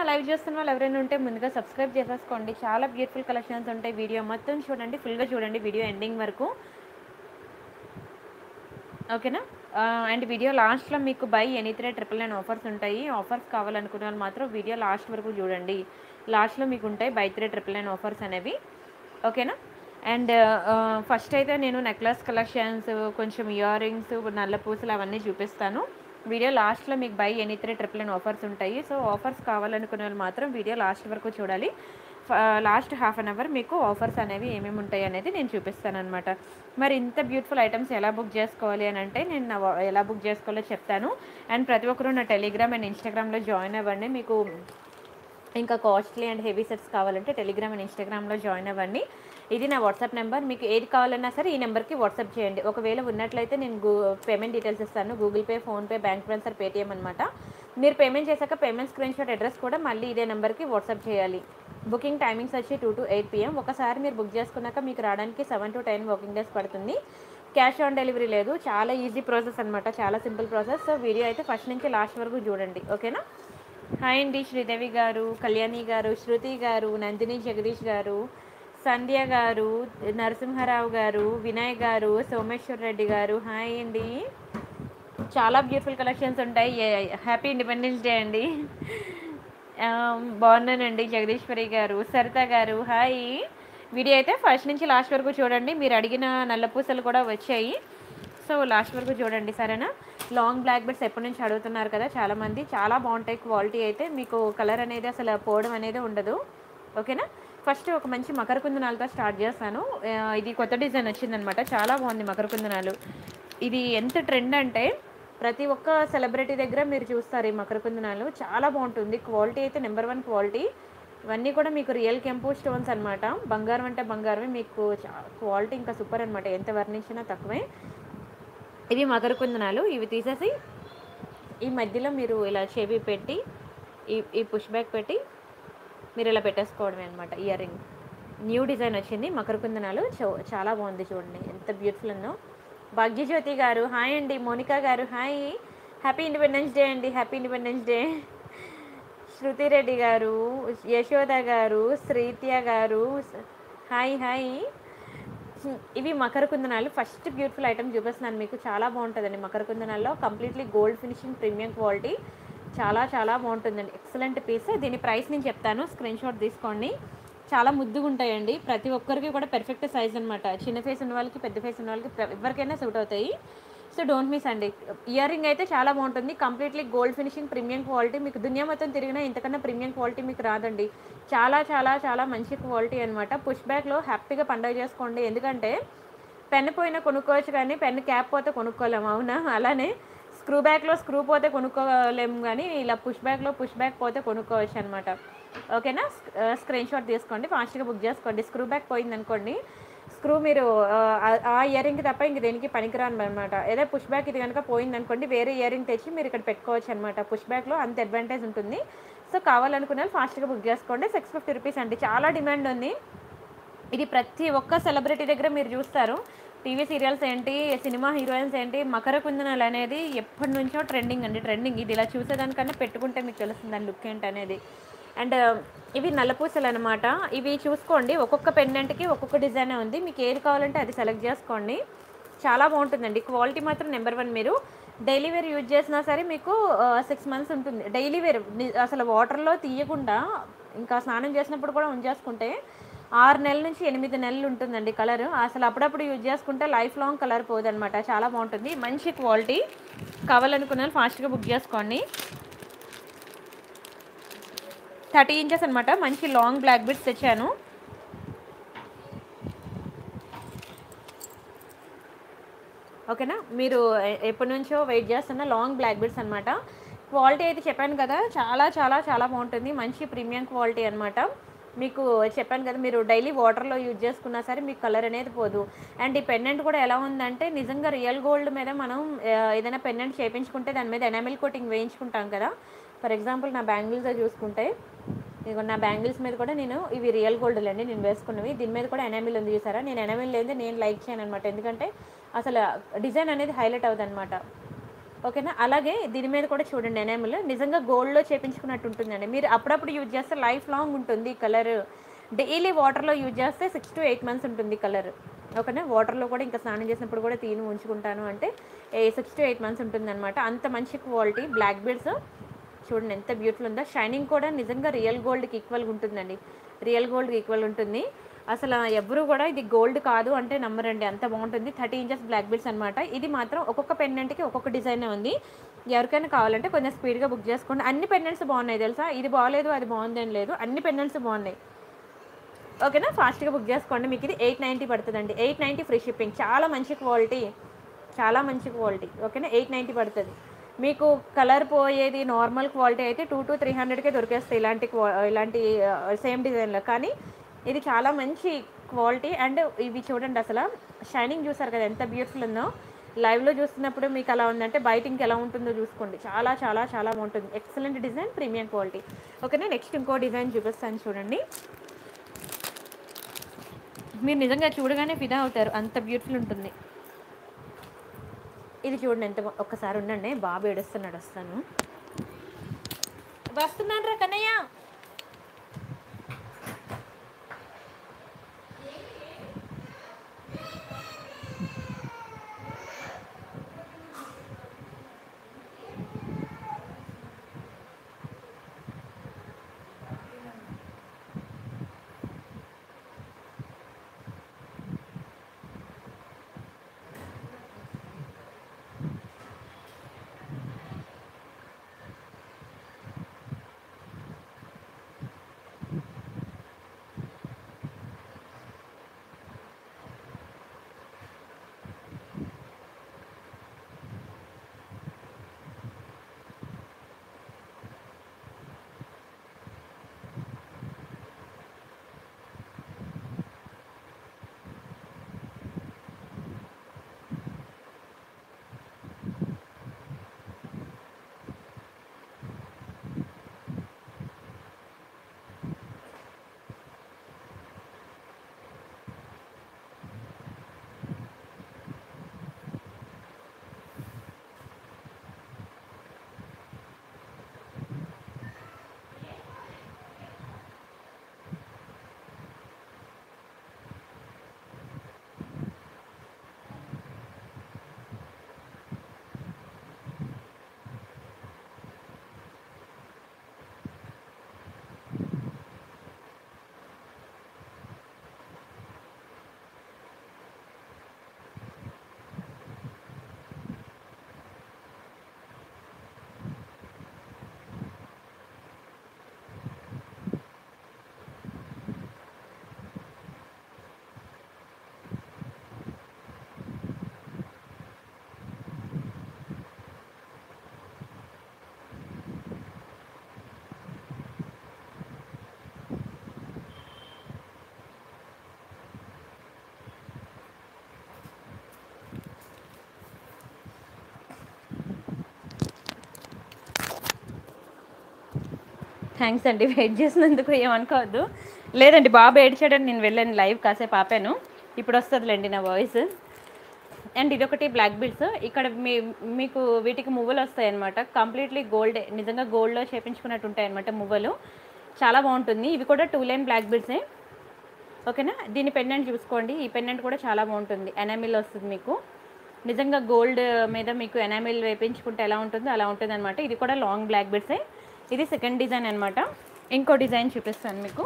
నా లైవ్ చూస్తున్న వాళ్ళు ఎవరైనా ఉంటే ముందుగా సబ్స్క్రైబ్ చేసేసుకోండి చాలా బ్యూటిఫుల్ కలెక్షన్స్ ఉంటాయి వీడియో మొత్తం చూడండి ఫుల్గా చూడండి వీడియో ఎండింగ్ వరకు ఓకేనా అండ్ వీడియో లాస్ట్లో మీకు buy any three triple nine offers ఉంటాయి ఆఫర్స్ కావాలనుకున్న వాళ్ళు మాత్రం వీడియో లాస్ట్ వరకు చూడండి లాస్ట్లో మీకు ఉంటాయి buy three triple nine offers అనేవి ఓకేనా అండ్ ఫస్ట్ అయితే నేను నెక్లెస్ కలెక్షన్స్ కొంచెం ఇయర్ రింగ్స్ నల్ల పూసలు అవన్నీ చూపిస్తాను వీడియో లాస్ట్లో మీకు buy any three triple nine offers ఉంటాయి సో ఆఫర్స్ కావాలనుకునే వాళ్ళు మాత్రం వీడియో లాస్ట్ వరకు చూడాలి లాస్ట్ హాఫ్ అన్ అవర్ మీకు ఆఫర్స్ అనేవి ఏమేమి ఉంటాయి అనేది నేను చూపిస్తాను అనమాట మరి ఇంత బ్యూటిఫుల్ ఐటమ్స్ ఎలా బుక్ చేసుకోవాలి అని అంటే నేను నా వా- ఎలా బుక్ చేసుకోవాలో చెప్తాను అండ్ ప్రతి ఒక్కరు నా టెలిగ్రామ్ అండ్ ఇన్స్టాగ్రామ్లో జాయిన్ అవ్వండి మీకు ఇంకా కాస్ట్లీ అండ్ హెవీ సెట్స్ కావాలంటే టెలిగ్రామ్ అండ్ ఇన్స్టాగ్రామ్లో జాయిన్ అవ్వండి ఇది నా వాట్సాప్ నెంబర్ మీకు ఏది కావాలన్నా సరే ఈ నెంబర్కి వాట్సాప్ చేయండి ఒకవేళ ఉన్నట్లయితే నేను గూ పేమెంట్ డీటెయిల్స్ ఇస్తాను Google pay PhonePe bank transfer Paytm అనమాట మీరు పేమెంట్ చేశాక పేమెంట్ స్క్రీన్ షాట్ అడ్రస్ కూడా మళ్ళీ ఇదే నెంబర్కి వాట్సాప్ చేయాలి బుకింగ్ టైమింగ్స్ వచ్చి టూ టు ఎయిట్ పిఎం ఒకసారి మీరు బుక్ చేసుకున్నాక మీకు రావడానికి seven to ten working days పడుతుంది క్యాష్ ఆన్ డెలివరీ లేదు చాలా ఈజీ ప్రాసెస్ అనమాట చాలా సింపుల్ ప్రాసెస్ సో వీడియో అయితే ఫస్ట్ నుంచి లాస్ట్ వరకు చూడండి ఓకేనా హాయ్ అండి శ్రీదేవి గారు కళ్యాణి గారు శృతి గారు నందిని జగదీష్ గారు సంధ్య గారు నరసింహారావు గారు వినయ్ గారు సోమేశ్వర్ రెడ్డి గారు హాయ్ అండి చాలా బ్యూటిఫుల్ కలెక్షన్స్ ఉంటాయి హ్యాపీ ఇండిపెండెన్స్ డే అండి ఆ, బాగున్నానండి జగదీశ్వరి గారు సరిత గారు హాయ్ వీడియో అయితే ఫస్ట్ నుంచి లాస్ట్ వరకు చూడండి మీరు అడిగిన నల్ల పూసలు కూడా వచ్చాయి సో లాస్ట్ వరకు చూడండి సరేనా లాంగ్ బ్లాక్ బెడ్స్ ఎప్పటి నుంచి అడుగుతున్నారు కదా చాలామంది చాలా బాగుంటాయి క్వాలిటీ అయితే మీకు కలర్ అనేది అసలు పోవడం అనేది ఉండదు ఓకేనా ఫస్ట్ ఒక మంచి మకర కుందనాలతో స్టార్ట్ చేస్తాను ఆ, ఇది కొత్త డిజైన్ వచ్చిందనమాట చాలా బాగుంది మకర కుందనాలు ఇది ఎంత ట్రెండ్ అంటే ప్రతి ఒక్క సెలబ్రిటీ దగ్గర మీరు చూస్తారు ఈ మకర కుందనాలు చాలా బాగుంటుంది క్వాలిటీ అయితే నెంబర్ వన్ క్వాలిటీ ఇవన్నీ కూడా మీకు రియల్ కెంపు స్టోన్స్ అనమాట బంగారం అంటే బంగారమే మీకు క్వాలిటీ ఇంకా సూపర్ అనమాట ఎంత వర్ణించినా తక్కువే ఇవి మకర కుందనాలు ఇవి తీసేసి ఈ మధ్యలో మీరు ఇలా చెవి పెట్టి ఈ ఈ పుష్ బ్యాక్ పెట్టి మీరు ఇలా పెట్టేసుకోవడమే అనమాట ఇయర్ రింగ్ న్యూ డిజైన్ వచ్చింది మకర కుందనాలు చో- చాలా బాగుంది చూడండి ఎంత బ్యూటిఫుల్ ఉందో భాగ్యజ్యోతి గారు హాయ్ అండి మోనికా గారు హాయ్ హ్యాపీ ఇండిపెండెన్స్ డే అండి happy independence day Shruthi Reddy గారు యశోద గారు శ్రీత్య గారు హాయ్ హాయ్ ఇవి మకర కుందనాలు ఫస్ట్ బ్యూటిఫుల్ ఐటమ్ చూపిస్తున్నాను మీకు చాలా బాగుంటుందండి మకర కుందనాల్లో completely gold finishing premium quality చాలా చాలా బాగుంటుందండి ఎక్సలెంట్ పీస్ దీని ప్రైస్ నేను చెప్తాను స్క్రీన్ షాట్ తీసుకోండి చాలా ముద్దుగా ఉంటాయండి ప్రతి ఒక్కరికి కూడా పెర్ఫెక్ట్ సైజ్ అనమాట చిన్న ఫేస్ ఉన్న వాళ్ళకి పెద్ద ఫేస్ ఉన్న వాళ్ళకి ప్ర- ఎవరికైనా సూట్ అవుతాయి సో డోంట్ మిస్ అండి ఇయర్ రింగ్ అయితే చాలా బాగుంటుంది completely gold finishing premium quality మీకు దునియా మొత్తం తిరిగినా ఇంతకన్నా ప్రీమియం క్వాలిటీ మీకు రాదండి చాలా చాలా చాలా మంచి క్వాలిటీ అనమాట పుష్ బ్యాక్లో హ్యాపీగా పండగ చేసుకోండి ఎందుకంటే పెన్ పోయినా కొనుక్కోవచ్చు కానీ పెన్ క్యాప్ పోతే కొనుక్కోలేము అవునా అలానే స్క్రూ బ్యాక్లో స్క్రూ పోతే కొనుక్కోలేము కానీ ఇలా పుష్ బ్యాక్లో పుష్ బ్యాక్ పోతే కొనుక్కోవచ్చు అనమాట ఓకేనా స్క్రీన్ షాట్ తీసుకోండి ఫాస్ట్గా బుక్ చేసుకోండి స్క్రూ బ్యాక్ పోయింది అనుకోండి స్క్రూ మీరు ఆ, ఆ ఇయర్ రింగ్ తప్ప ఇంక దేనికి పనికిరాను అనమాట ఏదో పుష్ బ్యాక్ ఇది కనుక పోయింది అనుకోండి వేరే ఇయర్ రింగ్ తెచ్చి మీరు ఇక్కడ పెట్టుకోవచ్చు అనమాట పుష్ బ్యాక్లో అంత అడ్వాంటేజ్ ఉంటుంది సో కావాలనుకునే వాళ్ళు ఫాస్ట్గా బుక్ చేసుకోండి సిక్స్ ఫిఫ్టీ రూపీస్ అండి చాలా డిమాండ్ ఉంది ఇది ప్రతి ఒక్క సెలబ్రిటీ దగ్గర మీరు చూస్తారు టీవీ సీరియల్స్ ఏంటి సినిమా హీరోయిన్స్ ఏంటి మకర కుందనాలు అనేది ఎప్పటి నుంచో ట్రెండింగ్ అండి ట్రెండింగ్ ఇది ఇలా చూసేదానికన్నా పెట్టుకుంటే మీకు తెలుస్తుంది దాని లుక్ ఏంటి అనేది అండ్ ఇవి నల్లపూసలు అనమాట ఇవి చూసుకోండి ఒక్కొక్క పెండెంట్కి ఒక్కొక్క డిజైన్ ఉంది మీకు ఏది కావాలంటే అది సెలెక్ట్ చేసుకోండి చాలా బాగుంటుందండి క్వాలిటీ మాత్రం నెంబర్ వన్ మీరు డైలీ వేర్ యూజ్ చేసినా సరే మీకు సిక్స్ మంత్స్ ఉంటుంది డైలీ వేర్ అసలు వాటర్లో తీయకుండా ఇంకా స్నానం చేసినప్పుడు కూడా ఉంచేసుకుంటే ఆరు నెలల నుంచి ఎనిమిది నెలలు ఉంటుందండి కలర్ అసలు అప్పుడప్పుడు యూజ్ చేసుకుంటే లైఫ్ లాంగ్ కలర్ పోదనమాట చాలా బాగుంటుంది మంచి క్వాలిటీ కావాలనుకున్న వాళ్ళు ఫాస్ట్గా బుక్ చేసుకోండి థర్టీ ఇంచెస్ అనమాట మంచి లాంగ్ బ్లాక్ బిట్స్ తెచ్చాను ఓకేనా మీరు ఎ- ఎప్పటి నుంచో వెయిట్ చేస్తున్న లాంగ్ బ్లాక్ బిట్స్ అనమాట క్వాలిటీ అయితే చెప్పాను కదా చాలా చాలా చాలా బాగుంటుంది మంచి ప్రీమియం క్వాలిటీ అనమాట మీకు చెప్పాను కదా మీరు డైలీ వాటర్లో యూజ్ చేసుకున్నా సరే మీకు కలర్ అనేది పోదు అండ్ ఈ పెండెంట్ కూడా ఎలా ఉందంటే నిజంగా రియల్ గోల్డ్ మీద మనం ఆ, ఏదైనా పెండెంట్ చేపించుకుంటే దాని మీద ఎనామిల్ కోటింగ్ వేయించుకుంటాం కదా ఫర్ ఎగ్జాంపుల్ నా బ్యాంగిల్స్ చూసుకుంటే ఇదిగో నా బ్యాంగిల్స్ మీద కూడా నేను ఇవి రియల్ గోల్డ్ అండి నేను వేసుకున్నవి దీని మీద కూడా ఎనామిల్ ఉంది చూసారా నేను ఎనామిల్ లేదు నేను లైక్ చేయను అనమాట ఎందుకంటే అసలు డిజైన్ అనేది హైలైట్ అవుతుంది అనమాట ఓకేనా అలాగే దీని మీద కూడా చూడండి ఎనేములు నిజంగా గోల్డ్లో చేపించుకున్నట్టు ఉంటుందండి మీరు అప్పుడప్పుడు యూజ్ చేస్తే లైఫ్ లాంగ్ ఉంటుంది కలర్ డైలీ వాటర్లో యూజ్ చేస్తే సిక్స్ టు ఎయిట్ మంత్స్ ఉంటుంది కలర్ ఓకేనా వాటర్లో కూడా ఇంకా స్నానం చేసినప్పుడు కూడా తీను ఉంచుకుంటాను అంటే సిక్స్ టు ఎయిట్ మంత్స్ ఉంటుంది అనమాట అంత మంచి క్వాలిటీ బ్లాక్ బీడ్స్ చూడండి ఎంత బ్యూటిఫుల్ ఉందో షైనింగ్ కూడా నిజంగా రియల్ గోల్డ్కి ఈక్వల్గా ఉంటుందండి రియల్ గోల్డ్కి ఈక్వల్ ఉంటుంది అసలు ఎవరు కూడా ఇది గోల్డ్ కాదు అంటే నమ్మరండి అంత బాగుంటుంది థర్టీ ఇంచెస్ బ్లాక్ బీడ్స్ అనమాట ఇది మాత్రం ఒక్కొక్క పెండెంట్కి ఒక్కొక్క డిజైన్ ఉంది ఎవరికైనా కావాలంటే కొంచెం స్పీడ్గా బుక్ చేసుకోండి అన్ని పెండెంట్స్ బాగున్నాయి తెలుసా ఇది బాగాలేదు అది బాగుందని లేదు అన్ని పెండెంట్స్ బాగున్నాయి ఓకేనా ఫాస్ట్గా బుక్ చేసుకోండి మీకు ఇది ఎయిట్ నైంటీ పడుతుందండి ఎయిట్ నైంటీ ఫ్రీ షిప్పింగ్ చాలా మంచి క్వాలిటీ చాలా మంచి క్వాలిటీ ఓకేనా ఎయిట్ నైంటీ పడుతుంది మీకు కలర్ పోయేది నార్మల్ క్వాలిటీ అయితే టూ టు త్రీ హండ్రెడ్కే దొరికేస్తాయి ఇలాంటి క్వా- ఇలాంటి సేమ్ డిజైన్లో కానీ ఇది చాలా మంచి క్వాలిటీ అండ్ ఇవి చూడండి అసలు షైనింగ్ చూసారు కదా ఎంత బ్యూటిఫుల్ ఉందో లైవ్లో చూస్తున్నప్పుడు మీకు అలా ఉందంటే బయట ఇంకెలా ఉంటుందో చూసుకోండి చాలా చాలా చాలా బాగుంటుంది ఎక్సలెంట్ డిజైన్ ప్రీమియం క్వాలిటీ ఓకేనా నెక్స్ట్ ఇంకో డిజైన్ చూపిస్తాను చూడండి మీరు నిజంగా చూడగానే ఫిదా అవుతారు అంత బ్యూటిఫుల్ ఉంటుంది ఇది చూడండి ఎంత బా- ఒక్కసారి ఉండండి బాబు ఏడుస్తున్నాడు వస్తాను వస్తున్నాను రా కన్నయ్య థ్యాంక్స్ అండి వెయిట్ చేసినందుకు ఏమనుకోవద్దు లేదండి బాబు ఏడ్చాడని నేను వెళ్ళాను లైవ్ కాసేపు ఆపాను ఇప్పుడు వస్తుందిలేండి నా వాయిస్ అండ్ ఇదొకటి బ్లాక్ బిల్స్ ఇక్కడ మీ మీకు వీటికి మువ్వలు వస్తాయి అనమాట కంప్లీట్లీ గోల్డ్ నిజంగా గోల్డ్లో చేపించుకున్నట్టు ఉంటాయి అనమాట మువ్వలు చాలా బాగుంటుంది ఇవి కూడా టూ లైన్ బ్లాక్ బిల్సే ఓకేనా దీని పెండెంట్ చూసుకోండి ఈ పెండెంట్ కూడా చాలా బాగుంటుంది ఎనామిల్ వస్తుంది మీకు నిజంగా గోల్డ్ మీద మీకు ఎనామిల్ వేపించుకుంటే ఎలా ఉంటుందో అలా ఉంటుంది అనమాట ఇది కూడా లాంగ్ బ్లాక్ బిడ్సే ఇది సెకండ్ డిజైన్ అనమాట ఇంకో డిజైన్ చూపిస్తాను మీకు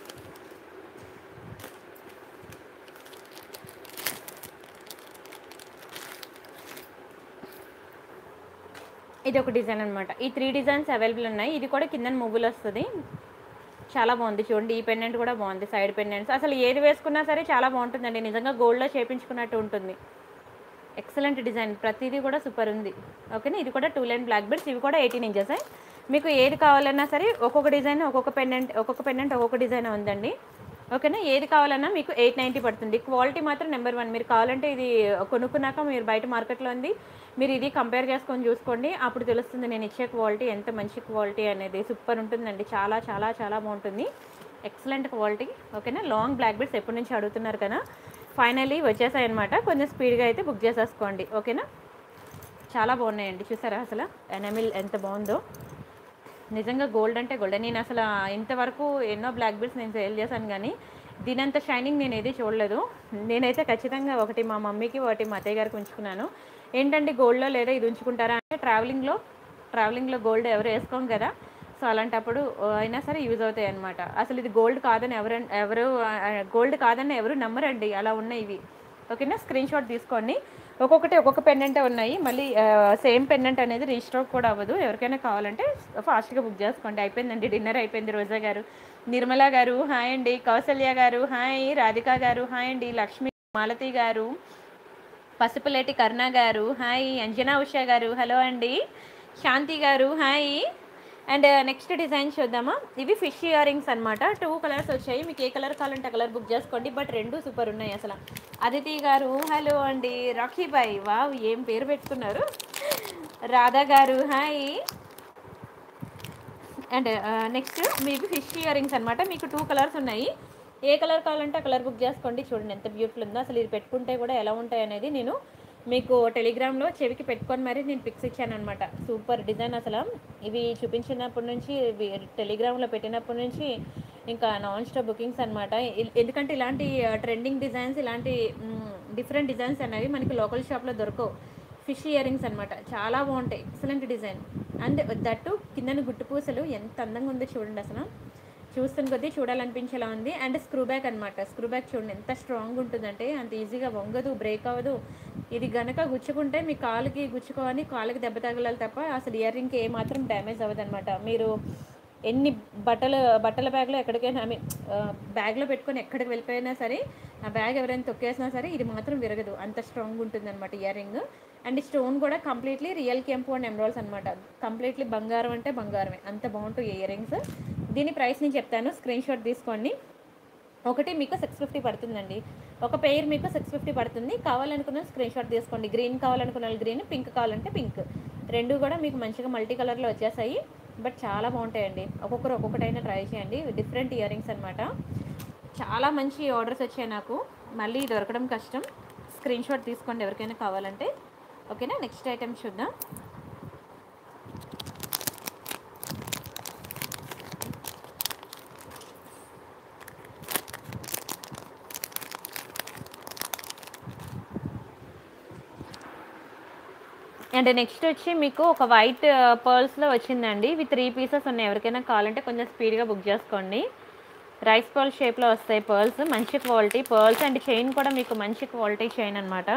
ఇది ఒక డిజైన్ అనమాట ఈ త్రీ డిజైన్స్ అవైలబుల్ ఉన్నాయి ఇది కూడా కింద మువ్వులు వస్తుంది చాలా బాగుంది చూడండి ఈ పెండెంట్ కూడా బాగుంది సైడ్ పెండెంట్స్ అసలు ఏది వేసుకున్నా సరే చాలా బాగుంటుందండి నిజంగా గోల్డ్లో చేపించుకున్నట్టు ఉంటుంది ఎక్సలెంట్ డిజైన్ ప్రతిదీ కూడా సూపర్ ఉంది ఓకేనా ఇది కూడా టూ లైన్ బ్లాక్ బెడ్స్ ఇవి కూడా ఎయిటీన్ ఇంచెస్ మీకు ఏది కావాలన్నా సరే ఒక్కొక్క డిజైన్ ఒక్కొక్క పెండెంట్ ఒక్కొక్క పెండెంట్ ఒక్కొక్క డిజైన్ ఉందండి ఓకేనా ఏది కావాలన్నా మీకు ఎయిట్ నైంటీ పడుతుంది క్వాలిటీ మాత్రం నెంబర్ వన్ మీరు కావాలంటే ఇది కొనుక్కున్నాక మీరు బయట మార్కెట్లో ఉంది మీరు ఇది కంపేర్ చేసుకొని చూసుకోండి అప్పుడు తెలుస్తుంది నేను ఇచ్చే క్వాలిటీ ఎంత మంచి క్వాలిటీ అనేది సూపర్ ఉంటుందండి చాలా చాలా చాలా బాగుంటుంది ఎక్సలెంట్ క్వాలిటీ ఓకేనా లాంగ్ బ్లాక్ బెడ్స్ ఎప్పటి నుంచి అడుగుతున్నారు కదా ఫైనల్లీ వచ్చేసాయి అనమాట కొంచెం స్పీడ్గా అయితే బుక్ చేసేసుకోండి ఓకేనా చాలా బాగున్నాయండి చూసారా అసలు ఎనమిల్ ఎంత బాగుందో నిజంగా గోల్డ్ అంటే గోల్డ్ నేను అసలు ఇంతవరకు ఎన్నో బ్లాక్ బెల్ట్స్ నేను సేల్ చేశాను కానీ దీనంత షైనింగ్ నేను ఏది చూడలేదు నేనైతే ఖచ్చితంగా ఒకటి మా మమ్మీకి ఒకటి మా అత్తయ్య గారికి ఉంచుకున్నాను ఏంటంటే గోల్డ్లో లేదా ఇది ఉంచుకుంటారా అంటే ట్రావెలింగ్లో ట్రావెలింగ్లో గోల్డ్ ఎవరు వేసుకోం కదా సో అలాంటప్పుడు ఆ, అయినా సరే యూజ్ అవుతాయి అనమాట అసలు ఇది గోల్డ్ కాదని ఎవరు ఎవరు గోల్డ్ కాదని ఎవరు నమ్మరండి అలా ఉన్నాయి ఇవి ఓకేనా స్క్రీన్ షాట్ తీసుకోండి ఒక్కొక్కటి ఒక్కొక్క పెండెంటే ఉన్నాయి మళ్ళీ సేమ్ పెండెంట్ అనేది రీస్టాక్ కూడా అవ్వదు ఎవరికైనా కావాలంటే ఫాస్ట్గా బుక్ చేసుకోండి అయిపోయిందండి డిన్నర్ అయిపోయింది రోజా గారు నిర్మల గారు హాయ్ అండి కౌసల్య గారు హాయ్ రాధిక గారు హాయ్ అండి లక్ష్మి మాలతి గారు పసుపులేటి కరుణ గారు హాయ్ అంజనా ఉషా గారు హలో అండి శాంతి గారు హాయ్ అండ్ నెక్స్ట్ డిజైన్ చూద్దామా ఇవి ఫిష్ ఇయర్ రింగ్స్ అనమాట టూ కలర్స్ వచ్చాయి మీకు ఏ కలర్ కావాలంటే కలర్ బుక్ చేసుకోండి బట్ రెండు సూపర్ ఉన్నాయి అసలు అదితి గారు హలో అండి రాఖీ బాయ్ వావ్ ఏం పేరు పెట్టుకున్నారు రాధా గారు హాయ్ అండ్ నెక్స్ట్ మీకు ఫిష్ ఇయర్ రింగ్స్ అనమాట మీకు టూ కలర్స్ ఉన్నాయి ఏ కలర్ కావాలంటే ఆ కలర్ బుక్ చేసుకోండి చూడండి ఎంత బ్యూటిఫుల్ ఉందో అసలు ఇది పెట్టుకుంటే కూడా ఎలా ఉంటాయి అనేది నేను మీకు టెలిగ్రామ్లో చెవికి పెట్టుకొని మరి నేను పిక్స్ ఇచ్చాను అనమాట సూపర్ డిజైన్ అసలు ఇవి చూపించినప్పటి నుంచి ఇవి టెలిగ్రామ్లో పెట్టినప్పటి నుంచి ఇంకా నాన్ స్టాప్ బుకింగ్స్ అనమాట ఎందుకంటే ఇలాంటి ట్రెండింగ్ డిజైన్స్ ఇలాంటి డిఫరెంట్ డిజైన్స్ అనేవి మనకి లోకల్ షాప్లో దొరకవు ఫిష్ ఇయర్ రింగ్స్ అనమాట చాలా బాగుంటాయి ఎక్సలెంట్ డిజైన్ అండ్ దట్టు కిందన గుట్టు పూసలు ఎంత అందంగా ఉందో చూడండి అసలు చూస్తున్న కొద్దీ చూడాలనిపించేలా ఉంది అండ్ స్క్రూ బ్యాక్ అనమాట స్క్రూ బ్యాక్ చూడండి ఎంత స్ట్రాంగ్ ఉంటుందంటే అంత ఈజీగా వంగదు బ్రేక్ అవ్వదు ఇది గనక గుచ్చుకుంటే మీ కాలుకి గుచ్చుకోవాలి కాలుకి దెబ్బ తగలాలి తప్ప అసలు ఇయర్ రింగ్కి ఏ మాత్రం డ్యామేజ్ అవ్వదు మీరు ఎన్ని బట్టలు బట్టల బ్యాగ్లో ఎక్కడికైనా ఐ మీన్ బ్యాగ్లో పెట్టుకొని ఎక్కడికి వెళ్ళిపోయినా సరే ఆ బ్యాగ్ ఎవరైనా తొక్కేసినా సరే ఇది మాత్రం విరగదు అంత స్ట్రాంగ్ ఉంటుంది అనమాట ఇయర్ రింగ్ అండ్ స్టోన్ కూడా కంప్లీట్లీ రియల్ కెంపు అండ్ ఎమరాల్స్ అనమాట కంప్లీట్లీ బంగారం అంటే బంగారమే అంత బాగుంటాయి ఇయర్ రింగ్స్ దీని ప్రైస్ నేను చెప్తాను స్క్రీన్ షాట్ తీసుకోండి ఒకటి మీకు సిక్స్ ఫిఫ్టీ పడుతుందండి ఒక పెయిర్ మీకు సిక్స్ ఫిఫ్టీ పడుతుంది కావాలనుకున్న స్క్రీన్ షాట్ తీసుకోండి గ్రీన్ కావాలనుకున్న వాళ్ళు గ్రీన్ పింక్ కావాలంటే పింక్ రెండు కూడా మీకు మంచిగా మల్టీ కలర్లో వచ్చేసాయి బట్ చాలా బాగుంటాయండి ఒక్కొక్కరు ఒక్కొక్కటైనా ట్రై చేయండి డిఫరెంట్ ఇయర్ రింగ్స్ అనమాట చాలా మంచి ఆర్డర్స్ వచ్చాయి నాకు మళ్ళీ దొరకడం కష్టం స్క్రీన్ షాట్ తీసుకోండి ఎవరికైనా కావాలంటే ఓకేనా నెక్స్ట్ ఐటమ్ చూద్దాం అండ్ నెక్స్ట్ వచ్చి మీకు ఒక వైట్ పర్ల్స్లో వచ్చిందండి ఇవి త్రీ పీసెస్ ఉన్నాయి ఎవరికైనా కావాలంటే కొంచెం స్పీడ్గా బుక్ చేసుకోండి రైస్ పర్ల్ షేప్లో వస్తాయి పర్ల్స్ మంచి క్వాలిటీ పర్ల్స్ అండ్ చైన్ కూడా మీకు మంచి క్వాలిటీ చైన్ అనమాట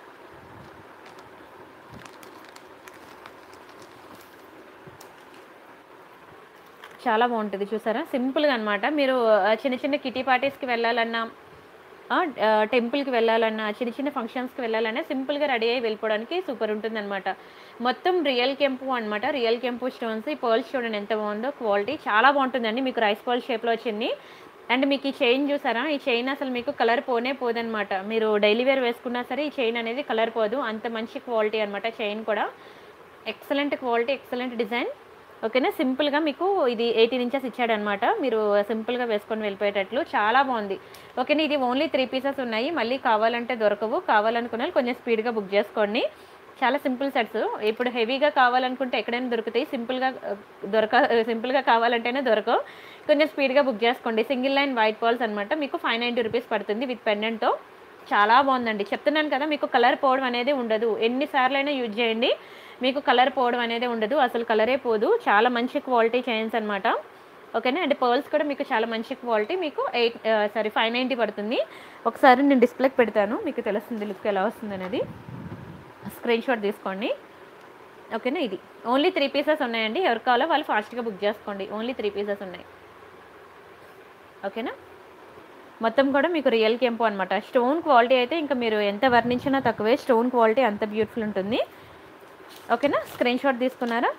చాలా బాగుంటుంది చూసారా సింపుల్గా అనమాట మీరు ఆ, చిన్న చిన్న కిటీ పార్టీస్కి వెళ్ళాలన్నా ఆ, ఆ, టెంపుల్కి వెళ్ళాలన్నా చిన్న చిన్న ఫంక్షన్స్కి వెళ్ళాలన్నా సింపుల్గా రెడీ అయ్యి వెళ్ళిపోవడానికి సూపర్ ఉంటుందన్నమాట మొత్తం రియల్ కెంపు అనమాట రియల్ కెంపు స్టోన్స్ ఈ పర్ల్స్ చూడండి ఎంత బాగుందో క్వాలిటీ చాలా బాగుంటుందండి మీకు రైస్ పర్ల్ షేప్లో వచ్చింది అండ్ మీకు ఈ చైన్ చూసారా ఈ చైన్ అసలు మీకు కలర్ పోనే పోదనమాట మీరు డైలీ వేర్ వేసుకున్నా సరే ఈ చైన్ అనేది కలర్ పోదు అంత మంచి క్వాలిటీ అనమాట చైన్ కూడా ఎక్సలెంట్ క్వాలిటీ ఎక్సలెంట్ డిజైన్ ఓకేనా సింపుల్గా మీకు ఇది ఎయిటీన్ ఇంచెస్ ఇచ్చాడనమాట మీరు సింపుల్గా వేసుకొని వెళ్ళిపోయేటట్లు చాలా బాగుంది ఓకేనా ఇది ఓన్లీ త్రీ పీసెస్ ఉన్నాయి మళ్ళీ కావాలంటే దొరకవు కావాలనుకున్న వాళ్ళు కొంచెం స్పీడ్గా బుక్ చేసుకోండి చాలా సింపుల్ సెట్స్ ఇప్పుడు హెవీగా కావాలనుకుంటే ఎక్కడైనా దొరుకుతాయి సింపుల్గా ఆ, దొరక సింపుల్గా కావాలంటేనే దొరకవు కొంచెం స్పీడ్గా బుక్ చేసుకోండి సింగిల్ లైన్ వైట్ పాల్స్ అనమాట మీకు ఫైవ్ నైంటీ రూపీస్ పడుతుంది విత్ పెండెంట్తో చాలా బాగుందండి చెప్తున్నాను కదా మీకు కలర్ పోవడం అనేది ఉండదు ఎన్నిసార్లు అయినా యూజ్ చేయండి మీకు కలర్ పోవడం అనేది ఉండదు అసలు కలరే పోదు చాలా మంచి క్వాలిటీ చైన్స్ అనమాట ఓకేనా అండ్ పర్ల్స్ కూడా మీకు చాలా మంచి క్వాలిటీ మీకు ఎయిట్ సారీ ఫైవ్ నైంటీ పడుతుంది ఒకసారి నేను డిస్ప్లేకి పెడతాను మీకు తెలుస్తుంది లుక్ ఎలా వస్తుంది అనేది స్క్రీన్ షాట్ తీసుకోండి ఓకేనా ఇది ఓన్లీ త్రీ పీసెస్ ఉన్నాయండి ఎవరు కావాలో వాళ్ళు ఫాస్ట్గా బుక్ చేసుకోండి ఓన్లీ త్రీ పీసెస్ ఉన్నాయి ఓకేనా మొత్తం కూడా మీకు రియల్ కెంపు అనమాట స్టోన్ క్వాలిటీ అయితే ఇంకా మీరు ఎంత వర్ణించినా తక్కువే స్టోన్ క్వాలిటీ అంత బ్యూటిఫుల్ ఉంటుంది ఓకేనా స్క్రీన్ షాట్ తీసుకున్నారా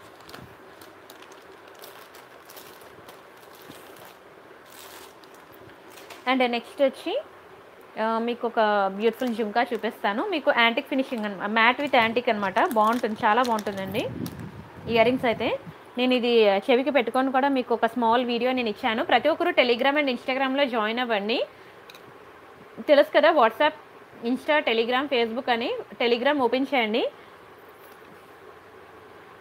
అండ్ నెక్స్ట్ వచ్చి ఆ, మీకు ఒక బ్యూటిఫుల్ జుంకా చూపిస్తాను మీకు యాంటిక్ ఫినిషింగ్ అనమాట మ్యాట్ విత్ యాంటిక్ అనమాట బాగుంటుంది చాలా బాగుంటుందండి ఇయర్ రింగ్స్ అయితే నేను ఇది చెవికి పెట్టుకొని కూడా మీకు ఒక స్మాల్ వీడియో నేను ఇచ్చాను ప్రతి ఒక్కరు టెలిగ్రామ్ అండ్ ఇన్స్టాగ్రామ్లో జాయిన్ అవ్వండి తెలుసు కదా వాట్సాప్ ఇన్స్టా టెలిగ్రామ్ ఫేస్బుక్ అని టెలిగ్రామ్ ఓపెన్ చేయండి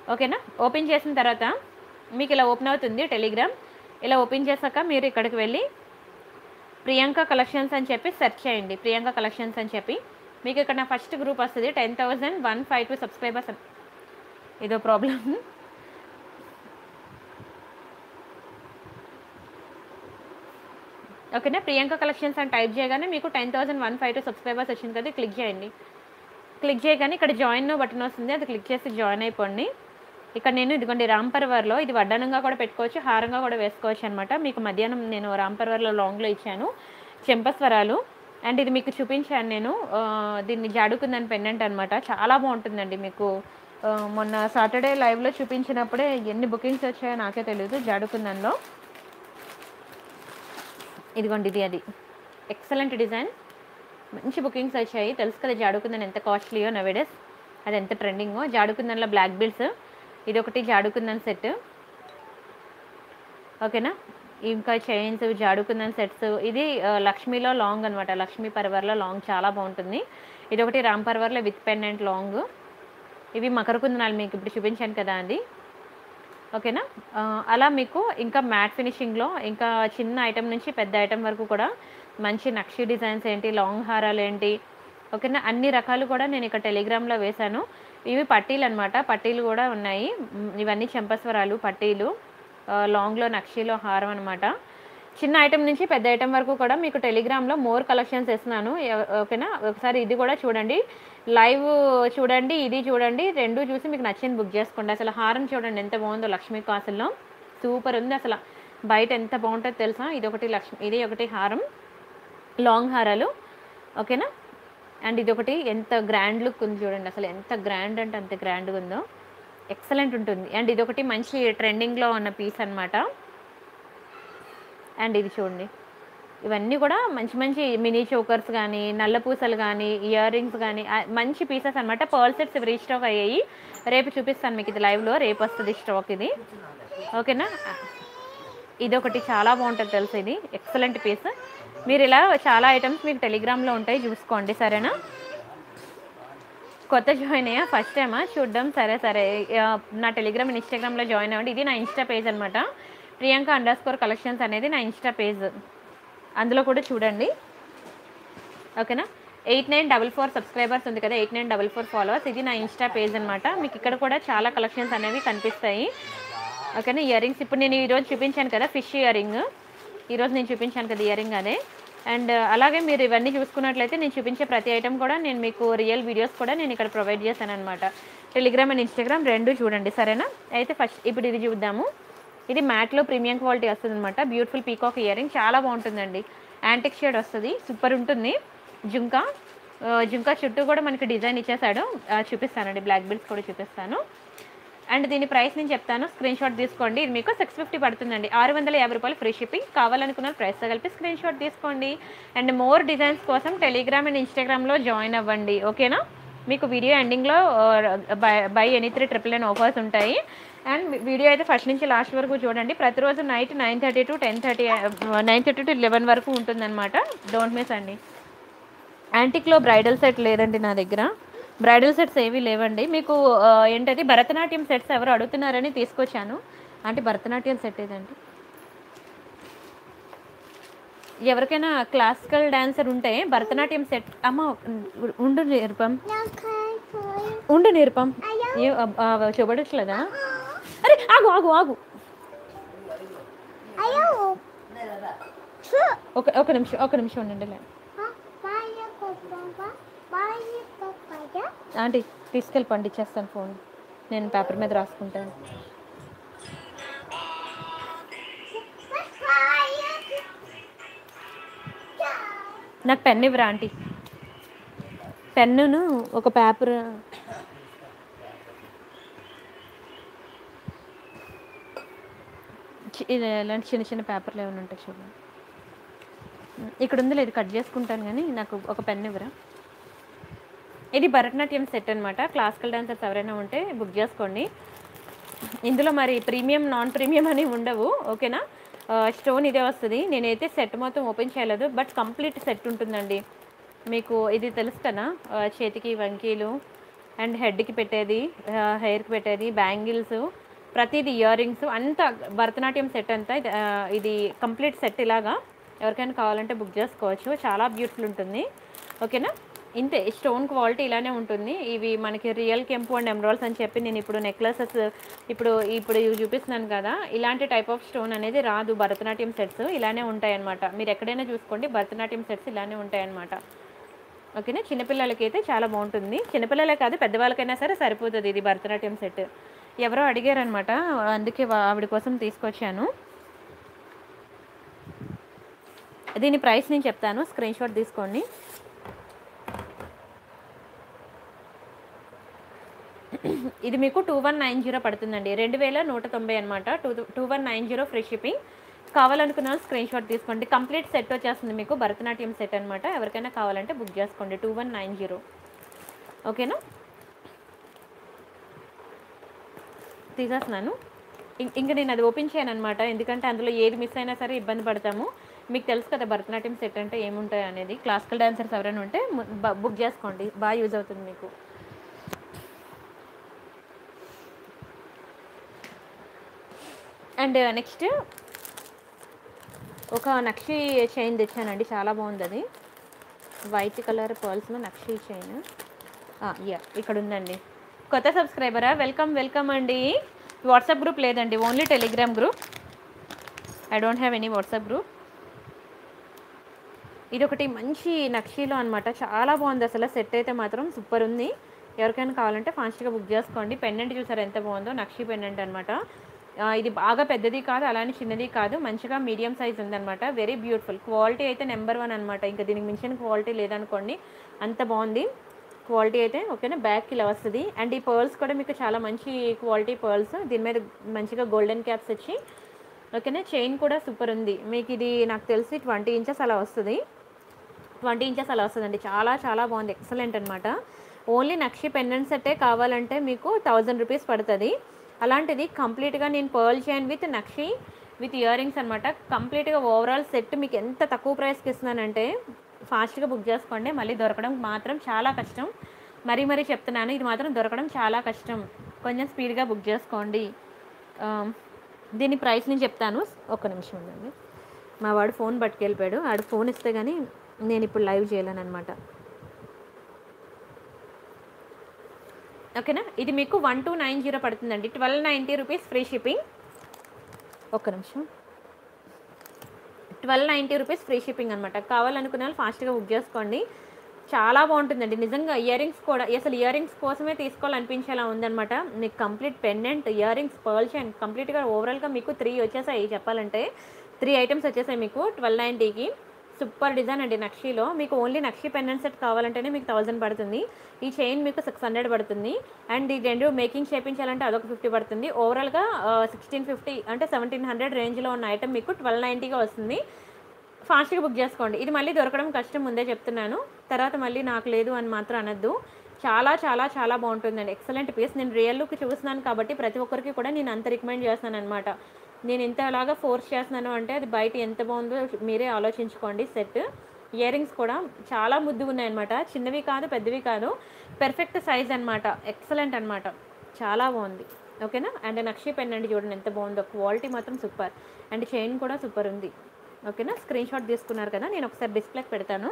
ఓకేనా ఓపెన్ చేసిన తర్వాత మీకు ఇలా ఓపెన్ అవుతుంది టెలిగ్రామ్ ఇలా ఓపెన్ చేశాక మీరు ఇక్కడికి వెళ్ళి ప్రియాంక కలెక్షన్స్ అని చెప్పి సెర్చ్ చేయండి ప్రియాంక కలెక్షన్స్ అని చెప్పి మీకు ఇక్కడ నా ఫస్ట్ గ్రూప్ వస్తుంది ten thousand one five two subscribers ఇదో ప్రాబ్లం ఓకేనా ప్రియాంక కలెక్షన్స్ అని టైప్ చేయగానే మీకు ten thousand one five two subscribers వచ్చింది కదా క్లిక్ చేయండి క్లిక్ చేయగానే ఇక్కడ జాయిన్ బటన్ వస్తుంది అది క్లిక్ చేసి జాయిన్ అయిపోండి ఇక్కడ నేను ఇదిగోండి రాంపర్వర్లో ఇది వడ్డానంగా కూడా పెట్టుకోవచ్చు హారంగా కూడా వేసుకోవచ్చు అనమాట మీకు మధ్యాహ్నం నేను రాంపర్వర్లో లాంగ్లో ఇచ్చాను చెంపస్వరాలు అండ్ ఇది మీకు చూపించాను నేను ఆ, దీన్ని జాడుకుందని పెండెంట్ అనమాట చాలా బాగుంటుందండి మీకు ఆ, మొన్న సాటర్డే లైవ్లో చూపించినప్పుడే ఎన్ని బుకింగ్స్ వచ్చాయో నాకే తెలియదు జాడుకుందన్లో ఇదిగోండి ఇది అది ఎక్సలెంట్ డిజైన్ మంచి బుకింగ్స్ వచ్చాయి తెలుసు కదా జాడుకుందని ఎంత కాస్ట్లీయో నవేడేస్ అది ఎంత ట్రెండింగో జాడుకుందన్లో బ్లాక్ బిల్స్ ఇది ఒకటి జాడుకుందన్ సెట్ ఓకేనా ఇంకా చైన్స్ జాడుకుందన్ సెట్స్ ఇది ఆ, లక్ష్మీలో లాంగ్ అనమాట లక్ష్మీ పర్వర్లో లాంగ్ చాలా బాగుంటుంది ఇది ఒకటి రామ్ పర్వర్లో విత్ పెండెంట్ లాంగ్ ఇవి మకర కుందనాలు మీకు ఇప్పుడు చూపించాను కదా అది ఓకేనా ఆ, అలా మీకు ఇంకా మ్యాట్ ఫినిషింగ్లో ఇంకా చిన్న ఐటెం నుంచి పెద్ద ఐటెం వరకు కూడా మంచి నక్షి డిజైన్స్ ఏంటి లాంగ్ హారాలు ఏంటి ఓకేనా అన్ని రకాలు కూడా నేను ఇక్కడ టెలిగ్రామ్లో వేశాను ఇవి పట్టీలు అనమాట పట్టీలు కూడా ఉన్నాయి మ్, ఇవన్నీ చెంపస్వరాలు పట్టీలు ఆ, లాంగ్లో నక్షిలో హారం అనమాట చిన్న ఐటెం నుంచి పెద్ద ఐటెం వరకు కూడా మీకు టెలిగ్రామ్లో మోర్ కలెక్షన్స్ ఇస్తున్నాను ఎవ- ఓకేనా ఒకసారి ఇది కూడా చూడండి లైవ్ చూడండి ఇది చూడండి రెండు చూసి మీకు నచ్చింది బుక్ చేసుకోండి అసలు హారం చూడండి ఎంత బాగుందో లక్ష్మీ కాసుల్లో సూపర్ ఉంది అసలు బయట ఎంత బాగుంటుందో తెలుసా ఇది ఒకటి లక్ష్మి ఇది ఒకటి హారం లాంగ్ హారాలు ఓకేనా అండ్ ఇది ఒకటి ఎంత గ్రాండ్ లుక్ ఉంది చూడండి అసలు ఎంత గ్రాండ్ అంటే అంత గ్రాండ్గా ఉందో ఎక్సలెంట్ ఉంటుంది అండ్ ఇది ఒకటి మంచి ట్రెండింగ్లో ఉన్న పీస్ అన్నమాట అండ్ ఇది చూడండి ఇవన్నీ కూడా మంచి మంచి మినీ చోకర్స్ కానీ నల్ల పూసలు కానీ ఇయర్ రింగ్స్ కానీ ఆ, మంచి పీసెస్ అనమాట పర్ల్ సెట్స్ ఇవి రీస్టాక్ అయ్యాయి రేపు చూపిస్తాను మీకు ఇది లైవ్లో రేపు వస్తుంది స్టాక్ ఇది ఓకేనా ఇది ఒకటి చాలా బాగుంటుంది తెలుసు ఇది ఎక్సలెంట్ పీస్ మీరు ఇలా చాలా ఐటమ్స్ మీకు టెలిగ్రామ్లో ఉంటాయి చూసుకోండి సరేనా కొత్త జాయిన్ అయ్యా ఫస్ట్ టైమా చూద్దాం సరే సరే ఆ, నా టెలిగ్రామ్ అండ్ ఇన్స్టాగ్రామ్లో జాయిన్ అవ్వండి ఇది నా ఇన్స్టా పేజ్ అనమాట ప్రియాంక అండర్ స్కోర్ కలెక్షన్స్ అనేది నా ఇన్స్టా పేజ్ అందులో కూడా చూడండి ఓకేనా eight nine double four subscribers ఉంది కదా eight nine double four followers ఇది నా ఇన్స్టా పేజ్ అనమాట మీకు ఇక్కడ కూడా చాలా కలెక్షన్స్ అనేవి కనిపిస్తాయి ఓకేనా ఇయర్ రింగ్స్ ఇప్పుడు నేను ఈరోజు చూపించాను కదా ఫిష్ ఇయర్ రింగ్ ఈరోజు నేను చూపించాను కదా ఇయర్ రింగ్ అదే అండ్ అలాగే మీరు ఇవన్నీ చూసుకున్నట్లయితే నేను చూపించే ప్రతి ఐటెం కూడా నేను మీకు రియల్ వీడియోస్ కూడా నేను ఇక్కడ ప్రొవైడ్ చేశాను అనమాట టెలిగ్రామ్ అండ్ ఇన్స్టాగ్రామ్ రెండు చూడండి సరేనా అయితే ఫస్ట్ ఇప్పుడు ఇది చూద్దాము ఇది మ్యాట్లో ప్రీమియం క్వాలిటీ వస్తుంది అనమాట బ్యూటిఫుల్ పీకాక్ ఇయర్ రింగ్ చాలా బాగుంటుందండి యాంటిక్ షేడ్ వస్తుంది సూపర్ ఉంటుంది జుంకా ఆ, జుంకా చుట్టూ కూడా మనకి డిజైన్ ఇచ్చేసాడు ఆ, చూపిస్తానండి బ్లాక్ బిల్స్ కూడా చూపిస్తాను అండ్ దీని ప్రైస్ నేను చెప్తాను స్క్రీన్ షాట్ తీసుకోండి ఇది మీకు సిక్స్ ఫిఫ్టీ పడుతుందండి ఆరు వందల యాభై రూపాయలు ఫ్రీ షిప్పింగ్ కావాలనుకున్న ప్రైస్తో కలిపి స్క్రీన్ షాట్ తీసుకోండి అండ్ మోర్ డిజైన్స్ కోసం టెలిగ్రామ్ అండ్ ఇన్స్టాగ్రామ్లో జాయిన్ అవ్వండి ఓకేనా మీకు వీడియో ఎండింగ్లో buy buy any three triple nine offers ఉంటాయి అండ్ వీడియో అయితే ఫస్ట్ నుంచి లాస్ట్ వరకు చూడండి ప్రతిరోజు night nine thirty to ten thirty nine thirty to eleven వరకు ఉంటుందన్నమాట డోంట్ మిస్ అండి యాంటిక్లో బ్రైడల్ సెట్ లేదండి నా దగ్గర బ్రైడల్ సెట్స్ ఏవి లేవండి మీకు ఆ, ఏంటది భరతనాట్యం సెట్స్ ఎవరు అడుగుతున్నారని తీసుకొచ్చాను అంటే భరతనాట్యం సెట్ ఏదండి ఎవరికైనా క్లాసికల్ డాన్సర్ ఉంటే భరతనాట్యం సెట్ అమ్మ ఉండు నిరుపం ఉండు నిరుపం ఏ అబ్- ఆ, చూపడట్లేదా అరే ఆగు ఆగు ఆగు ఒక ఒక నిమిషం ఒక నిమిషం ఉండండి లే. ఆంటీ తీసుకెళ్ళి పండించేస్తాను ఫోన్ నేను పేపర్ మీద రాసుకుంటాను నాకు పెన్ ఇవ్వరా ఆంటీ పెన్నును ఒక పేపర్ చి- ఇది ఇలాంటి చిన్న చిన్న పేపర్లు ఏమైనా ఉంటాయి చూడండి ఇక్కడ ఉంది లేదు కట్ చేసుకుంటాను కానీ నాకు ఒక పెన్ ఇవ్వరా ఇది భరతనాట్యం సెట్ అనమాట క్లాసికల్ డాన్సర్స్ ఎవరైనా ఉంటే బుక్ చేసుకోండి ఇందులో మరి ప్రీమియం నాన్ ప్రీమియం అని ఉండవు ఓకేనా స్టోన్ ఇదే వస్తుంది నేనైతే సెట్ మొత్తం ఓపెన్ చేయలేదు బట్ కంప్లీట్ సెట్ ఉంటుందండి మీకు ఇది తెలుసు కదా ఆ, చేతికి వంకీలు అండ్ హెడ్కి పెట్టేది హెయిర్కి పెట్టేది బ్యాంగిల్స్ ప్రతిదీ ఇయర్ రింగ్స్ అంతా భరతనాట్యం సెట్ అంతా ఇది, ఆ, ఇది కంప్లీట్ సెట్ ఇలాగా ఎవరికైనా కావాలంటే బుక్ చేసుకోవచ్చు చాలా బ్యూటిఫుల్ ఉంటుంది ఓకేనా ఇంతే స్టోన్ క్వాలిటీ ఇలానే ఉంటుంది ఇవి మనకి రియల్ కెంపు అండ్ ఎమరాల్స్ అని చెప్పి నేను ఇప్పుడు నెక్లెసెస్ ఇప్పుడు ఇప్పుడు ఇవి చూపిస్తున్నాను కదా ఇలాంటి టైప్ ఆఫ్ స్టోన్ అనేది రాదు భరతనాట్యం సెట్స్ ఇలానే ఉంటాయి అన్నమాట మీరు ఎక్కడైనా చూసుకోండి భరతనాట్యం సెట్స్ ఇలానే ఉంటాయి అన్నమాట ఓకేనా చిన్నపిల్లలకి అయితే చాలా బాగుంటుంది చిన్నపిల్లలే కాదు పెద్దవాళ్ళకైనా సరే సరిపోతుంది ఇది భరతనాట్యం సెట్ ఎవరో అడిగారనమాట అందుకే వా- ఆవిడ కోసం తీసుకొచ్చాను దీని ప్రైస్ నేను చెప్తాను స్క్రీన్ షాట్ తీసుకోండి ఇది మీకు టూ వన్ నైన్ జీరో పడుతుందండి రెండు వేల నూట తొంభై అనమాట two two one nine zero free shipping కావాలనుకున్న వాళ్ళు స్క్రీన్ షాట్ తీసుకోండి కంప్లీట్ సెట్ వచ్చేస్తుంది మీకు భరతనాట్యం సెట్ అనమాట ఎవరికైనా కావాలంటే బుక్ చేసుకోండి టూ వన్ నైన్ జీరో ఓకేనా తీసేస్తున్నాను ఇం- ఇంకా నేను అది ఓపెన్ చేయను అనమాట ఎందుకంటే అందులో ఏది మిస్ అయినా సరే ఇబ్బంది పడతాము మీకు తెలుసు కదా భరతనాట్యం సెట్ అంటే ఏముంటాయి అనేది క్లాసికల్ డాన్సర్స్ ఎవరైనా ఉంటే ము- బ- బుక్ చేసుకోండి బాగా యూజ్ అవుతుంది మీకు అండ్ నెక్స్ట్ ఒక నక్షి చైన్ తెచ్చానండి చాలా బాగుంది అది వైట్ కలర్ పర్ల్స్లో నక్షి చైన్ యా ఇక్కడ ఉందండి కొత్త సబ్స్క్రైబరా వెల్కమ్ వెల్కమ్ అండి వాట్సాప్ గ్రూప్ లేదండి only Telegram group I don't have any WhatsApp group ఇది ఒకటి మంచి నక్షీలో అనమాట చాలా బాగుంది అసలు సెట్ అయితే మాత్రం సూపర్ ఉంది ఎవరికైనా కావాలంటే ఫాస్ట్గా బుక్ చేసుకోండి పెండెంట్ చూసారు ఎంత బాగుందో నక్షి పెండెంట్ అనమాట ఇది బాగా పెద్దది కాదు అలానే చిన్నది కాదు మంచిగా మీడియం సైజ్ ఉందన్నమాట వెరీ బ్యూటిఫుల్ క్వాలిటీ అయితే నెంబర్ వన్ అనమాట ఇంకా దీనికి మించిన క్వాలిటీ లేదనుకోండి అంత బాగుంది క్వాలిటీ అయితే ఓకేనా బ్యాక్ ఇలా వస్తుంది అండ్ ఈ పర్ల్స్ కూడా మీకు చాలా మంచి క్వాలిటీ పర్ల్స్ దీని మీద మంచిగా గోల్డెన్ క్యాప్స్ వచ్చి ఓకేనా చైన్ కూడా సూపర్ ఉంది మీకు ఇది నాకు తెలిసి ట్వంటీ ఇంచెస్ అలా వస్తుంది ట్వంటీ ఇంచెస్ అలా వస్తుందండి చాలా చాలా బాగుంది ఎక్సలెంట్ అనమాట ఓన్లీ నక్షి పెండెంట్ సెట్టే కావాలంటే మీకు థౌజండ్ రూపీస్ పడుతుంది అలాంటిది కంప్లీట్గా నేను పర్ల్ చైన్ విత్ నక్షి విత్ ఇయర్ రింగ్స్ అనమాట కంప్లీట్గా ఓవరాల్ సెట్ మీకు ఎంత తక్కువ ప్రైస్కి ఇస్తున్నానంటే ఫాస్ట్గా బుక్ చేసుకోండి మళ్ళీ దొరకడం మాత్రం చాలా కష్టం మరీ మరీ చెప్తున్నాను ఇది మాత్రం దొరకడం చాలా కష్టం కొంచెం స్పీడ్గా బుక్ చేసుకోండి ఆ, దీని ప్రైస్ నేను చెప్తాను ఒక్క నిమిషం ఉందండి మా వాడు ఫోన్ పట్టుకెళ్ళిపోయాడు ఆడు ఫోన్ ఇస్తే కానీ నేను ఇప్పుడు లైవ్ చేయలేను అనమాట ఓకేనా ఇది మీకు వన్ టూ నైన్ జీరో పడుతుందండి twelve ninety rupees free shipping ఒక్క నిమిషం twelve ninety rupees free shipping అనమాట కావాలనుకున్న వాళ్ళు ఫాస్ట్గా బుక్ చేసుకోండి చాలా బాగుంటుందండి నిజంగా ఇయర్ రింగ్స్ కూడా అసలు ఇయర్ రింగ్స్ కోసమే తీసుకోవాలనిపించేలా ఉందన్నమాట మీకు complete pendant ear rings pearl chain కంప్లీట్గా ఓవరాల్గా మీకు త్రీ వచ్చేసాయి చెప్పాలంటే త్రీ ఐటమ్స్ వచ్చేసాయి మీకు ట్వెల్వ్ నైంటీకి సూపర్ డిజైన్ అండి నక్షీలో మీకు ఓన్లీ నక్షి పెండెంట్ సెట్ కావాలంటేనే మీకు థౌజండ్ పడుతుంది ఈ చైన్ మీకు సిక్స్ హండ్రెడ్ పడుతుంది అండ్ ఈ రెండు మేకింగ్ చేయించాలంటే అదొక ఫిఫ్టీ పడుతుంది ఓవరాల్గా సిక్స్టీన్ ఫిఫ్టీ అంటే సెవెంటీన్ హండ్రెడ్ రేంజ్లో ఉన్న ఐటమ్ మీకు ట్వెల్వ్ నైంటీగా వస్తుంది ఫాస్ట్గా బుక్ చేసుకోండి ఇది మళ్ళీ దొరకడం కష్టం ముందే చెప్తున్నాను తర్వాత మళ్ళీ నాకు లేదు అని మాత్రం అనొద్దు చాలా చాలా చాలా బాగుంటుందండి ఎక్సలెంట్ పీస్ నేను రియల్ లుక్ చూస్తున్నాను కాబట్టి ప్రతి ఒక్కరికి కూడా నేను అంత రికమెండ్ చేస్తాను అనమాట నేను ఇంత అలాగా ఫోర్స్ చేస్తున్నాను అంటే అది బయట ఎంత బాగుందో మీరే ఆలోచించుకోండి సెట్ ఇయర్ రింగ్స్ కూడా చాలా ముద్దుగా ఉన్నాయన్నమాట చిన్నవి కాదు పెద్దవి కాదు పెర్ఫెక్ట్ సైజ్ అనమాట ఎక్సలెంట్ అనమాట చాలా బాగుంది ఓకేనా అండ్ నక్షి పెన్ అండి చూడండి ఎంత బాగుందో క్వాలిటీ మాత్రం సూపర్ అండ్ చైన్ కూడా సూపర్ ఉంది ఓకేనా స్క్రీన్ షాట్ తీసుకున్నారు కదా నేను ఒకసారి డిస్ప్లేకి పెడతాను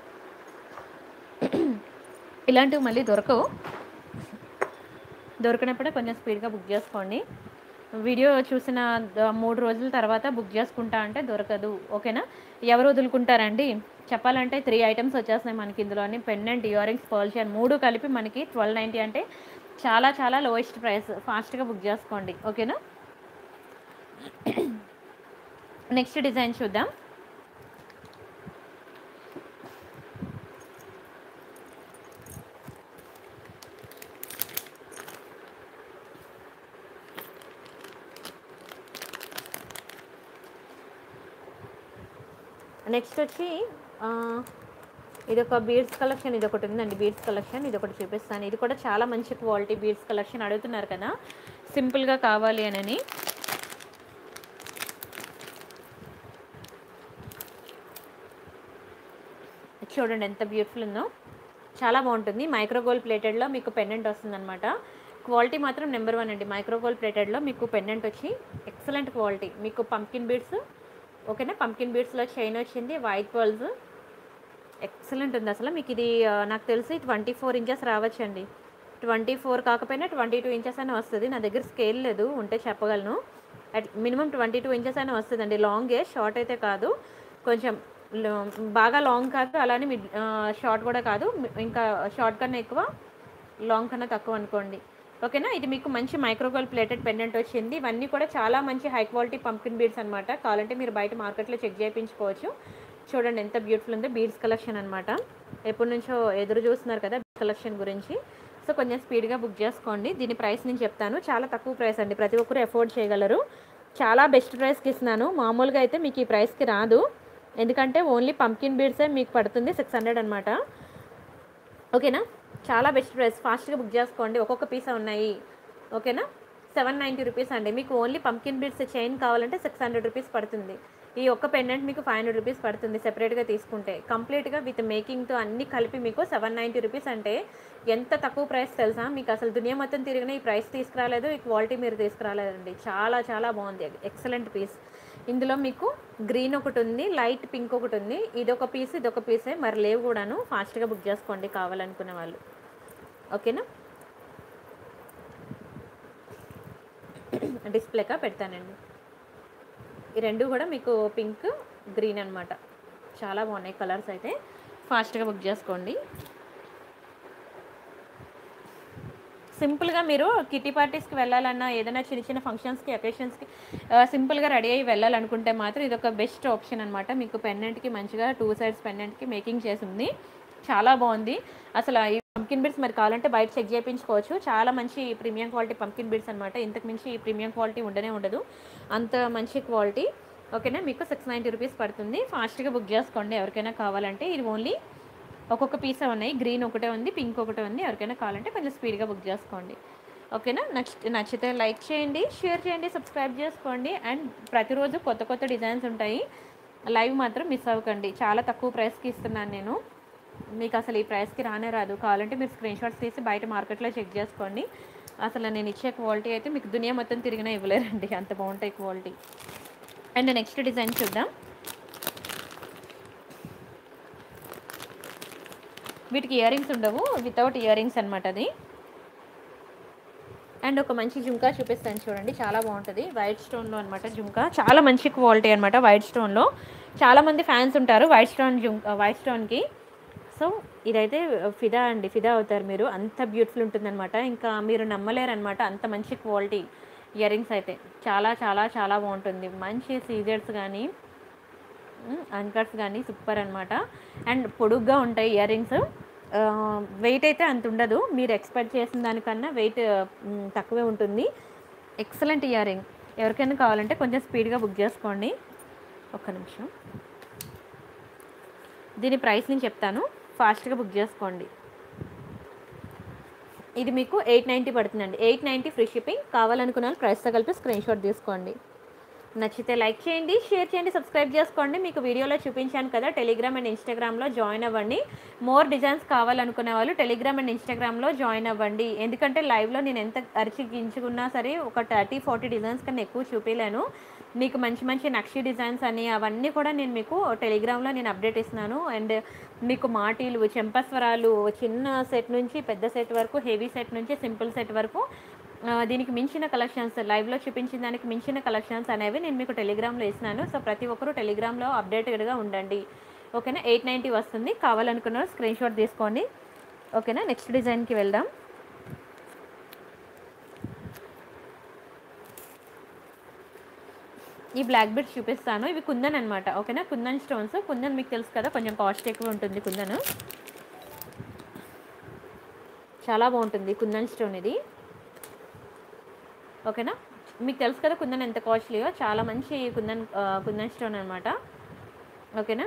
ఇలాంటివి మళ్ళీ దొరకవు దొరికినప్పుడే కొంచెం స్పీడ్గా బుక్ చేసుకోండి వీడియో చూసిన ద- మూడు రోజుల తర్వాత బుక్ చేసుకుంటా అంటే దొరకదు ఓకేనా ఎవరు వదులుకుంటారండి చెప్పాలంటే త్రీ ఐటమ్స్ వచ్చేస్తున్నాయి మనకి ఇందులోని pendant ear rings pearl chain మూడు కలిపి మనకి ట్వెల్వ్ నైంటీ అంటే చాలా చాలా లోయెస్ట్ ప్రైస్ ఫాస్ట్గా బుక్ చేసుకోండి ఓకేనా నెక్స్ట్ డిజైన్ చూద్దాం నెక్స్ట్ వచ్చి ఆ, ఇది ఒక బీడ్స్ కలెక్షన్ ఇది ఒకటి ఉందండి బీడ్స్ కలెక్షన్ ఇది ఒకటి చూపిస్తాను ఇది కూడా చాలా మంచి క్వాలిటీ బీడ్స్ కలెక్షన్ అడుగుతున్నారు కదా సింపుల్గా కావాలి అని చూడండి ఎంత బ్యూటిఫుల్ ఉందో చాలా బాగుంటుంది మైక్రో గోల్డ్ ప్లేటెడ్లో మీకు పెండెంట్ వస్తుందన్నమాట క్వాలిటీ మాత్రం నెంబర్ వన్ అండి మైక్రో గోల్డ్ ప్లేటెడ్లో మీకు పెండెంట్ వచ్చి ఎక్సలెంట్ క్వాలిటీ మీకు పంకిన్ బీడ్స్ ఓకేనా పంకిన్ బీడ్స్లో చైన్ వచ్చింది వైట్ పర్ల్స్ ఎక్సలెంట్ ఉంది అసలు మీకు ఇది ఆ, నాకు తెలిసి ట్వంటీ ఫోర్ ఇంచెస్ రావచ్చండి ట్వంటీ ఫోర్ కాకపోయినా ట్వంటీ టూ ఇంచెస్ అయినా వస్తుంది నా దగ్గర స్కేల్ లేదు ఉంటే చెప్పగలను at minimum twenty two inches అయినా వస్తుందండి లాంగే షార్ట్ అయితే కాదు కొంచెం లో- బాగా లాంగ్ కాదు అలానే మిడ్ షార్ట్ కూడా కాదు మి- ఇంకా షార్ట్ కన్నా ఎక్కువ లాంగ్ కన్నా తక్కువ అనుకోండి ఓకేనా ఇది మీకు మంచి మైక్రోగోల్ ప్లేటెడ్ పెండెంట్ వచ్చింది ఇవన్నీ కూడా చాలా మంచి హై క్వాలిటీ పంపిన్ బీడ్స్ అనమాట కావాలంటే మీరు బయట మార్కెట్లో చెక్ చేయించుకోవచ్చు చూడండి ఎంత బ్యూటిఫుల్ ఉందో బీడ్స్ కలెక్షన్ అనమాట ఎప్పటి నుంచో ఎదురు చూస్తున్నారు కదా కలెక్షన్ గురించి సో కొంచెం స్పీడ్గా బుక్ చేసుకోండి దీని ప్రైస్ నేను చెప్తాను చాలా తక్కువ ప్రైస్ అండి ప్రతి ఒక్కరు ఎఫోర్డ్ చేయగలరు చాలా బెస్ట్ ప్రైస్కి ఇస్తున్నాను మామూలుగా అయితే మీకు ఈ ప్రైస్కి రాదు ఎందుకంటే ఓన్లీ పంకిన్ బీడ్సే మీకు పడుతుంది సిక్స్ హండ్రెడ్ అనమాట ఓకేనా చాలా బెస్ట్ ప్రైస్ ఫాస్ట్గా బుక్ చేసుకోండి ఒక్కొక్క పీస్ ఉన్నాయి ఓకేనా సెవెన్ నైంటీ రూపీస్ అండి మీకు ఓన్లీ పంకిన్ బీడ్స్ చైన్ కావాలంటే సిక్స్ హండ్రెడ్ రూపీస్ పడుతుంది ఈ ఒక్క పెండెంట్ మీకు ఫైవ్ హండ్రెడ్ రూపీస్ పడుతుంది సెపరేట్గా తీసుకుంటే కంప్లీట్గా విత్ మేకింగ్తో అన్ని కలిపి మీకు సెవెన్ నైంటీ రూపీస్ అంటే ఎంత తక్కువ ప్రైస్ తెలుసా మీకు అసలు దునియా మొత్తం తిరిగిన ఈ ప్రైస్ తీసుకురాలేదు ఈ క్వాలిటీ మీరు తీసుకురాలేదండి చాలా చాలా బాగుంది ఎక్సలెంట్ పీస్ ఇందులో మీకు గ్రీన్ ఒకటి ఉంది లైట్ పింక్ ఒకటి ఉంది ఇదొక పీస్ ఇదొక పీసే మరి లేవు కూడాను ఫాస్ట్గా బుక్ చేసుకోండి కావాలనుకునే వాళ్ళు ఓకేనా డిస్ప్లేగా పెడతానండి ఈ రెండు కూడా మీకు పింక్ గ్రీన్ అన్నమాట చాలా బాగున్నాయి కలర్స్ అయితే ఫాస్ట్గా బుక్ చేసుకోండి సింపుల్గా మీరు కిటీ పార్టీస్కి వెళ్ళాలన్నా ఏదైనా చిన్న చిన్న ఫంక్షన్స్కి అకేషన్స్కి సింపుల్గా రెడీ అయ్యి వెళ్ళాలనుకుంటే మాత్రం ఇది ఒక బెస్ట్ ఆప్షన్ అనమాట మీకు పెండెంట్కి మంచిగా టూ సైడ్స్ పెండెంట్కి మేకింగ్ చేసి ఉంది చాలా బాగుంది అసలు ఈ పంకిన్ బిడ్స్ మరి కావాలంటే బయట చెక్ చేయించుకోవచ్చు చాలా మంచి ప్రీమియం క్వాలిటీ పంకిన్ బిడ్స్ అనమాట ఇంతకు మించి ఈ ప్రీమియం క్వాలిటీ ఉండనే ఉండదు అంత మంచి క్వాలిటీ ఓకేనా మీకు సిక్స్ నైంటీ రూపీస్ పడుతుంది ఫాస్ట్గా బుక్ చేసుకోండి ఎవరికైనా కావాలంటే ఇది ఓన్లీ ఒక్కొక్క పీసే ఉన్నాయి గ్రీన్ ఒకటే ఉంది పింక్ ఒకటే ఉంది ఎవరికైనా కావాలంటే కొంచెం స్పీడ్గా బుక్ చేసుకోండి ఓకేనా నచ్చి నచ్చితే లైక్ చేయండి షేర్ చేయండి సబ్స్క్రైబ్ చేసుకోండి అండ్ ప్రతిరోజు కొత్త కొత్త డిజైన్స్ ఉంటాయి లైవ్ మాత్రం మిస్ అవ్వకండి చాలా తక్కువ ప్రైస్కి ఇస్తున్నాను నేను మీకు అసలు ఈ ప్రైస్కి రానే రాదు కావాలంటే మీరు స్క్రీన్ షాట్స్ తీసి బయట మార్కెట్లో చెక్ చేసుకోండి అసలు నేను ఇచ్చే క్వాలిటీ అయితే మీకు దునియా మొత్తం తిరిగినా ఇవ్వలేరండి అంత బాగుంటాయి క్వాలిటీ అండ్ నెక్స్ట్ డిజైన్ చూద్దాం వీటికి ఇయర్ రింగ్స్ ఉండవు వితౌట్ ఇయర్ రింగ్స్ అనమాట అది అండ్ ఒక మంచి జుంకా చూపిస్తాను చూడండి చాలా బాగుంటుంది వైట్ స్టోన్లో అనమాట జుంకా చాలా మంచి క్వాలిటీ అనమాట వైట్ స్టోన్లో చాలా మంది ఫ్యాన్స్ ఉంటారు వైట్ స్టోన్ జుంకా వైట్ స్టోన్కి సో ఇదైతే ఫిదా అండి ఫిదా అవుతారు మీరు అంత బ్యూటిఫుల్ ఉంటుందన్నమాట ఇంకా మీరు నమ్మలేరు అనమాట అంత మంచి క్వాలిటీ ఇయర్ రింగ్స్ అయితే చాలా చాలా చాలా బాగుంటుంది మంచి సీజర్స్ కానీ అంకర్స్ కానీ సూపర్ అనమాట అండ్ పొడుగ్గా ఉంటాయి ఇయర్ రింగ్స్ వెయిట్ అయితే అంత ఉండదు మీరు ఎక్స్పెక్ట్ చేసిన దానికన్నా వెయిట్ తక్కువే ఉంటుంది ఎక్సలెంట్ ఇయర్ రింగ్ ఎవరికైనా కావాలంటే కొంచెం స్పీడ్గా బుక్ చేసుకోండి ఒక్క నిమిషం దీని ప్రైస్ నేను చెప్తాను ఫాస్ట్గా బుక్ చేసుకోండి ఇది మీకు ఎయిట్ నైంటీ పడుతుందండి ఎయిట్ నైంటీ ఫ్రీ షిప్పింగ్ కావాలనుకున్న వాళ్ళు ప్రైస్తో కలిపి స్క్రీన్ షాట్ తీసుకోండి నచ్చితే లైక్ చేయండి షేర్ చేయండి సబ్స్క్రైబ్ చేసుకోండి మీకు వీడియోలో చూపించాను కదా టెలిగ్రామ్ అండ్ ఇన్స్టాగ్రామ్లో జాయిన్ అవ్వండి మోర్ డిజైన్స్ కావాలనుకునే వాళ్ళు టెలిగ్రామ్ అండ్ ఇన్స్టాగ్రామ్లో జాయిన్ అవ్వండి ఎందుకంటే లైవ్లో నేను ఎంత అరిచి గించుకున్నా సరే ఒక థర్టీ ఫార్టీ డిజైన్స్ కన్నా ఎక్కువ చూపించలేను మీకు మంచి మంచి నక్షి డిజైన్స్ అని అవన్నీ కూడా నేను మీకు టెలిగ్రామ్లో నేను అప్డేట్ ఇస్తున్నాను అండ్ మీకు మాటీలు చెంపస్వరాలు చిన్న సెట్ నుంచి పెద్ద సెట్ వరకు హెవీ సెట్ నుంచి సింపుల్ సెట్ వరకు ఆ, దీనికి మించిన కలెక్షన్స్ లైవ్లో చూపించిన దానికి మించిన కలెక్షన్స్ అనేవి నేను మీకు టెలిగ్రామ్లో ఇస్తున్నాను సో ప్రతి ఒక్కరూ టెలిగ్రామ్లో అప్డేటెడ్గా ఉండండి ఓకేనా ఎయిట్ నైంటీ వస్తుంది కావాలనుకున్న స్క్రీన్ షాట్ తీసుకోండి ఓకేనా నెక్స్ట్ డిజైన్కి వెళ్దాం ఈ బ్లాక్ బెడ్స్ చూపిస్తాను ఇవి కుందన్ అనమాట ఓకేనా కుందన్ స్టోన్స్ కుందన్ మీకు తెలుసు కదా కొంచెం కాస్ట్ ఎక్కువ ఉంటుంది కుందన్ చాలా బాగుంటుంది కుందన్ స్టోన్ ఇది ఓకేనా మీకు తెలుసు కదా కుందన్ ఎంత కాస్ట్లీయో చాలా మంచి కుందన్ ఆ, కుందన్ స్టోన్ అనమాట ఓకేనా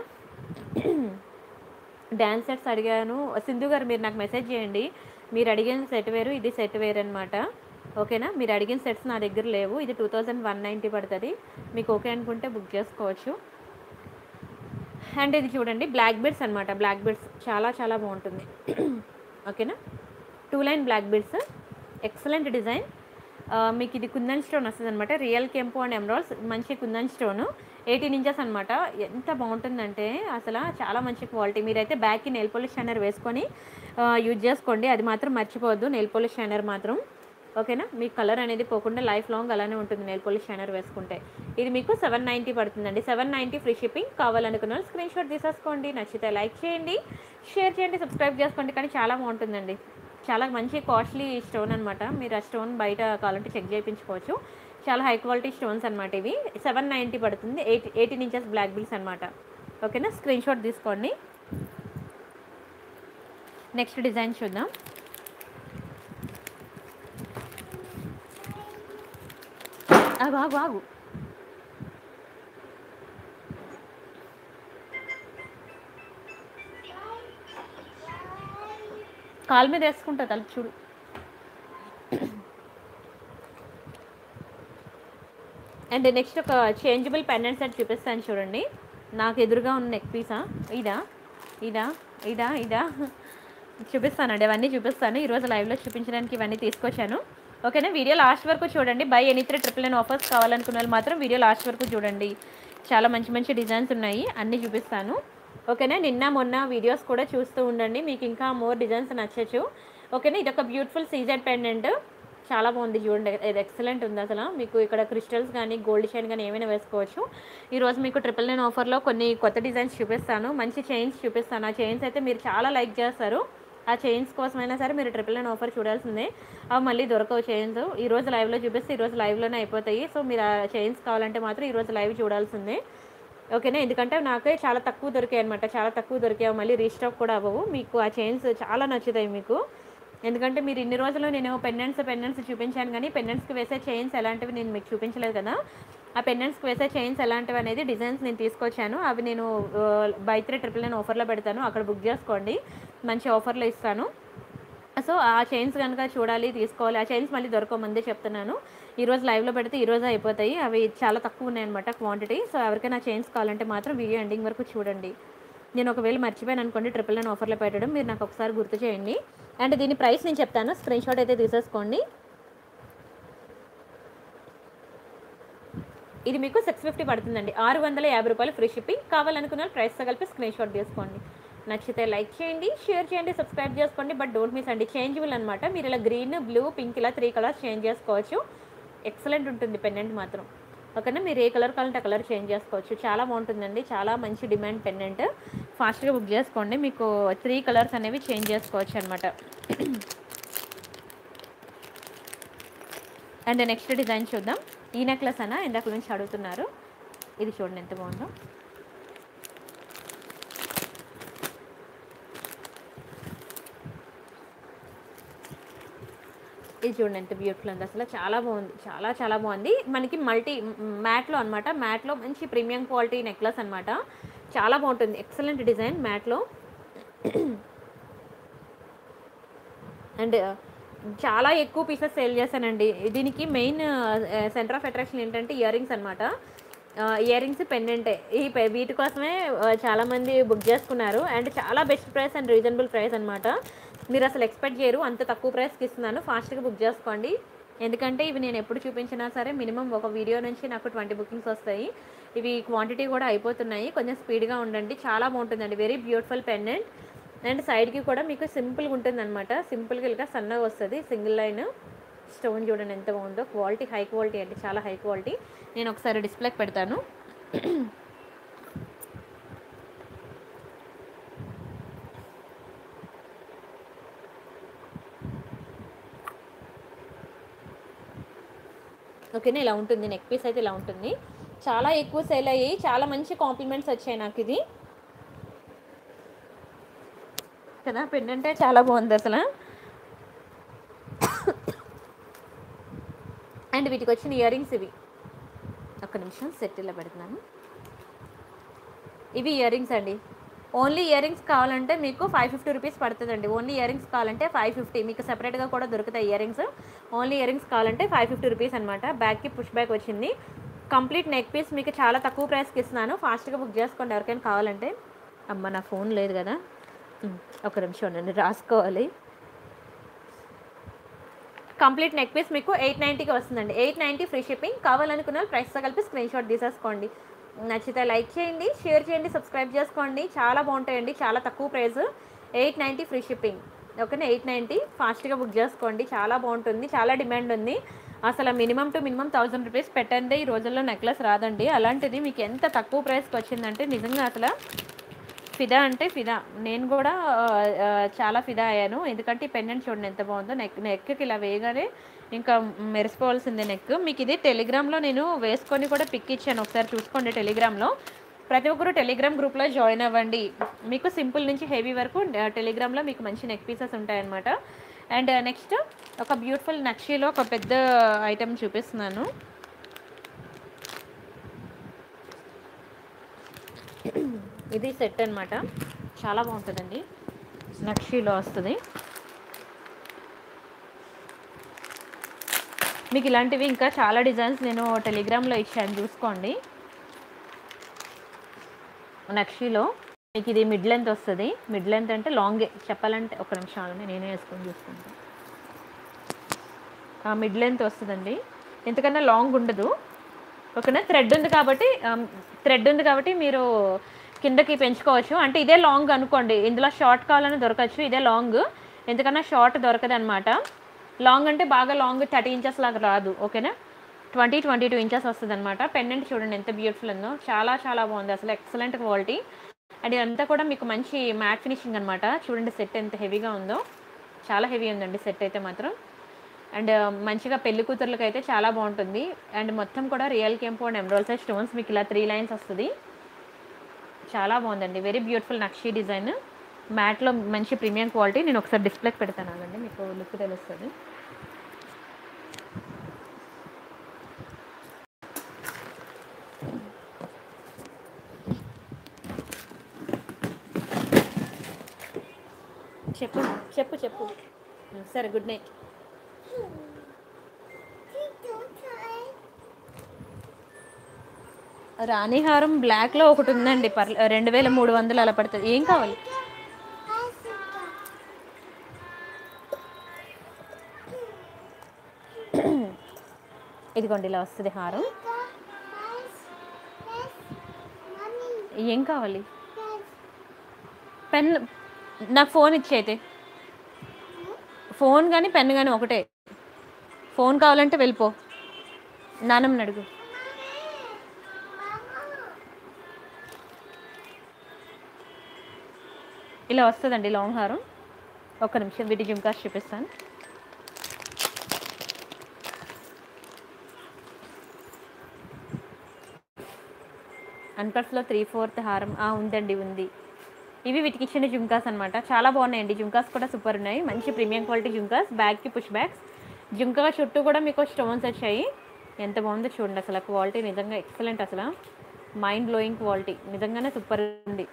డ్యాన్స్ సెట్స్ అడిగాను సింధు గారు మీరు నాకు మెసేజ్ చేయండి మీరు అడిగిన సెట్ వేరు ఇది సెట్ వేరు అనమాట ఓకేనా మీరు అడిగిన సెట్స్ నా దగ్గర లేవు ఇది టూ థౌజండ్ వన్ నైంటీ పడుతుంది మీకు ఓకే అనుకుంటే బుక్ చేసుకోవచ్చు అండ్ ఇది చూడండి బ్లాక్ బీడ్స్ అనమాట బ్లాక్ బీడ్స్ చాలా చాలా బాగుంటుంది ఓకేనా two line black beads excellent design మీకు ఇది కుందన్ స్టోన్ వస్తుంది అనమాట రియల్ కెంపు అండ్ ఎమరాల్స్ మంచి కుందన్ స్టోన్ ఎయిటీన్ ఇంచెస్ అనమాట ఎంత బాగుంటుందంటే అసలు చాలా మంచి క్వాలిటీ మీరైతే బ్యాక్కి నెయిల్ పాలిష్ షైనర్ వేసుకొని యూజ్ చేసుకోండి అది మాత్రం మర్చిపోవద్దు నెయిల్ పాలిష్ షైనర్ మాత్రం ఓకేనా మీ కలర్ అనేది పోకుండా లైఫ్ లాంగ్ అలానే ఉంటుంది నెయిల్ పాలిష్ షైనర్ వేసుకుంటే ఇది మీకు సెవెన్ నైంటీ పడుతుందండి సెవెన్ నైంటీ ఫ్రీ షిప్పింగ్ కావాలనుకున్న వాళ్ళు స్క్రీన్ షాట్ తీసేసుకోండి నచ్చితే లైక్ చేయండి షేర్ చేయండి సబ్స్క్రైబ్ చేసుకోండి కానీ చాలా బాగుంటుందండి చాలా మంచి కాస్ట్లీ స్టోన్ అనమాట మీరు ఆ స్టోన్ బయట కావాలంటే చెక్ చేయించుకోవచ్చు చాలా హై క్వాలిటీ స్టోన్స్ అనమాట ఇవి సెవెన్ నైంటీ పడుతుంది eighty eighteen inches black beads అనమాట ఓకేనా స్క్రీన్ షాట్ తీసుకోండి నెక్స్ట్ డిజైన్ చూద్దాం ఆగు ఆగు ఆగు కాలు మీద వేసుకుంటా తలుపు చూడు అండ్ నెక్స్ట్ ఒక చేంజబుల్ పెండెంట్ సెట్ చూపిస్తాను చూడండి నాకు ఎదురుగా ఉన్న నెక్ పీసా ఇదా ఇదా ఇదా ఇదా చూపిస్తానండి అవన్నీ చూపిస్తాను ఈరోజు లైవ్లో చూపించడానికి ఇవన్నీ తీసుకొచ్చాను ఓకేనా వీడియో లాస్ట్ వరకు చూడండి buy any three triple nine offers కావాలనుకున్న వాళ్ళు మాత్రం వీడియో లాస్ట్ వరకు చూడండి చాలా మంచి మంచి డిజైన్స్ ఉన్నాయి అన్నీ చూపిస్తాను ఓకేనా నిన్న మొన్న వీడియోస్ కూడా చూస్తూ ఉండండి మీకు ఇంకా మోర్ డిజైన్స్ నచ్చచ్చు ఓకేనా ఇది ఒక బ్యూటిఫుల్ సీజెడ్ పెండెంట్ చాలా బాగుంది చూడండి ఇది ఎక్సలెంట్ ఉంది అసలు మీకు ఇక్కడ క్రిస్టల్స్ కానీ గోల్డ్ చైన్ కానీ ఏమైనా వేసుకోవచ్చు ఈరోజు మీకు ట్రిపుల్ నైన్ ఆఫర్లో కొన్ని కొత్త డిజైన్స్ చూపిస్తాను మంచి చైన్స్ చూపిస్తాను ఆ చైన్స్ అయితే మీరు చాలా లైక్ చేస్తారు ఆ చైన్స్ కోసమైనా సరే మీరు ట్రిపుల్ నైన్ ఆఫర్ చూడాల్సిందే అవి మళ్ళీ దొరకవు చైన్స్ ఈ రోజు లైవ్లో చూపిస్తే ఈ రోజు లైవ్లోనే అయిపోతాయి సో మీరు ఆ చైన్స్ కావాలంటే మాత్రం ఈ రోజు లైవ్ చూడాల్సిందే ఓకేనా ఎందుకంటే నాకే చాలా తక్కువ దొరికాయి అనమాట చాలా తక్కువ దొరికాయి మళ్ళీ రీస్టాక్ కూడా అవ్వవు మీకు ఆ చైన్స్ చాలా నచ్చుతాయి మీకు ఎందుకంటే మీరు ఇన్ని రోజులు నేను పెండెంట్స్ పెండెంట్స్ చూపించాను కానీ పెండెంట్స్కి వేసే చైన్స్ ఎలాంటివి నేను మీకు చూపించలేదు కదా ఆ పెండెంట్స్కి వేసే చైన్స్ ఎలాంటివి అనేది డిజైన్స్ నేను తీసుకొచ్చాను అవి నేను బై త్రీ ట్రిపుల్ నైన్ ఆఫర్లో పెడతాను అక్కడ బుక్ చేసుకోండి మంచి ఆఫర్లో ఇస్తాను సో ఆ చైన్స్ కనుక చూడాలి తీసుకోవాలి ఆ చైన్స్ మళ్ళీ దొరకవు ముందే చెప్తున్నాను ఈరోజు లైవ్లో పెడితే ఈరోజు అయిపోతాయి అవి చాలా తక్కువ ఉన్నాయన్నమాట క్వాంటిటీ సో ఎవరికైనా చైన్స్ కావాలంటే మాత్రం వీడియో ఎండింగ్ వరకు చూడండి నేను ఒకవేళ మర్చిపోయాను అనుకోండి ట్రిపుల్ నైన్ ఆఫర్లో పెట్టడం మీరు నాకు ఒకసారి గుర్తు చేయండి అండ్ దీని ప్రైస్ నేను చెప్తాను స్క్రీన్ షాట్ అయితే తీసేసుకోండి ఇది మీకు సిక్స్ ఫిఫ్టీ పడుతుందండి ఆరు వందల యాభై రూపాయలు ఫ్రీ షిప్పింగ్ కావాలనుకున్న వాళ్ళు ప్రైస్తో కలిపి స్క్రీన్ షాట్ తీసుకోండి నచ్చితే లైక్ చేయండి షేర్ చేయండి సబ్స్క్రైబ్ చేసుకోండి బట్ డోంట్ మిస్ అండి చేంజబుల్ అనమాట మీరు ఇలా గ్రీన్ బ్లూ పింక్ ఇలా త్రీ కలర్స్ చేంజ్ చేసుకోవచ్చు ఎక్సలెంట్ ఉంటుంది పెండెంట్ మాత్రం ఓకేనా మీరు ఏ కలర్ కావాలంటే ఆ కలర్ చేంజ్ చేసుకోవచ్చు చాలా బాగుంటుందండి చాలా మంచి డిమాండ్ పెండెంట్ ఫాస్ట్గా బుక్ చేసుకోండి మీకు త్రీ కలర్స్ అనేవి చేంజ్ చేసుకోవచ్చు అనమాట అండ్ నెక్స్ట్ డిజైన్ చూద్దాం ఈ నెక్లెస్ అన్న ఇందాక నుంచి అడుగుతున్నారు ఇది చూడండి ఎంత బాగుందో ఇది చూడండి ఎంత బ్యూటిఫుల్ ఉంది అసలు చాలా బాగుంది చాలా చాలా బాగుంది మనకి మల్టీ మ్యాట్లో అనమాట మ్యాట్లో మంచి ప్రీమియం క్వాలిటీ నెక్లెస్ అనమాట చాలా బాగుంటుంది ఎక్సలెంట్ డిజైన్ మ్యాట్లో అండ్ చాలా ఎక్కువ పీసెస్ సేల్ చేశానండి దీనికి మెయిన్ సెంటర్ ఆఫ్ అట్రాక్షన్ ఏంటంటే ఇయర్ రింగ్స్ అనమాట ఇయర్ రింగ్స్ పెండెంటే ఈ పె- వీటి కోసమే ఆ, చాలామంది బుక్ చేసుకున్నారు అండ్ చాలా best price and reasonable price అనమాట మీరు అసలు ఎక్స్పెక్ట్ చేయరు అంత తక్కువ ప్రైస్కి ఇస్తున్నాను ఫాస్ట్గా బుక్ చేసుకోండి ఎందుకంటే ఇవి నేను ఎప్పుడు చూపించినా సరే మినిమం ఒక వీడియో నుంచి నాకు ట్వంటీ బుకింగ్స్ వస్తాయి ఇవి క్వాంటిటీ కూడా అయిపోతున్నాయి కొంచెం స్పీడ్గా ఉండండి చాలా బాగుంటుందండి వెరీ బ్యూటిఫుల్ పెండెంట్ అండ్ సైడ్కి కూడా మీకు సింపుల్గా ఉంటుంది అనమాట సింపుల్గా ఇలా సన్నగా వస్తుంది సింగిల్ లైన్ స్టోన్ చూడండి ఎంత బాగుందో క్వాలిటీ హై క్వాలిటీ అండి చాలా హై క్వాలిటీ నేను ఒకసారి డిస్ప్లేకి పెడతాను ఓకేనా ఇలా ఉంటుంది నెక్ పీస్ అయితే ఇలా ఉంటుంది చాలా ఎక్కువ సేల్ అయ్యాయి చాలా మంచి కాంప్లిమెంట్స్ వచ్చాయి నాకు ఇది కదా పెండెంటే చాలా బాగుంది అసలు అండ్ వీటికి వచ్చిన ఇయర్ రింగ్స్ ఇవి ఒక్క నిమిషం సెట్ ఇలా పెడుతున్నాను ఇవి ఇయర్ రింగ్స్ అండి ఓన్లీ ఇయర్ రింగ్స్ కావాలంటే మీకు ఫైవ్ ఫిఫ్టీ రూపీస్ పడుతుందండి ఓన్లీ ఇయర్ రింగ్స్ కావాలంటే ఫైవ్ ఫిఫ్టీ మీకు సెపరేట్గా కూడా దొరుకుతాయి ear rings only ear rings కావాలంటే ఫైవ్ ఫిఫ్టీ రూపీస్ అనమాట బ్యాగ్కి పుష్ బ్యాక్ వచ్చింది కంప్లీట్ నెక్ పీస్ మీకు చాలా తక్కువ ప్రైస్కి ఇస్తున్నాను ఫాస్ట్గా బుక్ చేసుకోండి ఎవరికైనా కావాలంటే అమ్మ నా ఫోన్ లేదు కదా ఉమ్, ఒక నిమిషం నన్ను రాసుకోవాలి కంప్లీట్ నెక్ పీస్ మీకు ఎయిట్ నైంటీకి వస్తుందండి ఎయిట్ నైంటీ ఫ్రీ షిప్పింగ్ కావాలనుకున్న వాళ్ళు ప్రైస్తో కలిపి స్క్రీన్ షాట్ తీసేసుకోండి నచ్చితే లైక్ చేయండి షేర్ చేయండి సబ్స్క్రైబ్ చేసుకోండి చాలా బాగుంటాయండి చాలా తక్కువ price eight ninety free shipping ఓకేనా ఎయిట్ నైంటీ ఫాస్ట్గా బుక్ చేసుకోండి చాలా బాగుంటుంది చాలా డిమాండ్ ఉంది అసలు minimum to minimum thousand rupees పెట్టండి ఈ రోజుల్లో నెక్లెస్ రాదండి అలాంటిది మీకు ఎంత తక్కువ ప్రైస్కి వచ్చిందంటే నిజంగా అసలు ఫిదా అంటే ఫిదా నేను కూడా ఆ, ఆ, చాలా ఫిదా అయ్యాను ఎందుకంటే ఈ పెండెంట్ చూడండి ఎంత బాగుందో నెక్ నెక్కి ఇలా వేయగానే ఇంకా మెరిసిపోవాల్సిందే నెక్ మీకు ఇది టెలిగ్రామ్లో నేను వేసుకొని కూడా పిక్ ఇచ్చాను ఒకసారి చూసుకోండి టెలిగ్రామ్లో ప్రతి ఒక్కరు టెలిగ్రామ్ గ్రూప్లో జాయిన్ అవ్వండి మీకు సింపుల్ నుంచి హెవీ వరకు ఆ, టెలిగ్రామ్లో మీకు మంచి నెక్ పీసెస్ ఉంటాయన్నమాట అండ్ నెక్స్ట్ ఒక బ్యూటిఫుల్ నక్షీలో ఒక పెద్ద ఐటెం చూపిస్తున్నాను ఇది సెట్ అన్నమాట చాలా బాగుంటుందండి నక్షీలో వస్తుంది మీకు ఇలాంటివి ఇంకా చాలా డిజైన్స్ నేను టెలిగ్రామ్లో ఇచ్చాను చూసుకోండి నక్షీలో మీకు ఇది మిడ్ లెంత్ వస్తుంది మిడ్ లెంత్ అంటే లాంగే చెప్పాలంటే ఒక నిమిషం ఆగండి నేనే వేసుకొని చూసుకుంటాను మిడ్ లెంత్ వస్తుందండి ఎందుకన్నా లాంగ్ ఉండదు ఓకేనా థ్రెడ్ ఉంది కాబట్టి థ్రెడ్ ఉంది కాబట్టి మీరు కిందకి పెంచుకోవచ్చు అంటే ఇదే లాంగ్ అనుకోండి ఇందులో షార్ట్ కావాలని దొరకచ్చు ఇదే లాంగ్ ఎందుకన్నా షార్ట్ దొరకదు అనమాట లాంగ్ అంటే బాగా లాంగ్ థర్టీ ఇంచెస్ లాగా రాదు ఓకేనా ట్వంటీ ట్వంటీ టూ ఇంచెస్ వస్తుంది అనమాట పెండెంట్ చూడండి ఎంత బ్యూటిఫుల్ ఉందో చాలా చాలా బాగుంది అసలు ఎక్సలెంట్ క్వాలిటీ అండ్ ఇదంతా కూడా మీకు మంచి మ్యాట్ ఫినిషింగ్ అనమాట చూడండి సెట్ ఎంత హెవీగా ఉందో చాలా హెవీ ఉందండి సెట్ అయితే మాత్రం అండ్ మంచిగా పెళ్లి కూతుర్లకు అయితే చాలా బాగుంటుంది అండ్ మొత్తం కూడా రియల్ కెంపో అండ్ ఎమరాల్డ్ సైజ్ స్టోన్స్ మీకు ఇలా త్రీ లైన్స్ వస్తుంది చాలా బాగుందండి వెరీ బ్యూటిఫుల్ నక్షీ డిజైన్ మ్యాట్లో మంచి ప్రీమియం క్వాలిటీ నేను ఒకసారి డిస్ప్లేకి పెడతాను అండి మీకు లుక్ తెలుస్తుంది చెప్పు చెప్పు చెప్పు సరే గుడ్ నైట్ రాణిహారం బ్లాక్లో ఒకటి ఉందండి పర్లే రెండు వేల మూడు వందలు అలా పడుతుంది ఏం కావాలి ఇదిగోండి ఇలా వస్తుంది హారం ఏం కావాలి పెన్ నాకు ఫోన్ ఇచ్చేయితే ఫోన్ కానీ పెన్ కానీ ఒకటే ఫోన్ కావాలంటే వెళ్ళిపో నానమ్మని అడుగు ఇలా వస్తుందండి లాంగ్ హారం ఒక్క నిమిషం వీటి జుమ్కాస్ చూపిస్తాను అన్కట్స్లో త్రీ ఫోర్త్ హారం ఆ, ఉందండి ఉంది ఇవి వీటికి ఇచ్చిన జుమ్కాస్ అనమాట చాలా బాగున్నాయండి జుమ్కాస్ కూడా సూపర్ ఉన్నాయి మంచి ప్రీమియం క్వాలిటీ జుమ్కాస్ బ్యాగ్కి పుష్ బ్యాగ్స్ జుమ్కా చుట్టూ కూడా మీకు స్టోన్స్ వచ్చాయి ఎంత బాగుందో చూడండి అసలు క్వాలిటీ నిజంగా ఎక్సలెంట్ అసలు మైండ్ బ్లోయింగ్ క్వాలిటీ నిజంగానే సూపర్ ఉంది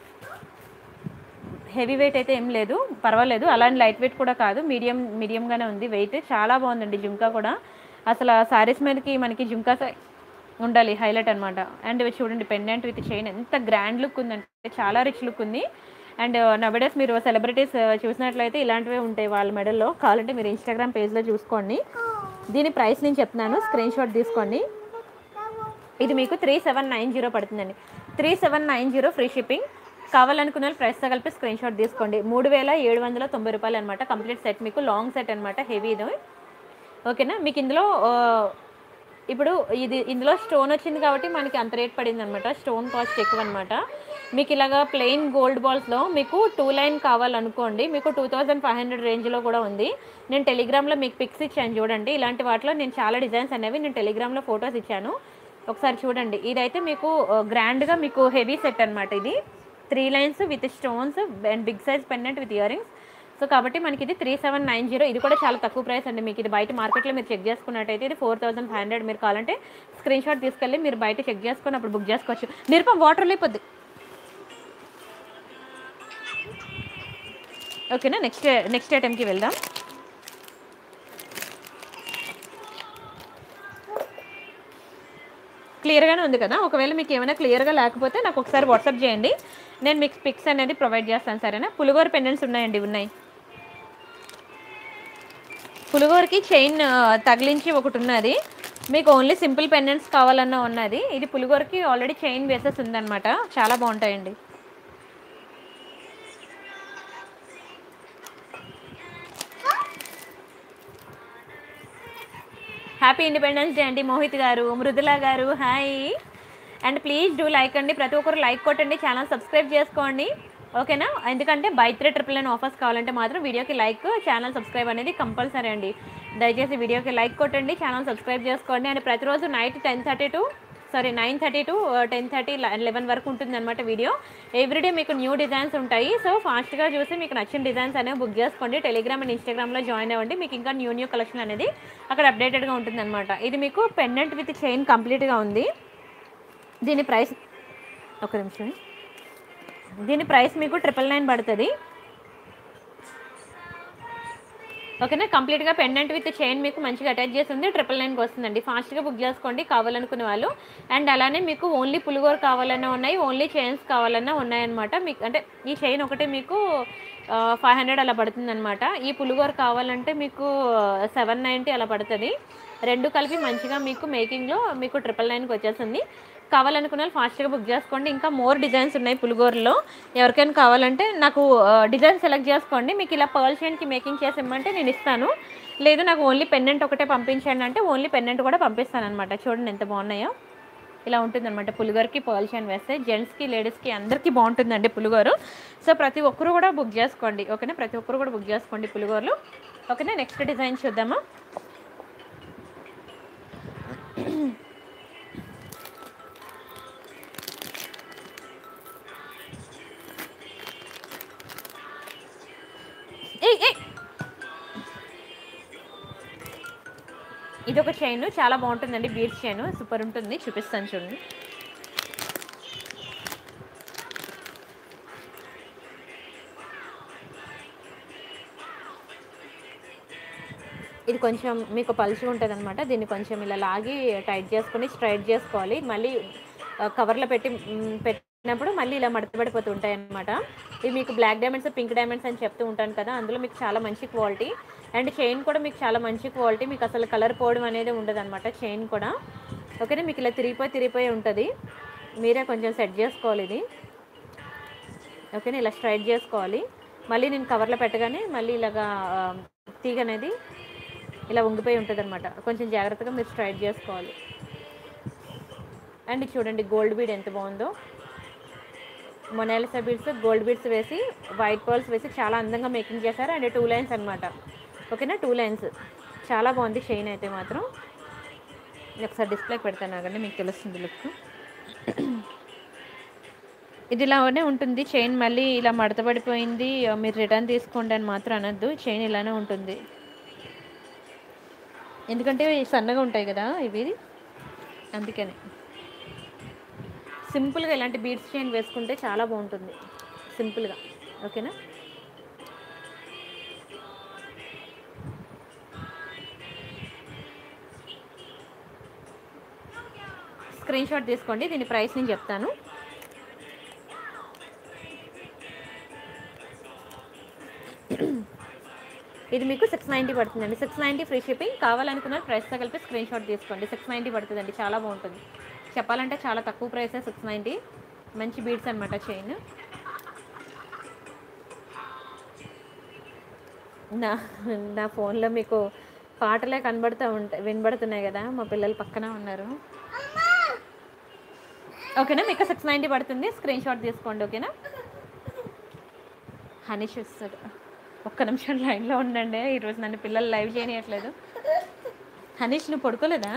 హెవీ వెయిట్ అయితే ఏం లేదు పర్వాలేదు అలాంటి లైట్ వెయిట్ కూడా కాదు మీడియం మీడియంగానే ఉంది వెయిట్ చాలా బాగుందండి జుమ్కా కూడా అసలు సారీస్ మీదకి మనకి జుమ్కాస్ ఉండాలి హైలైట్ అనమాట అండ్ ఇవి చూడండి పెండెంట్ విత్ చైన్ ఎంత గ్రాండ్ లుక్ ఉందంటే చాలా రిచ్ లుక్ ఉంది అండ్ నవడేస్ మీరు సెలబ్రిటీస్ చూసినట్లయితే ఇలాంటివే ఉంటాయి వాళ్ళ మెడల్లో కావాలంటే మీరు ఇన్స్టాగ్రామ్ పేజ్లో చూసుకోండి దీని ప్రైస్ నేను చెప్తున్నాను స్క్రీన్ షాట్ తీసుకోండి ఇది మీకు త్రీ సెవెన్ నైన్ జీరో పడుతుందండి three seven nine zero free shipping కావాలనుకున్న వాళ్ళు ప్రైస్తో కలిపి స్క్రీన్ షాట్ తీసుకోండి మూడు వేల ఏడు వందల తొంభై రూపాయలు అనమాట కంప్లీట్ సెట్ మీకు లాంగ్ సెట్ అనమాట హెవీ ఇది ఓకేనా మీకు ఇందులో ఆ, ఇప్పుడు ఇది ఇందులో స్టోన్ వచ్చింది కాబట్టి మనకి అంత రేట్ పడింది అనమాట స్టోన్ కాస్ట్ ఎక్కువ అనమాట మీకు ఇలాగా ప్లెయిన్ గోల్డ్ బాల్స్లో మీకు టూ లైన్ కావాలనుకోండి మీకు టూ థౌజండ్ ఫైవ్ హండ్రెడ్ రేంజ్లో కూడా ఉంది నేను టెలిగ్రామ్లో మీకు పిక్స్ ఇచ్చాను చూడండి ఇలాంటి వాటిలో నేను చాలా డిజైన్స్ అనేవి నేను టెలిగ్రామ్లో ఫొటోస్ ఇచ్చాను ఒకసారి చూడండి ఇదైతే మీకు ఆ, గ్రాండ్గా మీకు హెవీ సెట్ అనమాట ఇది three lines with stones and big size pendant with year rings so కాబట్టి మనకి ఇది త్రీ సెవెన్ నైన్ జీరో ఇది కూడా చాలా తక్కువ ప్రైస్ అండి మీకు ఇది బయట మార్కెట్లో మీరు చెక్ చేసుకున్నట్టయితే ఇది ఫోర్ థౌసండ్ ఫైవ్ హండ్రెడ్ మీరు కావాలంటే స్క్రీన్ షాట్ తీసుకెళ్ళి మీరు బయట చెక్ చేసుకొని అప్పుడు బుక్ చేసుకోవచ్చు నిరుపం వాటర్ లేకపోద్ది ఓకేనా నెక్స్ట్ నెక్స్ట్ ఐటెంకి వెళ్దాం క్లియర్గానే ఉంది కదా ఒకవేళ మీకు ఏమైనా క్లియర్గా లేకపోతే నాకు ఒకసారి వాట్సాప్ చేయండి నేను మీకు పిక్స్ అనేది ప్రొవైడ్ చేస్తాను సరేనా పులిగోర పెండెంట్స్ ఉన్నాయండి ఉన్నాయి పులిగోరకి చైన్ ఆ, తగిలించి ఒకటి ఉన్నది మీకు ఓన్లీ సింపుల్ పెండెంట్స్ కావాలన్నా ఉన్నది ఇది పులిగోరకి ఆల్రెడీ చైన్ వేసేసి ఉందన్నమాట చాలా బాగుంటాయండి హ్యాపీ ఇండిపెండెన్స్ డే అండి మోహిత్ గారు మృదుల గారు hi and please do like అండి ప్రతి ఒక్కరు లైక్ కొట్టండి ఛానల్ సబ్స్క్రైబ్ చేసుకోండి ఓకేనా ఎందుకంటే buy three triple nine offers కావాలంటే మాత్రం వీడియోకి లైక్ ఛానల్ సబ్స్క్రైబ్ అనేది కంపల్సరీ అండి దయచేసి వీడియోకి లైక్ కొట్టండి ఛానల్ సబ్స్క్రైబ్ చేసుకోండి అండ్ ప్రతిరోజు night ten thirty to sorry nine thirty to ten thirty eleven వరకు ఉంటుంది అనమాట వీడియో ఎవ్రీడే మీకు న్యూ డిజైన్స్ ఉంటాయి సో ఫాస్ట్గా చూసి మీకు నచ్చిన డిజైన్స్ అనేవి బుక్ చేసుకోండి టెలిగ్రామ్ అండ్ ఇన్స్టాగ్రామ్లో జాయిన్ అవ్వండి మీకు ఇంకా న్యూ న్యూ కలెక్షన్ అనేది అక్కడ అప్డేటెడ్గా ఉంటుంది అనమాట ఇది మీకు పెండెంట్ విత్ చైన్ కంప్లీట్గా ఉంది దీని ప్రైస్ ఒక నిమిషం దీని ప్రైస్ మీకు ట్రిపుల్ నైన్ పడుతుంది ఓకేనా కంప్లీట్గా పెండెంట్ విత్ చైన్ మీకు మంచిగా అటాచ్ చేసి ఉంది ట్రిపుల్ నైన్కి వస్తుందండి ఫాస్ట్గా బుక్ చేసుకోండి కావాలనుకునే వాళ్ళు అండ్ అలానే మీకు ఓన్లీ పులిగోర కావాలన్నా ఉన్నాయి ఓన్లీ చైన్స్ కావాలన్నా ఉన్నాయన్నమాట మీకు అంటే ఈ చైన్ ఒకటి మీకు ఫైవ్ హండ్రెడ్ అలా పడుతుంది అనమాట ఈ పులిగోర కావాలంటే మీకు సెవెన్ నైంటీ అలా పడుతుంది రెండు కలిపి మంచిగా మీకు మేకింగ్లో మీకు ట్రిపుల్ నైన్కి వచ్చేసింది కావాలనుకున్న వాళ్ళు ఫాస్ట్గా బుక్ చేసుకోండి ఇంకా మోర్ డిజైన్స్ ఉన్నాయి పులిగోరలో ఎవరికైనా కావాలంటే నాకు డిజైన్ సెలెక్ట్ చేసుకోండి మీకు ఇలా పర్ల్ చైన్కి మేకింగ్ చేసి ఇమ్మంటే నేను ఇస్తాను లేదు నాకు ఓన్లీ పెన్నెంట్ ఒకటే పంపించండి అంటే ఓన్లీ పెన్నెంట్ కూడా పంపిస్తాను అనమాట చూడండి ఎంత బాగున్నాయో ఇలా ఉంటుందన్నమాట పులిగోరకి పర్ల్ చైన్ వేస్తే జెంట్స్కి లేడీస్కి అందరికీ బాగుంటుందండి పులిగోరు సో ప్రతి ఒక్కరు కూడా బుక్ చేసుకోండి ఓకేనా ప్రతి ఒక్కరు కూడా బుక్ చేసుకోండి పులిగోరలు ఓకేనా నెక్స్ట్ డిజైన్ చూద్దామా ఏయ్ ఏయ్ ఇది ఒక చైన్ చాలా బాగుంటుందండి బీడ్స్ చైన్ సూపర్ ఉంటుంది చూపిస్తాను చూడండి ఇది కొంచెం మీకు పలుచు ఉంటుంది అనమాట దీన్ని కొంచెం ఇలా లాగి టైట్ చేసుకొని స్ట్రైట్ చేసుకోవాలి మళ్ళీ ఆ, కవర్లో పెట్టి మ్, పెట్టినప్పుడు మళ్ళీ ఇలా మడతపడిపోతూ ఉంటాయి అనమాట ఇవి మీకు బ్లాక్ డైమండ్స్ పింక్ డైమండ్స్ అని చెప్తూ ఉంటాను కదా అందులో మీకు చాలా మంచి క్వాలిటీ అండ్ చైన్ కూడా మీకు చాలా మంచి క్వాలిటీ మీకు అసలు కలర్ పోవడం అనేది ఉండదు అనమాట చైన్ కూడా ఓకేనా మీకు ఇలా తిరిగిపోయి తిరిగిపోయి ఉంటుంది మీరే కొంచెం సెట్ చేసుకోవాలి ఇది ఓకేనా ఇలా స్ట్రైట్ చేసుకోవాలి మళ్ళీ నేను కవర్లో పెట్టగానే మళ్ళీ ఇలాగా ఆ, తీగ అనేది ఇలా ఉంగిపోయి ఉంటుంది అనమాట కొంచెం జాగ్రత్తగా మీరు స్ట్రైట్ చేసుకోవాలి అండ్ చూడండి గోల్డ్ బీడ్ ఎంత బాగుందో మొనాలిసా బీడ్స్ గోల్డ్ బీడ్స్ వేసి వైట్ పర్ల్స్ వేసి చాలా అందంగా మేకింగ్ చేశారు అండ్ టూ లైన్స్ అనమాట ఓకేనా టూ లైన్స్ చాలా బాగుంది షైన్ అయితే మాత్రం ఇది ఒకసారి డిస్ప్లే పెడతాను ఆగండి మీకు తెలుస్తుంది లుక్ ఇది ఇలానే ఉంటుంది చైన్ మళ్ళీ ఇలా మడతపడిపోయింది మీరు రిటర్న్ తీసుకోండి అని మాత్రం అనొద్దు చైన్ ఇలానే ఉంటుంది ఎందుకంటే ఇవి సన్నగా ఉంటాయి కదా ఇవి అందుకని సింపుల్గా ఇలాంటి బీడ్స్ చైన్ వేసుకుంటే చాలా బాగుంటుంది సింపుల్గా ఓకేనా స్క్రీన్ షాట్ తీసుకోండి దీని ప్రైస్ నేను చెప్తాను ఇది మీకు సిక్స్ నైంటీ పడుతుందండి సిక్స్ నైంటీ ఫ్రీ షిప్పింగ్ కావాలనుకున్న ప్రైస్తో కలిపి స్క్రీన్ షాట్ తీసుకోండి సిక్స్ నైంటీ పడుతుందండి చాలా బాగుంటుంది చెప్పాలంటే చాలా తక్కువ ప్రైసే సిక్స్ నైంటీ మంచి బీడ్స్ అనమాట చైన్ నా నా ఫోన్లో మీకు పాటలే కనబడుతూ ఉంటాయి వినబడుతున్నాయి కదా మా పిల్లలు పక్కన ఉన్నారు ఓకేనా మీకు సిక్స్ నైంటీ పడుతుంది స్క్రీన్ షాట్ తీసుకోండి ఓకేనా హనీష్ వస్తాడు ఒక్క నిమిషం లైన్లో ఉండండి ఈరోజు నన్ను పిల్లలు లైవ్ చేయనియట్లేదు హనీష్ నువ్వు పడుకోలేదా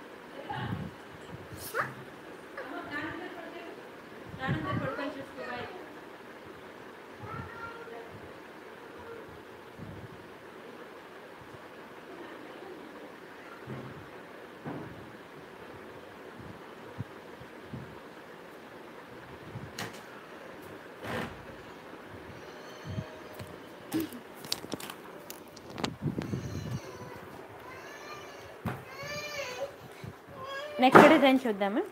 పడుకొని చూసుకో నెక్స్ట్ డిజైన్ చూద్దాము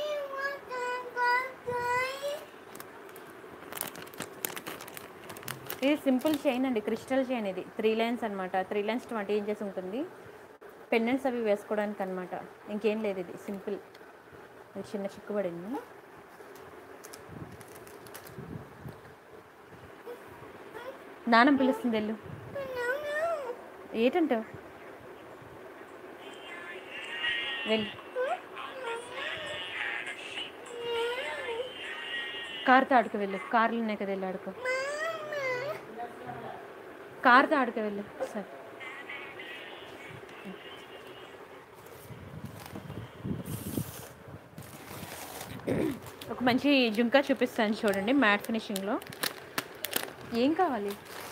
ఇది సింపుల్ చైన్ అండి క్రిస్టల్ చైన్ ఇది త్రీ లైన్స్ అనమాట త్రీ లైన్స్ ట్వంటీ ఇంచెస్ ఉంటుంది పెండెంట్స్ అవి వేసుకోవడానికి అనమాట ఇంకేం లేదు ఇది సింపుల్ ఇది చిన్న చిక్కుబడింది నానం పిలుస్తుంది వెళ్ళు ఏంటంటావు వెళ్ళు కార్తో ఆడుకు వెళ్ళు కార్లు ఉన్నాయి కదా వెళ్ళి ఆడుకో కార్తో ఆడుకు వెళ్ళు సరే ఒక మంచి జుంకా చూపిస్తాను చూడండి మ్యాట్ ఫినిషింగ్లో ఏం కావాలి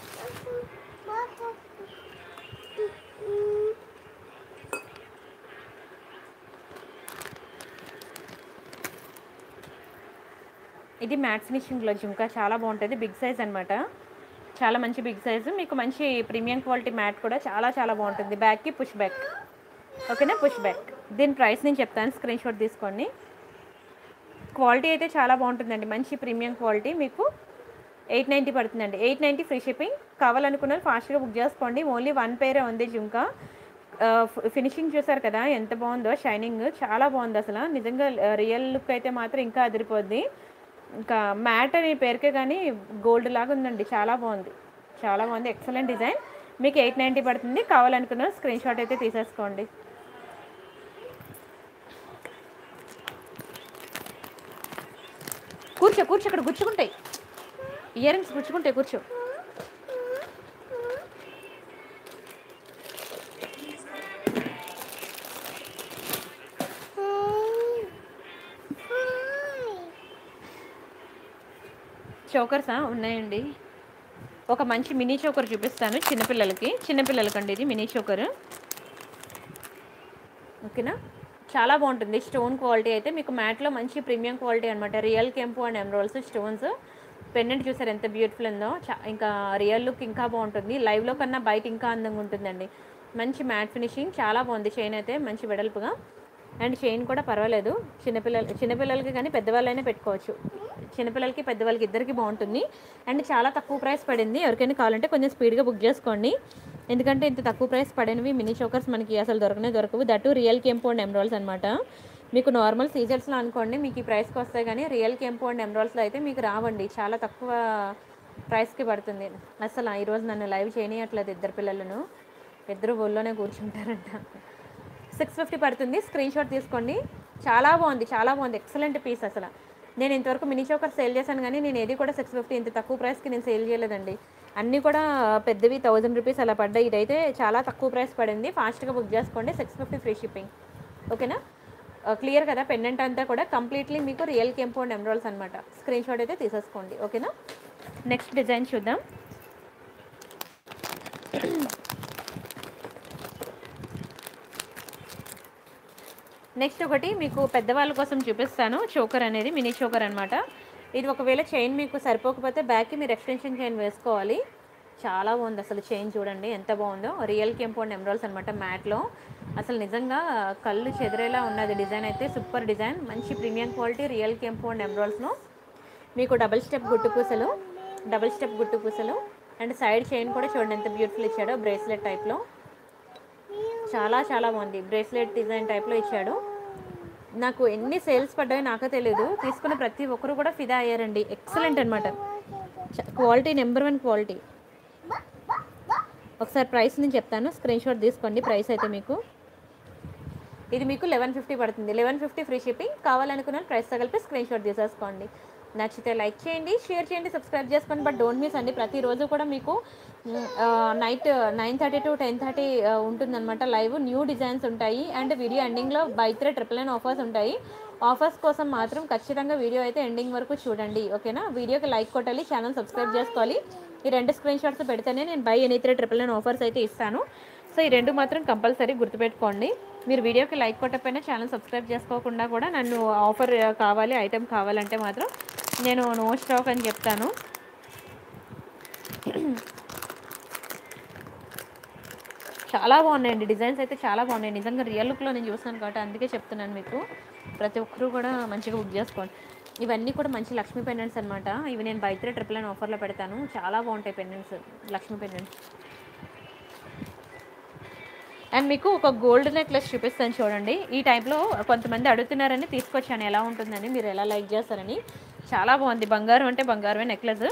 ఇది మ్యాట్ ఫినిషింగ్లో జుంకా చాలా బాగుంటుంది బిగ్ సైజ్ అనమాట చాలా మంచి బిగ్ సైజు మీకు మంచి ప్రీమియం క్వాలిటీ మ్యాట్ కూడా చాలా చాలా బాగుంటుంది బ్యాక్కి పుష్ బ్యాక్ ఓకేనా పుష్ బ్యాక్ దీని ప్రైస్ నేను చెప్తాను స్క్రీన్ షాట్ తీసుకోండి క్వాలిటీ అయితే చాలా బాగుంటుందండి మంచి ప్రీమియం క్వాలిటీ మీకు ఎయిట్ నైంటీ పడుతుందండి ఎయిట్ నైంటీ ఫ్రీ షిప్పింగ్ కావాలనుకున్నారు ఫాస్ట్గా బుక్ చేసుకోండి ఓన్లీ వన్ పేరే ఉంది జుంకా ఫినిషింగ్ చూసారు కదా ఎంత బాగుందో షైనింగ్ చాలా బాగుంది అసలు నిజంగా రియల్ లుక్ అయితే మాత్రం ఇంకా అదిరిపోద్ది ఇంకా మ్యాట్ అనే పేరుకే కానీ గోల్డ్ లాగా ఉందండి చాలా బాగుంది చాలా బాగుంది ఎక్సలెంట్ డిజైన్ మీకు ఎయిట్ నైంటీ పడుతుంది కావాలనుకున్న స్క్రీన్ షాట్ అయితే తీసేసుకోండి కూర్చో కూర్చో ఇక్కడ గుచ్చుకుంటాయి ఇయర్ రింగ్స్ గుచ్చుకుంటాయి కూర్చో చోకర్సా ఉన్నాయండి ఒక మంచి మినీ చోకర్ చూపిస్తాను చిన్నపిల్లలకి చిన్నపిల్లలకి అండి ఇది మినీ చోకర్ ఓకేనా చాలా బాగుంటుంది స్టోన్ క్వాలిటీ అయితే మీకు మ్యాట్లో మంచి ప్రీమియం క్వాలిటీ అనమాట రియల్ కెంపు అండ్ ఎమరాల్స్ స్టోన్స్ పెండెంట్ చూసారు ఎంత బ్యూటిఫుల్ ఉందో చా ఇంకా రియల్ లుక్ ఇంకా బాగుంటుంది లైవ్లో కన్నా బయట ఇంకా అందంగా ఉంటుందండి మంచి మ్యాట్ ఫినిషింగ్ చాలా బాగుంది చైన్ అయితే మంచి వెడల్పుగా అండ్ చైన్ కూడా పర్వాలేదు చిన్నపిల్లలు చిన్నపిల్లలకి కానీ పెద్దవాళ్ళైనా పెట్టుకోవచ్చు చిన్నపిల్లలకి పెద్దవాళ్ళకి ఇద్దరికి బాగుంటుంది అండ్ చాలా తక్కువ ప్రైస్ పడింది ఎవరికైనా కావాలంటే కొంచెం స్పీడ్గా బుక్ చేసుకోండి ఎందుకంటే ఇంత తక్కువ ప్రైస్ పడినవి మినీ చోకర్స్ మనకి అసలు దొరకనే దొరకవు దట్టు రియల్ కెంపు అండ్ ఎమరాల్స్ అనమాట మీకు నార్మల్ సీజర్స్లో అనుకోండి మీకు ఈ ప్రైస్కి వస్తాయి కానీ రియల్ కెంపు అండ్ ఎమరాల్స్లో అయితే మీకు రావండి చాలా తక్కువ ప్రైస్కి పడుతుంది అసలు ఈరోజు నన్ను లైవ్ చేయనియట్లేదు ఇద్దరు పిల్లలను ఇద్దరు ఊళ్ళోనే కూర్చుంటారంట సిక్స్ ఫిఫ్టీ పడుతుంది స్క్రీన్ షాట్ తీసుకోండి చాలా బాగుంది చాలా బాగుంది ఎక్సలెంట్ పీస్ అసలు నేను ఇంతవరకు మినీ చోకర్ సేల్ చేశాను కానీ నేను ఏది కూడా సిక్స్ ఫిఫ్టీ ఇంత తక్కువ ప్రైస్కి నేను సేల్ చేయలేదండి అన్నీ కూడా పెద్దవి థౌజండ్ రూపీస్ అలా పడ్డాయి ఇదైతే చాలా తక్కువ ప్రైస్ పడింది ఫాస్ట్గా బుక్ చేసుకోండి సిక్స్ ఫిఫ్టీ ఫ్రీ షిప్పింగ్ ఓకేనా క్లియర్ కదా పెండెంట్ అంతా కూడా కంప్లీట్లీ మీకు రియల్ కెంపు అండ్ ఎమరాల్స్ అనమాట స్క్రీన్ షాట్ అయితే తీసేసుకోండి ఓకేనా నెక్స్ట్ డిజైన్ చూద్దాం నెక్స్ట్ ఒకటి మీకు పెద్దవాళ్ళ కోసం చూపిస్తాను చోకర్ అనేది మినీ చోకర్ అనమాట ఇది ఒకవేళ చైన్ మీకు సరిపోకపోతే బ్యాక్కి మీరు ఎక్స్టెన్షన్ చైన్ వేసుకోవాలి చాలా బాగుంది అసలు చైన్ చూడండి ఎంత బాగుందో రియల్ కెంపౌండ్ ఎమరాల్స్ అనమాట మ్యాట్లో అసలు నిజంగా కళ్ళు చెదిరేలా ఉన్నది డిజైన్ అయితే సూపర్ డిజైన్ మంచి ప్రీమియం క్వాలిటీ రియల్ కెంపౌండ్ ఎమరాల్స్లో మీకు డబుల్ స్టెప్ గుట్టు పూసలు డబుల్ స్టెప్ గుట్టు పూసలు అండ్ సైడ్ చైన్ కూడా చూడండి ఎంత బ్యూటిఫుల్ ఇచ్చాడో బ్రేస్లెట్ టైప్లో చాలా చాలా బాగుంది బ్రేస్లెట్ డిజైన్ టైప్లో ఇచ్చాడు నాకు ఎన్ని సేల్స్ పడ్డాయో నాకే తెలియదు తీసుకున్న ప్రతి ఒక్కరు కూడా ఫిదా అయ్యారండి ఎక్సలెంట్ అనమాట క్వాలిటీ నెంబర్ వన్ క్వాలిటీ ఒకసారి ప్రైస్ నేను చెప్తాను స్క్రీన్ షాట్ తీసుకోండి ప్రైస్ అయితే మీకు ఇది మీకు లెవెన్ ఫిఫ్టీ పడుతుంది లెవెన్ ఫిఫ్టీ ఫ్రీ షిప్పింగ్ కావాలనుకున్న ప్రైస్ తగిలిపి స్క్రీన్ షాట్ తీసేసుకోండి నచ్చితే లైక్ చేయండి షేర్ చేయండి సబ్స్క్రైబ్ చేసుకోండి బట్ డోంట్ మిస్ అండి ప్రతిరోజు కూడా మీకు night nine thirty to ten thirty ఉంటుందన్నమాట లైవ్ న్యూ డిజైన్స్ ఉంటాయి అండ్ వీడియో ఎండింగ్లో buy three triple nine offers ఉంటాయి ఆఫర్స్ కోసం మాత్రం ఖచ్చితంగా వీడియో అయితే ఎండింగ్ వరకు చూడండి ఓకేనా వీడియోకి లైక్ కొట్టాలి ఛానల్ సబ్స్క్రైబ్ చేసుకోవాలి ఈ రెండు స్క్రీన్ షాట్స్ పెడితేనే నేను buy any three triple nine offers అయితే ఇస్తాను సో ఈ రెండు మాత్రం కంపల్సరీ గుర్తుపెట్టుకోండి మీరు వీడియోకి లైక్ కొట్టకపోయినా ఛానల్ సబ్స్క్రైబ్ చేసుకోకుండా కూడా నన్ను ఆఫర్ కావాలి ఐటెం కావాలంటే మాత్రం నేను నో స్టాక్ అని చెప్తాను చాలా బాగున్నాయండి డిజైన్స్ అయితే చాలా బాగున్నాయి నిజంగా రియల్ లుక్లో నేను చూసాను కాబట్టి అందుకే చెప్తున్నాను మీకు ప్రతి ఒక్కరూ కూడా మంచిగా బుక్ చేసుకోండి ఇవన్నీ కూడా మంచి లక్ష్మీ పెండెంట్స్ అనమాట ఇవి నేను బై త్రీ ట్రిపుల్ నైన్ ఆఫర్లో పెడతాను చాలా బాగుంటాయి పెండెంట్స్ లక్ష్మీ పెండెంట్స్ అండ్ మీకు ఒక గోల్డ్ నెక్లెస్ చూపిస్తాను చూడండి ఈ టైప్లో కొంతమంది అడుగుతున్నారని తీసుకొచ్చాను ఎలా ఉంటుందని మీరు ఎలా లైక్ చేస్తారని చాలా బాగుంది బంగారం అంటే బంగారమే నెక్లెస్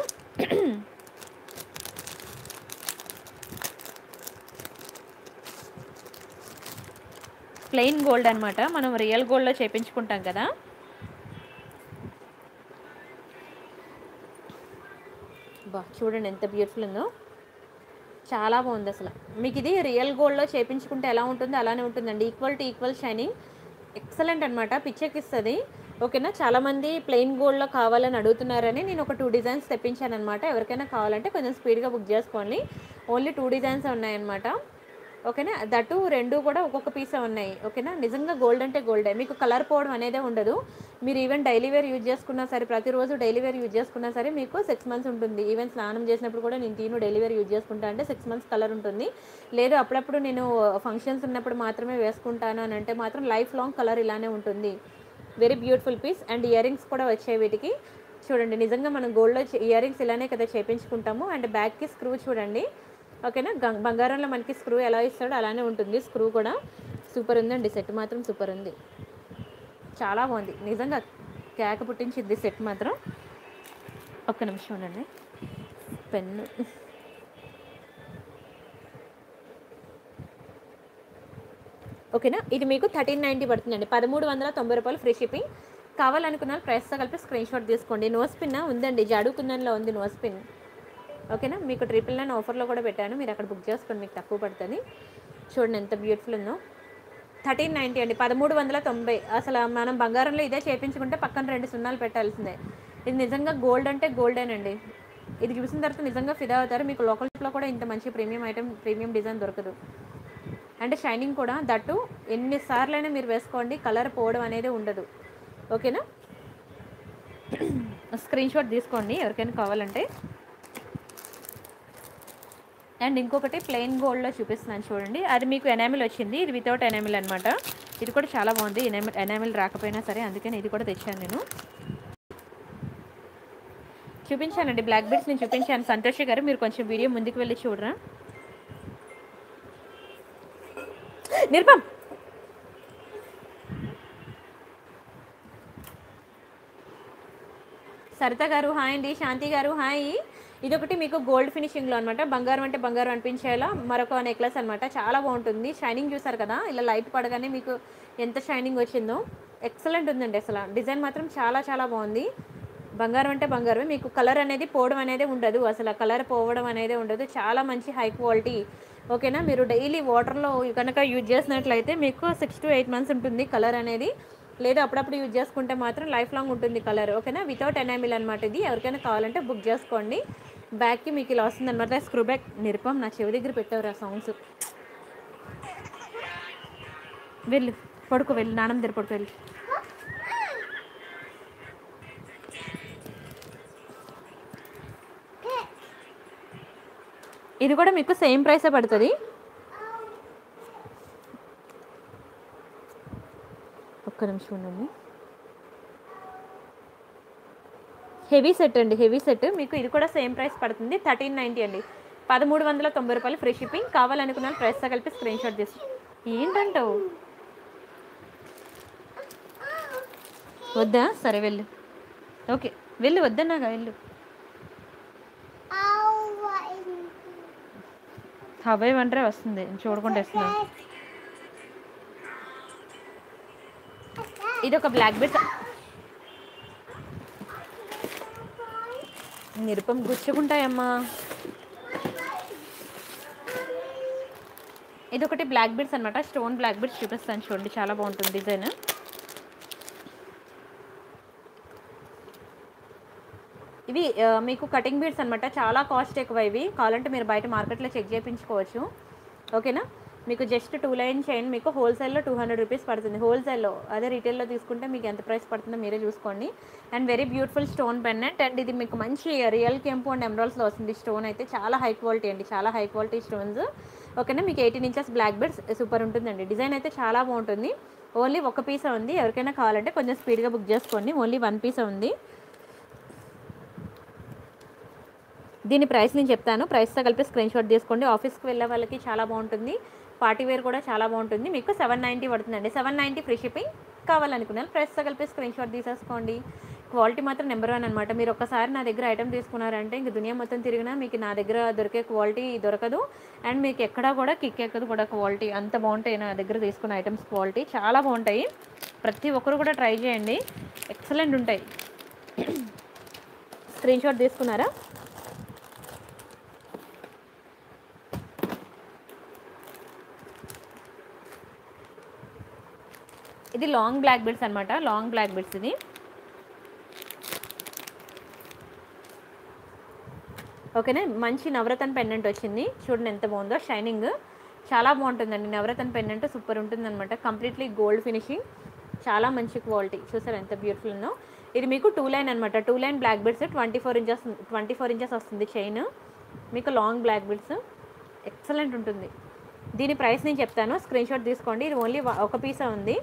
ప్లెయిన్ గోల్డ్ అన్నమాట మనం రియల్ గోల్డ్లో చేపించుకుంటాం కదా బా చూడండి ఎంత బ్యూటిఫుల్ ఉందో చాలా బాగుంది అసలు మీకు ఇది రియల్ గోల్డ్లో చేపించుకుంటే ఎలా ఉంటుందో అలానే ఉంటుందండి equal to equal shining excellent అనమాట పిచ్చెక్కిస్తుంది ఓకేనా చాలామంది ప్లెయిన్ గోల్డ్లో కావాలని అడుగుతున్నారని నేను ఒక టూ డిజైన్స్ తెప్పించాను అనమాట ఎవరికైనా కావాలంటే కొంచెం స్పీడ్గా బుక్ చేసుకోండి ఓన్లీ టూ డిజైన్స్ ఉన్నాయన్నమాట ఓకేనా దట్టు రెండు కూడా ఒక్కొక్క పీసే ఉన్నాయి ఓకేనా నిజంగా గోల్డ్ అంటే గోల్డే మీకు కలర్ పోవడం అనేదే ఉండదు మీరు ఈవెన్ డైలీ వేర్ యూజ్ చేసుకున్నా సరే ప్రతిరోజు డైలీ వేర్ యూజ్ చేసుకున్నా సరే మీకు సిక్స్ మంత్స్ ఉంటుంది ఈవెన్ స్నానం చేసినప్పుడు కూడా నేను తీను డైలీ వేర్ యూజ్ చేసుకుంటా అంటే సిక్స్ మంత్స్ కలర్ ఉంటుంది లేదు అప్పుడప్పుడు నేను ఫంక్షన్స్ ఉన్నప్పుడు మాత్రమే వేసుకుంటాను అని అంటే మాత్రం లైఫ్ లాంగ్ కలర్ ఇలానే ఉంటుంది very beautiful piece and ear rings కూడా వచ్చాయి వీటికి చూడండి నిజంగా మనం గోల్డ్లో ఇయర్ రింగ్స్ ఇలానే కదా చేపించుకుంటాము అండ్ బ్యాక్కి స్క్రూ చూడండి ఓకేనా గం- బంగారంలో మనకి స్క్రూ ఎలా ఇస్తాడో అలానే ఉంటుంది స్క్రూ కూడా సూపర్ ఉందండి సెట్ మాత్రం సూపర్ ఉంది చాలా బాగుంది నిజంగా కేక పుట్టించింది సెట్ మాత్రం ఒక్క నిమిషం ఉండండి పెన్ను ఓకేనా ఇది మీకు థర్టీన్ నైంటీ పడుతుందండి పదమూడు వందల తొంభై రూపాయలు ఫ్రీ షిప్పింగ్ కావాలనుకున్న వాళ్ళు ప్రైస్తో కలిపి స్క్రీన్ షాట్ తీసుకోండి నోస్ పిన్ ఉందండి జాడు కుందన్లో ఉంది నోస్ పిన్ ఓకేనా మీకు ట్రిపుల్ నైన్ ఆఫర్లో కూడా పెట్టాను మీరు అక్కడ బుక్ చేసుకోండి మీకు తక్కువ పడుతుంది చూడండి ఎంత బ్యూటిఫుల్ ఉందో థర్టీన్ నైంటీ అండి పదమూడు వందల తొంభై అసలు మనం బంగారంలో ఇదే చేయించుకుంటే పక్కన రెండు సున్నాలు పెట్టాల్సిందే ఇది నిజంగా గోల్డ్ అంటే గోల్డేనండి ఇది చూసిన తర్వాత నిజంగా ఫిదా అవుతారు మీకు లోకల్స్లో కూడా ఇంత మంచి ప్రీమియం ఐటమ్ ప్రీమియం డిజైన్ దొరకదు అంటే షైనింగ్ కూడా దట్టు ఎన్నిసార్లైనా మీరు వేసుకోండి కలర్ పోవడం అనేది ఉండదు ఓకేనా స్క్రీన్ షాట్ తీసుకోండి ఎవరికైనా కావాలంటే అండ్ ఇంకొకటి ప్లెయిన్ గోల్డ్లో చూపిస్తున్నాను చూడండి అది మీకు ఎనామిల్ వచ్చింది ఇది వితౌట్ ఎనామిల్ అనమాట ఇది కూడా చాలా బాగుంది ఎనామిల్ ఎనామిల్ రాకపోయినా సరే అందుకని ఇది కూడా తెచ్చాను నేను చూపించానండి బ్లాక్ బెడ్స్ నేను చూపించాను సంతోష్ గారు మీరు కొంచెం వీడియో ముందుకు వెళ్ళి చూడరా నిర్పం సరిత గారు హాయ్ అండి శాంతి గారు హాయ్ ఇదొకటి మీకు గోల్డ్ ఫినిషింగ్లో అనమాట బంగారం అంటే బంగారం అనిపించేలా మరొక నెక్లెస్ అనమాట చాలా బాగుంటుంది షైనింగ్ చూసారు కదా ఇలా లైట్ పడగానే మీకు ఎంత షైనింగ్ వచ్చిందో ఎక్సలెంట్ ఉందండి అసలు డిజైన్ మాత్రం చాలా చాలా బాగుంది బంగారం అంటే బంగారమే మీకు కలర్ అనేది పోవడం అనేది ఉండదు అసలు కలర్ పోవడం అనేది ఉండదు చాలా మంచి హై క్వాలిటీ ఓకేనా మీరు డైలీ వాటర్లో కనుక యూజ్ చేసినట్లయితే మీకు సిక్స్ టు ఎయిట్ మంత్స్ ఉంటుంది కలర్ అనేది లేదా అప్పుడప్పుడు యూజ్ చేసుకుంటే మాత్రం లైఫ్ లాంగ్ ఉంటుంది కలర్ ఓకేనా వితౌట్ ఎనామిల్ అనమాట ఇది ఎవరికైనా కావాలంటే బుక్ చేసుకోండి బ్యాగ్కి మీకు ఇలా వస్తుంది అనమాట స్క్రూ బ్యాగ్ నిరుపం నా చెవి దగ్గర పెట్టారు ఆ సౌండ్స్ వెళ్ళు పడుకో వెళ్ళు నాన్నమ్మ దగ్గర పడుకో వెళ్ళు ఇది కూడా మీకు సేమ్ ప్రైసే పడుతుంది ఒక్క నిమిషం ఉండండి హెవీ సెట్ అండి హెవీ సెట్ మీకు ఇది కూడా సేమ్ ప్రైస్ పడుతుంది థర్టీన్ నైంటీ అండి పదమూడు వందల తొంభై రూపాయలు ఫ్రీ షిప్పింగ్ కావాలనుకున్న వాళ్ళు ప్రైస్తో కలిపి స్క్రీన్ షాట్ తీసి ఏంటంటావు వద్దా సరే వెళ్ళు ఓకే వెళ్ళు వద్దన్నాగా వెళ్ళు హవాయి వంటరే వస్తుంది చూడకుండా వస్తున్నాను ఇది ఒక బ్లాక్ బెడ్ నిరుపం గుచ్చుకుంటాయమ్మా ఇది ఒకటి బ్లాక్ బీడ్స్ అనమాట స్టోన్ బ్లాక్ బీడ్స్ చూపిస్తాను చూడండి చాలా బాగుంటుంది డిజైన్ ఇవి ఆ, మీకు కటింగ్ బీడ్స్ అనమాట చాలా కాస్ట్ ఎక్కువ ఇవి కావాలంటే మీరు బయట మార్కెట్లో చెక్ చేయించుకోవచ్చు ఓకేనా మీకు జస్ట్ టూ లైన్ చైన్ మీకు హోల్సేల్లో టూ హండ్రెడ్ రూపీస్ పడుతుంది హోల్సేల్లో అదే రీటైల్లో తీసుకుంటే మీకు ఎంత ప్రైస్ పడుతుందో మీరే చూసుకోండి and very beautiful stone pendant and ఇది మీకు మంచి రియల్ కెంపు అండ్ ఎమరాల్స్లో వస్తుంది స్టోన్ అయితే చాలా హై క్వాలిటీ అండి చాలా హై క్వాలిటీ స్టోన్స్ ఓకేనా మీకు eighteen inches black beads super ఉంటుందండి డిజైన్ అయితే చాలా బాగుంటుంది ఓన్లీ ఒక పీసే ఉంది ఎవరికైనా కావాలంటే కొంచెం స్పీడ్గా బుక్ చేసుకోండి ఓన్లీ వన్ పీసే ఉంది దీని ప్రైస్ నేను చెప్తాను ప్రైస్తో కలిపి స్క్రీన్ షాట్ తీసుకోండి ఆఫీస్కి వెళ్ళే వాళ్ళకి చాలా బాగుంటుంది పార్టీ వేర్ కూడా చాలా బాగుంటుంది మీకు సెవెన్ నైంటీ పడుతుందండి సెవెన్ నైంటీ ఫ్రీ షిప్పింగ్ కావాలనుకున్నారు ప్రైస్తో కలిపి స్క్రీన్ షాట్ తీసేసుకోండి క్వాలిటీ మాత్రం నెంబర్ వన్ అనమాట మీరు ఒక్కసారి నా దగ్గర ఐటమ్ తీసుకున్నారంటే ఇంక దునియా మొత్తం తిరిగినా మీకు నా దగ్గర దొరికే క్వాలిటీ దొరకదు అండ్ మీకు ఎక్కడా కూడా కిక్ ఎక్కదు కూడా క్వాలిటీ అంత బాగుంటాయి నా దగ్గర తీసుకున్న ఐటమ్స్ క్వాలిటీ చాలా బాగుంటాయి ప్రతి ఒక్కరు కూడా ట్రై చేయండి ఎక్సలెంట్ ఉంటాయి స్క్రీన్ షాట్ తీసుకున్నారా ఇది లాంగ్ బ్లాక్ బెడ్స్ అనమాట లాంగ్ బ్లాక్ బెడ్స్ ఇది ఓకేనా మంచి నవరత్న పెండెంట్ వచ్చింది చూడండి ఎంత బాగుందో షైనింగ్ చాలా బాగుంటుందండి నవరత్న పెండెంట్ సూపర్ ఉంటుందన్నమాట కంప్లీట్లీ గోల్డ్ ఫినిషింగ్ చాలా మంచి క్వాలిటీ చూసారు ఎంత బ్యూటిఫుల్ ఉందో ఇది మీకు టూ లైన్ అనమాట two line black beads twenty four inches twenty four inches వస్తుంది చైన్ మీకు లాంగ్ బ్లాక్ బెడ్స్ ఎక్సలెంట్ ఉంటుంది దీని ప్రైస్ నేను చెప్తాను స్క్రీన్ షాట్ తీసుకోండి ఇది ఓన్లీ ఒక పీసే ఉంది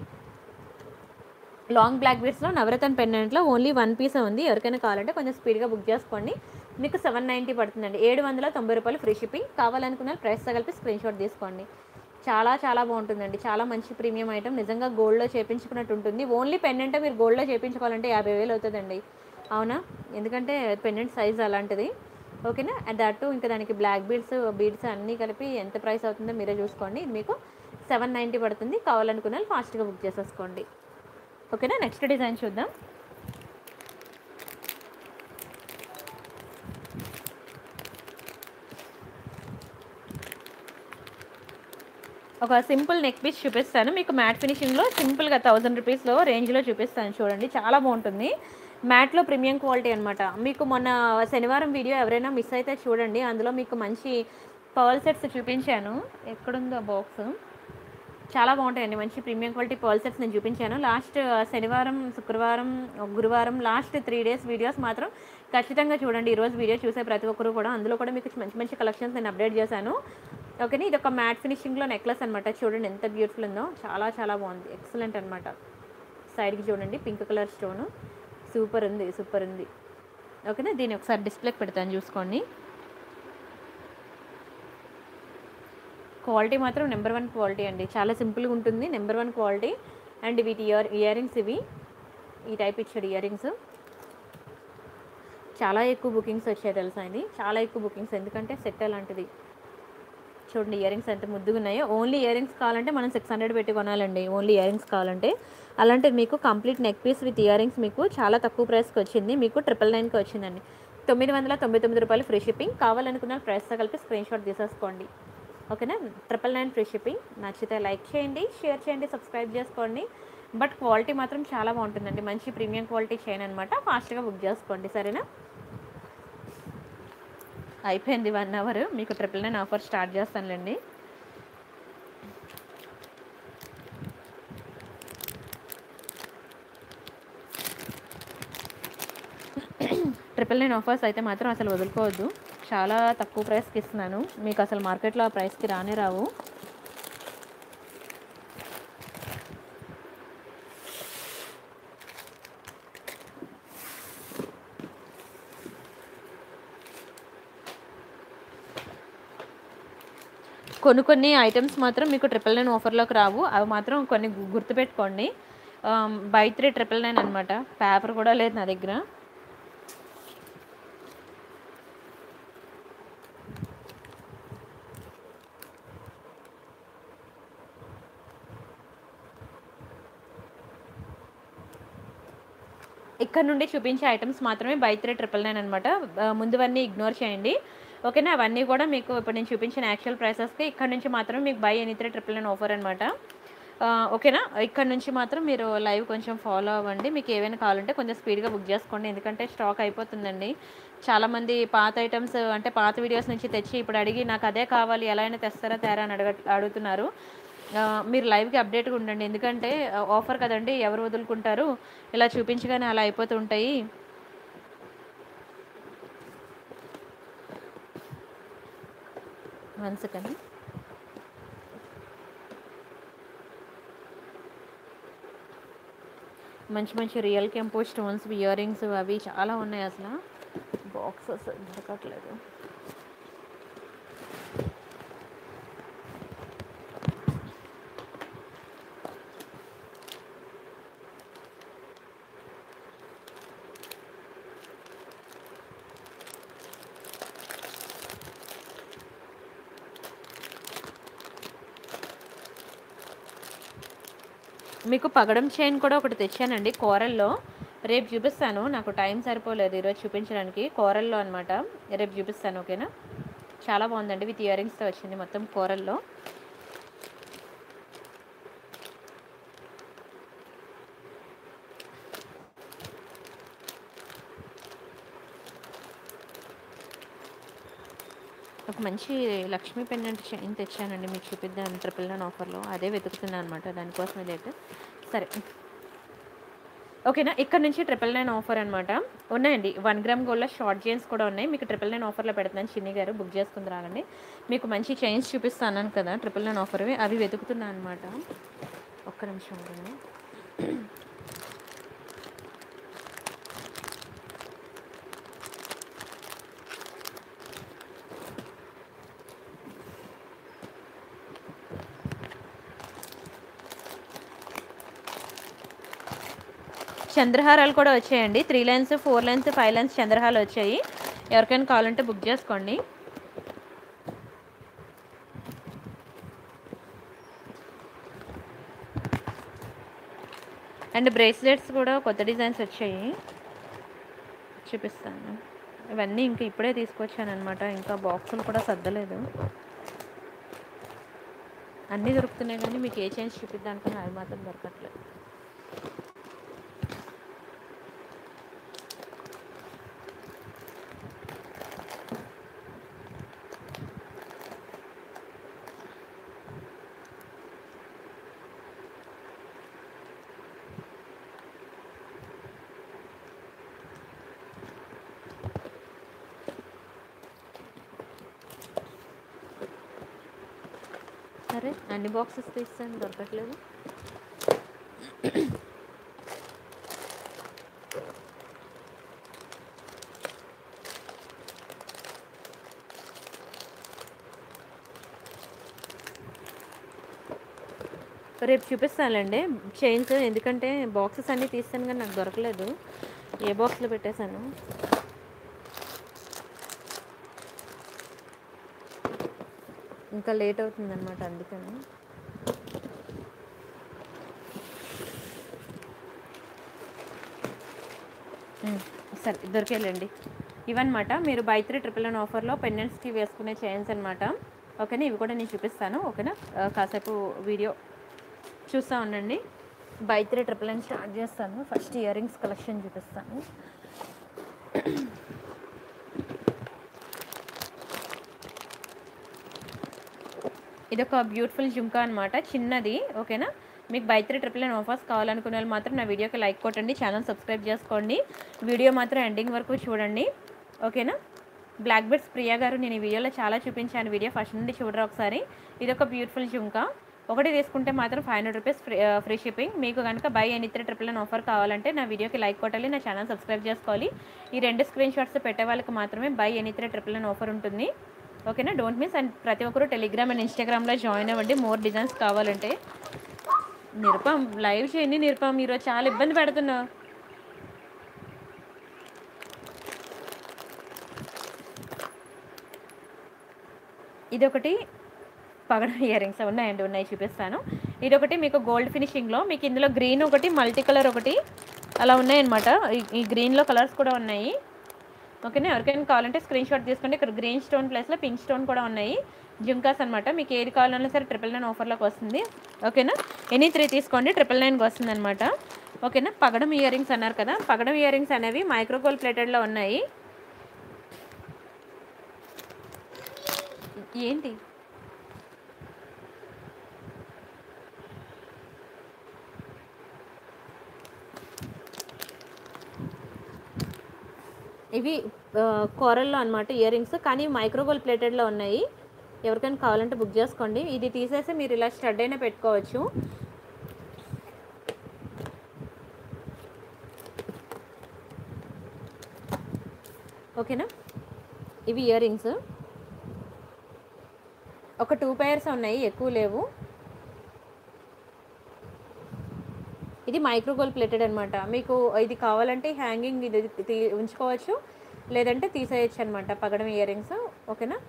లాంగ్ బ్లాక్ బీడ్స్లో నవరత్న పెండెంట్లో ఓన్లీ వన్ పీసే ఉంది ఎవరికైనా కావాలంటే కొంచెం స్పీడ్గా బుక్ చేసుకోండి మీకు సెవెన్ నైంటీ పడుతుందండి ఏడు వందల తొంభై రూపాయలు ఫ్రీ షిప్పింగ్ కావాలనుకున్న ప్రైస్తో కలిపి స్క్రీన్ షాట్ తీసుకోండి చాలా చాలా బాగుంటుందండి చాలా మంచి ప్రీమియం ఐటమ్ నిజంగా గోల్డ్లో చేపించుకున్నట్టు ఉంటుంది ఓన్లీ పెండెంట్ మీరు గోల్డ్లో చేపించుకోవాలంటే యాభై వేలు అవుతుందండి అవునా ఎందుకంటే పెండెంట్ సైజ్ అలాంటిది ఓకేనా అండ్ దట్టు ఇంకా దానికి బ్లాక్ బీడ్స్ బీడ్స్ అన్నీ కలిపి ఎంత ప్రైస్ అవుతుందో మీరే చూసుకోండి ఇది మీకు సెవెన్ నైంటీ పడుతుంది కావాలనుకున్న వాళ్ళు ఫాస్ట్గా బుక్ చేసేసుకోండి ఓకేనా నెక్స్ట్ డిజైన్ చూద్దాం ఒక సింపుల్ నెక్ పీస్ చూపిస్తాను మీకు మ్యాట్ ఫినిషింగ్లో సింపుల్గా థౌజండ్ రూపీస్లో రేంజ్లో చూపిస్తాను చూడండి చాలా బాగుంటుంది మ్యాట్లో ప్రీమియం క్వాలిటీ అనమాట మీకు మొన్న శనివారం వీడియో ఎవరైనా మిస్ అయితే చూడండి అందులో మీకు మంచి పర్ల్ సెట్స్ చూపించాను ఎక్కడుందో బాక్స్ చాలా బాగుంటాయండి మంచి ప్రీమియం క్వాలిటీ పర్ల్ సెట్స్ నేను చూపించాను లాస్ట్ శనివారం శుక్రవారం గురువారం లాస్ట్ త్రీ డేస్ వీడియోస్ మాత్రం ఖచ్చితంగా చూడండి ఈరోజు వీడియో చూసే ప్రతి ఒక్కరు కూడా అందులో కూడా మీకు మంచి మంచి కలెక్షన్స్ నేను అప్డేట్ చేశాను ఓకేనా ఇది ఒక మ్యాట్ ఫినిషింగ్లో నెక్లెస్ అనమాట చూడండి ఎంత బ్యూటిఫుల్ ఉందో చాలా చాలా బాగుంది ఎక్సలెంట్ అనమాట సైడ్కి చూడండి పింక్ కలర్ స్టోను సూపర్ ఉంది సూపర్ ఉంది ఓకేనా దీన్ని ఒకసారి డిస్ప్లేకి పెడతాను చూసుకోండి క్వాలిటీ మాత్రం నెంబర్ వన్ క్వాలిటీ అండి చాలా సింపుల్గా ఉంటుంది నెంబర్ వన్ క్వాలిటీ అండ్ వీటి ఇయర్ ఇయర్ రింగ్స్ ఇవి ఈ టైప్ ఇచ్చాడు ఇయర్ రింగ్స్ చాలా ఎక్కువ బుకింగ్స్ వచ్చాయి తెలుసా ఇది చాలా ఎక్కువ బుకింగ్స్ ఎందుకంటే సెట్ అలాంటిది చూడండి ఇయర్ రింగ్స్ ఎంత ముద్దుగా ఉన్నాయో ఓన్లీ ఇయర్ రింగ్స్ కావాలంటే మనం సిక్స్ హండ్రెడ్ పెట్టి కొనాలండి ఓన్లీ ఇయర్ రింగ్స్ కావాలంటే అలాంటిది మీకు complete neck piece with year earrings మీకు చాలా తక్కువ ప్రైస్కి వచ్చింది మీకు ట్రిపుల్ నైన్కి వచ్చిందండి తొమ్మిది వందల తొంభై తొమ్మిది రూపాయలు ఫ్రీ షిప్పింగ్ కావాలనుకున్న ప్రైస్తో కలిపి స్క్రీన్ షాట్ తీసేసుకోండి ఓకేనా ట్రిపుల్ నైన్ ఫ్రీ షిప్పింగ్ నచ్చితే లైక్ చేయండి షేర్ చేయండి సబ్స్క్రైబ్ చేసుకోండి బట్ క్వాలిటీ మాత్రం చాలా బాగుంటుందండి మంచి ప్రీమియం క్వాలిటీ చైన్ అనమాట ఫాస్ట్గా బుక్ చేసుకోండి సరేనా అయిపోయింది వన్ అవర్ మీకు ట్రిపుల్ నైన్ ఆఫర్ స్టార్ట్ చేస్తానులేండి ట్రిపుల్ నైన్ ఆఫర్స్ అయితే మాత్రం అసలు వదులుకోవద్దు చాలా తక్కువ ప్రైస్కి ఇస్తున్నాను మీకు అసలు మార్కెట్లో ఆ ప్రైస్కి రానే రావు కొన్ని కొన్ని ఐటమ్స్ మాత్రం మీకు ట్రిపుల్ నైన్ ఆఫర్లోకి రావు అవి మాత్రం కొన్ని గు- గుర్తుపెట్టుకోండి బై త్రీ ట్రిపుల్ నైన్ అనమాట పేపర్ కూడా లేదు నా దగ్గర ఇక్కడ నుండి చూపించే ఐటమ్స్ మాత్రమే బై త్రీ ట్రిపుల్ నైన్ అనమాట ముందువన్నీ ఇగ్నోర్ చేయండి ఓకేనా అవన్నీ కూడా మీకు ఇప్పుడు నేను చూపించిన యాక్చువల్ ప్రైసెస్కి ఇక్కడ నుంచి మాత్రం మీకు buy any three triple nine offer అనమాట ఓకేనా ఇక్కడ నుంచి మాత్రం మీరు లైవ్ కొంచెం ఫాలో అవ్వండి మీకు ఏవైనా కావాలంటే కొంచెం స్పీడ్గా బుక్ చేసుకోండి ఎందుకంటే స్టాక్ అయిపోతుందండి చాలామంది పాత ఐటమ్స్ అంటే పాత వీడియోస్ నుంచి తెచ్చి ఇప్పుడు అడిగి నాకు అదే కావాలి ఎలా అయినా తెస్తారా తేరా అని అడగ అడుగుతున్నారు ఆ, మీరు లైవ్కి అప్డేట్గా ఉండండి ఎందుకంటే ఆఫర్ కదండి ఎవరు వదులుకుంటారు ఇలా చూపించగానే అలా అయిపోతుంటాయి వన్ సెకండ్ మంచి మంచి రియల్ కెంపో స్టోన్స్ ఇయర్ రింగ్స్ అవి చాలా ఉన్నాయి అసలు బాక్సెస్ దొరకట్లేదు మీకు పగడం చైన్ కూడా ఒకటి తెచ్చానండి కోరల్లో రేపు చూపిస్తాను నాకు టైం సరిపోలేదు ఈరోజు చూపించడానికి కోరల్లో అనమాట రేపు చూపిస్తాను ఓకేనా చాలా బాగుందండి విత్ ఇయర్ రింగ్స్తో వచ్చింది మొత్తం కోరల్లో ఒక మంచి లక్ష్మీ పెండెంట్ చైన్ తెచ్చానండి మీకు చూపిద్దాం ట్రిపుల్ నైన్ ఆఫర్లో అదే వెతుకుతున్నాను అనమాట దానికోసం ఇదైతే సరే ఓకేనా ఇక్కడ నుంచి ట్రిపుల్ నైన్ ఆఫర్ అనమాట ఉన్నాయండి వన్ గ్రామ్ గోల్డ్లో షార్ట్ చైన్స్ కూడా ఉన్నాయి మీకు ట్రిపుల్ నైన్ ఆఫర్లో పెడుతున్నాను చిన్ని గారు బుక్ చేసుకుని రాగండి మీకు మంచి చైన్స్ చూపిస్తాను కదా ట్రిపుల్ నైన్ ఆఫర్వి అవి వెతుకుతున్నాను అనమాట ఒక్క నిమిషం ఉండండి చంద్రహారాలు కూడా వచ్చాయండి three lines four lines five lines చంద్రహారాలు వచ్చాయి ఎవరికైనా కావాలంటే బుక్ చేసుకోండి అండ్ బ్రేస్లెట్స్ కూడా కొత్త డిజైన్స్ వచ్చాయి చూపిస్తాను ఇవన్నీ ఇంకా ఇప్పుడే తీసుకొచ్చాను అనమాట ఇంకా బాక్సులు కూడా సర్దలేదు అన్నీ దొరుకుతున్నాయి కానీ మీకు ఏ చేంజ్ చూపిద్దానికి అవి మాత్రం దొరకట్లేదు సరే అన్ని బాక్సెస్ తీస్తాను దొరకట్లేదు రేపు చూపిస్తానులేండి చైన్స్ ఎందుకంటే బాక్సెస్ అన్నీ తీస్తాను కానీ నాకు దొరకలేదు ఏ బాక్స్లో పెట్టేశాను ఇంకా లేట్ అవుతుంది అనమాట అందుకని ఉమ్, సరే దొరికేలేండి ఇవన్నమాట మీరు బై త్రీ ట్రిపుల్ నైన్ ఆఫర్లో పెండెంట్స్కి వేసుకునే చైన్స్ అనమాట ఓకేనా ఇవి కూడా నేను చూపిస్తాను ఓకేనా ఆ, కాసేపు వీడియో చూస్తూ ఉండండి buy three triple nine start చేస్తాను ఫస్ట్ ఇయర్ రింగ్స్ కలెక్షన్ చూపిస్తాను ఇది ఒక బ్యూటిఫుల్ జుంకా అనమాట చిన్నది ఓకేనా మీకు buy three triple nine offers కావాలనుకునే వాళ్ళు మాత్రం నా వీడియోకి లైక్ కొట్టండి ఛానల్ సబ్స్క్రైబ్ చేసుకోండి వీడియో మాత్రం ఎండింగ్ వరకు చూడండి ఓకేనా బ్లాక్ బెడ్స్ ప్రియా గారు నేను ఈ వీడియోలో చాలా చూపించాను వీడియో ఫస్ట్ నుండి చూడరా ఒకసారి ఇది ఒక బ్యూటిఫుల్ జుంకా ఒకటి తీసుకుంటే మాత్రం five hundred rupees free free shipping మీకు కనుక buy any three triple nine offer కావాలంటే నా వీడియోకి లైక్ కొట్టాలి నా ఛానల్ సబ్స్క్రైబ్ చేసుకోవాలి ఈ రెండు స్క్రీన్ షాట్స్ పెట్టే వాళ్ళకి మాత్రమే buy any three triple nine offer ఉంటుంది ఓకేనా డోంట్ మిస్ అండ్ ప్రతి ఒక్కరు టెలిగ్రామ్ అండ్ ఇన్స్టాగ్రామ్లో జాయిన్ అవ్వండి మోర్ డిజైన్స్ కావాలంటే నిరుపం లైవ్ చేయండి నిరుపం ఈరోజు చాలా ఇబ్బంది పెడుతున్నావు ఇది ఒకటి పగడ ఇయర్ రింగ్స్ ఉన్నాయండి ఉన్నాయి చూపిస్తాను ఇది ఒకటి మీకు గోల్డ్ ఫినిషింగ్లో మీకు ఇందులో గ్రీన్ ఒకటి మల్టీ కలర్ ఒకటి అలా ఉన్నాయన్నమాట ఈ- ఈ గ్రీన్లో కలర్స్ కూడా ఉన్నాయి ఓకేనా ఎవరికైనా కావాలంటే స్క్రీన్ షాట్ తీసుకోండి ఇక్కడ గ్రీన్ స్టోన్ ప్లేస్లో పింక్ స్టోన్ కూడా ఉన్నాయి జుంకాస్ అనమాట మీకు ఏది కావాలన్నా సరే ట్రిపుల్ నైన్ ఆఫర్లోకి వస్తుంది ఓకేనా ఎనీ త్రీ తీసుకోండి ట్రిపుల్ నైన్కి వస్తుంది అనమాట ఓకేనా పగడం ఇయర్ రింగ్స్ అన్నారు కదా పగడం ఇయర్ రింగ్స్ అనేవి మైక్రోగోల్ ప్లేటెడ్లో ఉన్నాయి ఏంటి ఇవి కోరల్లో అనమాట ఇయర్ రింగ్స్ కానీ మైక్రోగోల్ ప్లేటెడ్లో ఉన్నాయి ఎవరికైనా కావాలంటే బుక్ చేసుకోండి ఇది తీసేసి మీరు ఇలా స్టడ్ అయినా పెట్టుకోవచ్చు ఓకేనా ఇవి ఇయర్ రింగ్స్ ఒక టూ పేర్స్ ఉన్నాయి ఎక్కువ లేవు ఇది మైక్రోగోల్ ప్లేటెడ్ అనమాట మీకు ఇది కావాలంటే హ్యాంగింగ్ ఇది తీ- ఉంచుకోవచ్చు లేదంటే తీసేయచ్చు అనమాట పగడం ఇయర్ రింగ్స్ ఓకేనా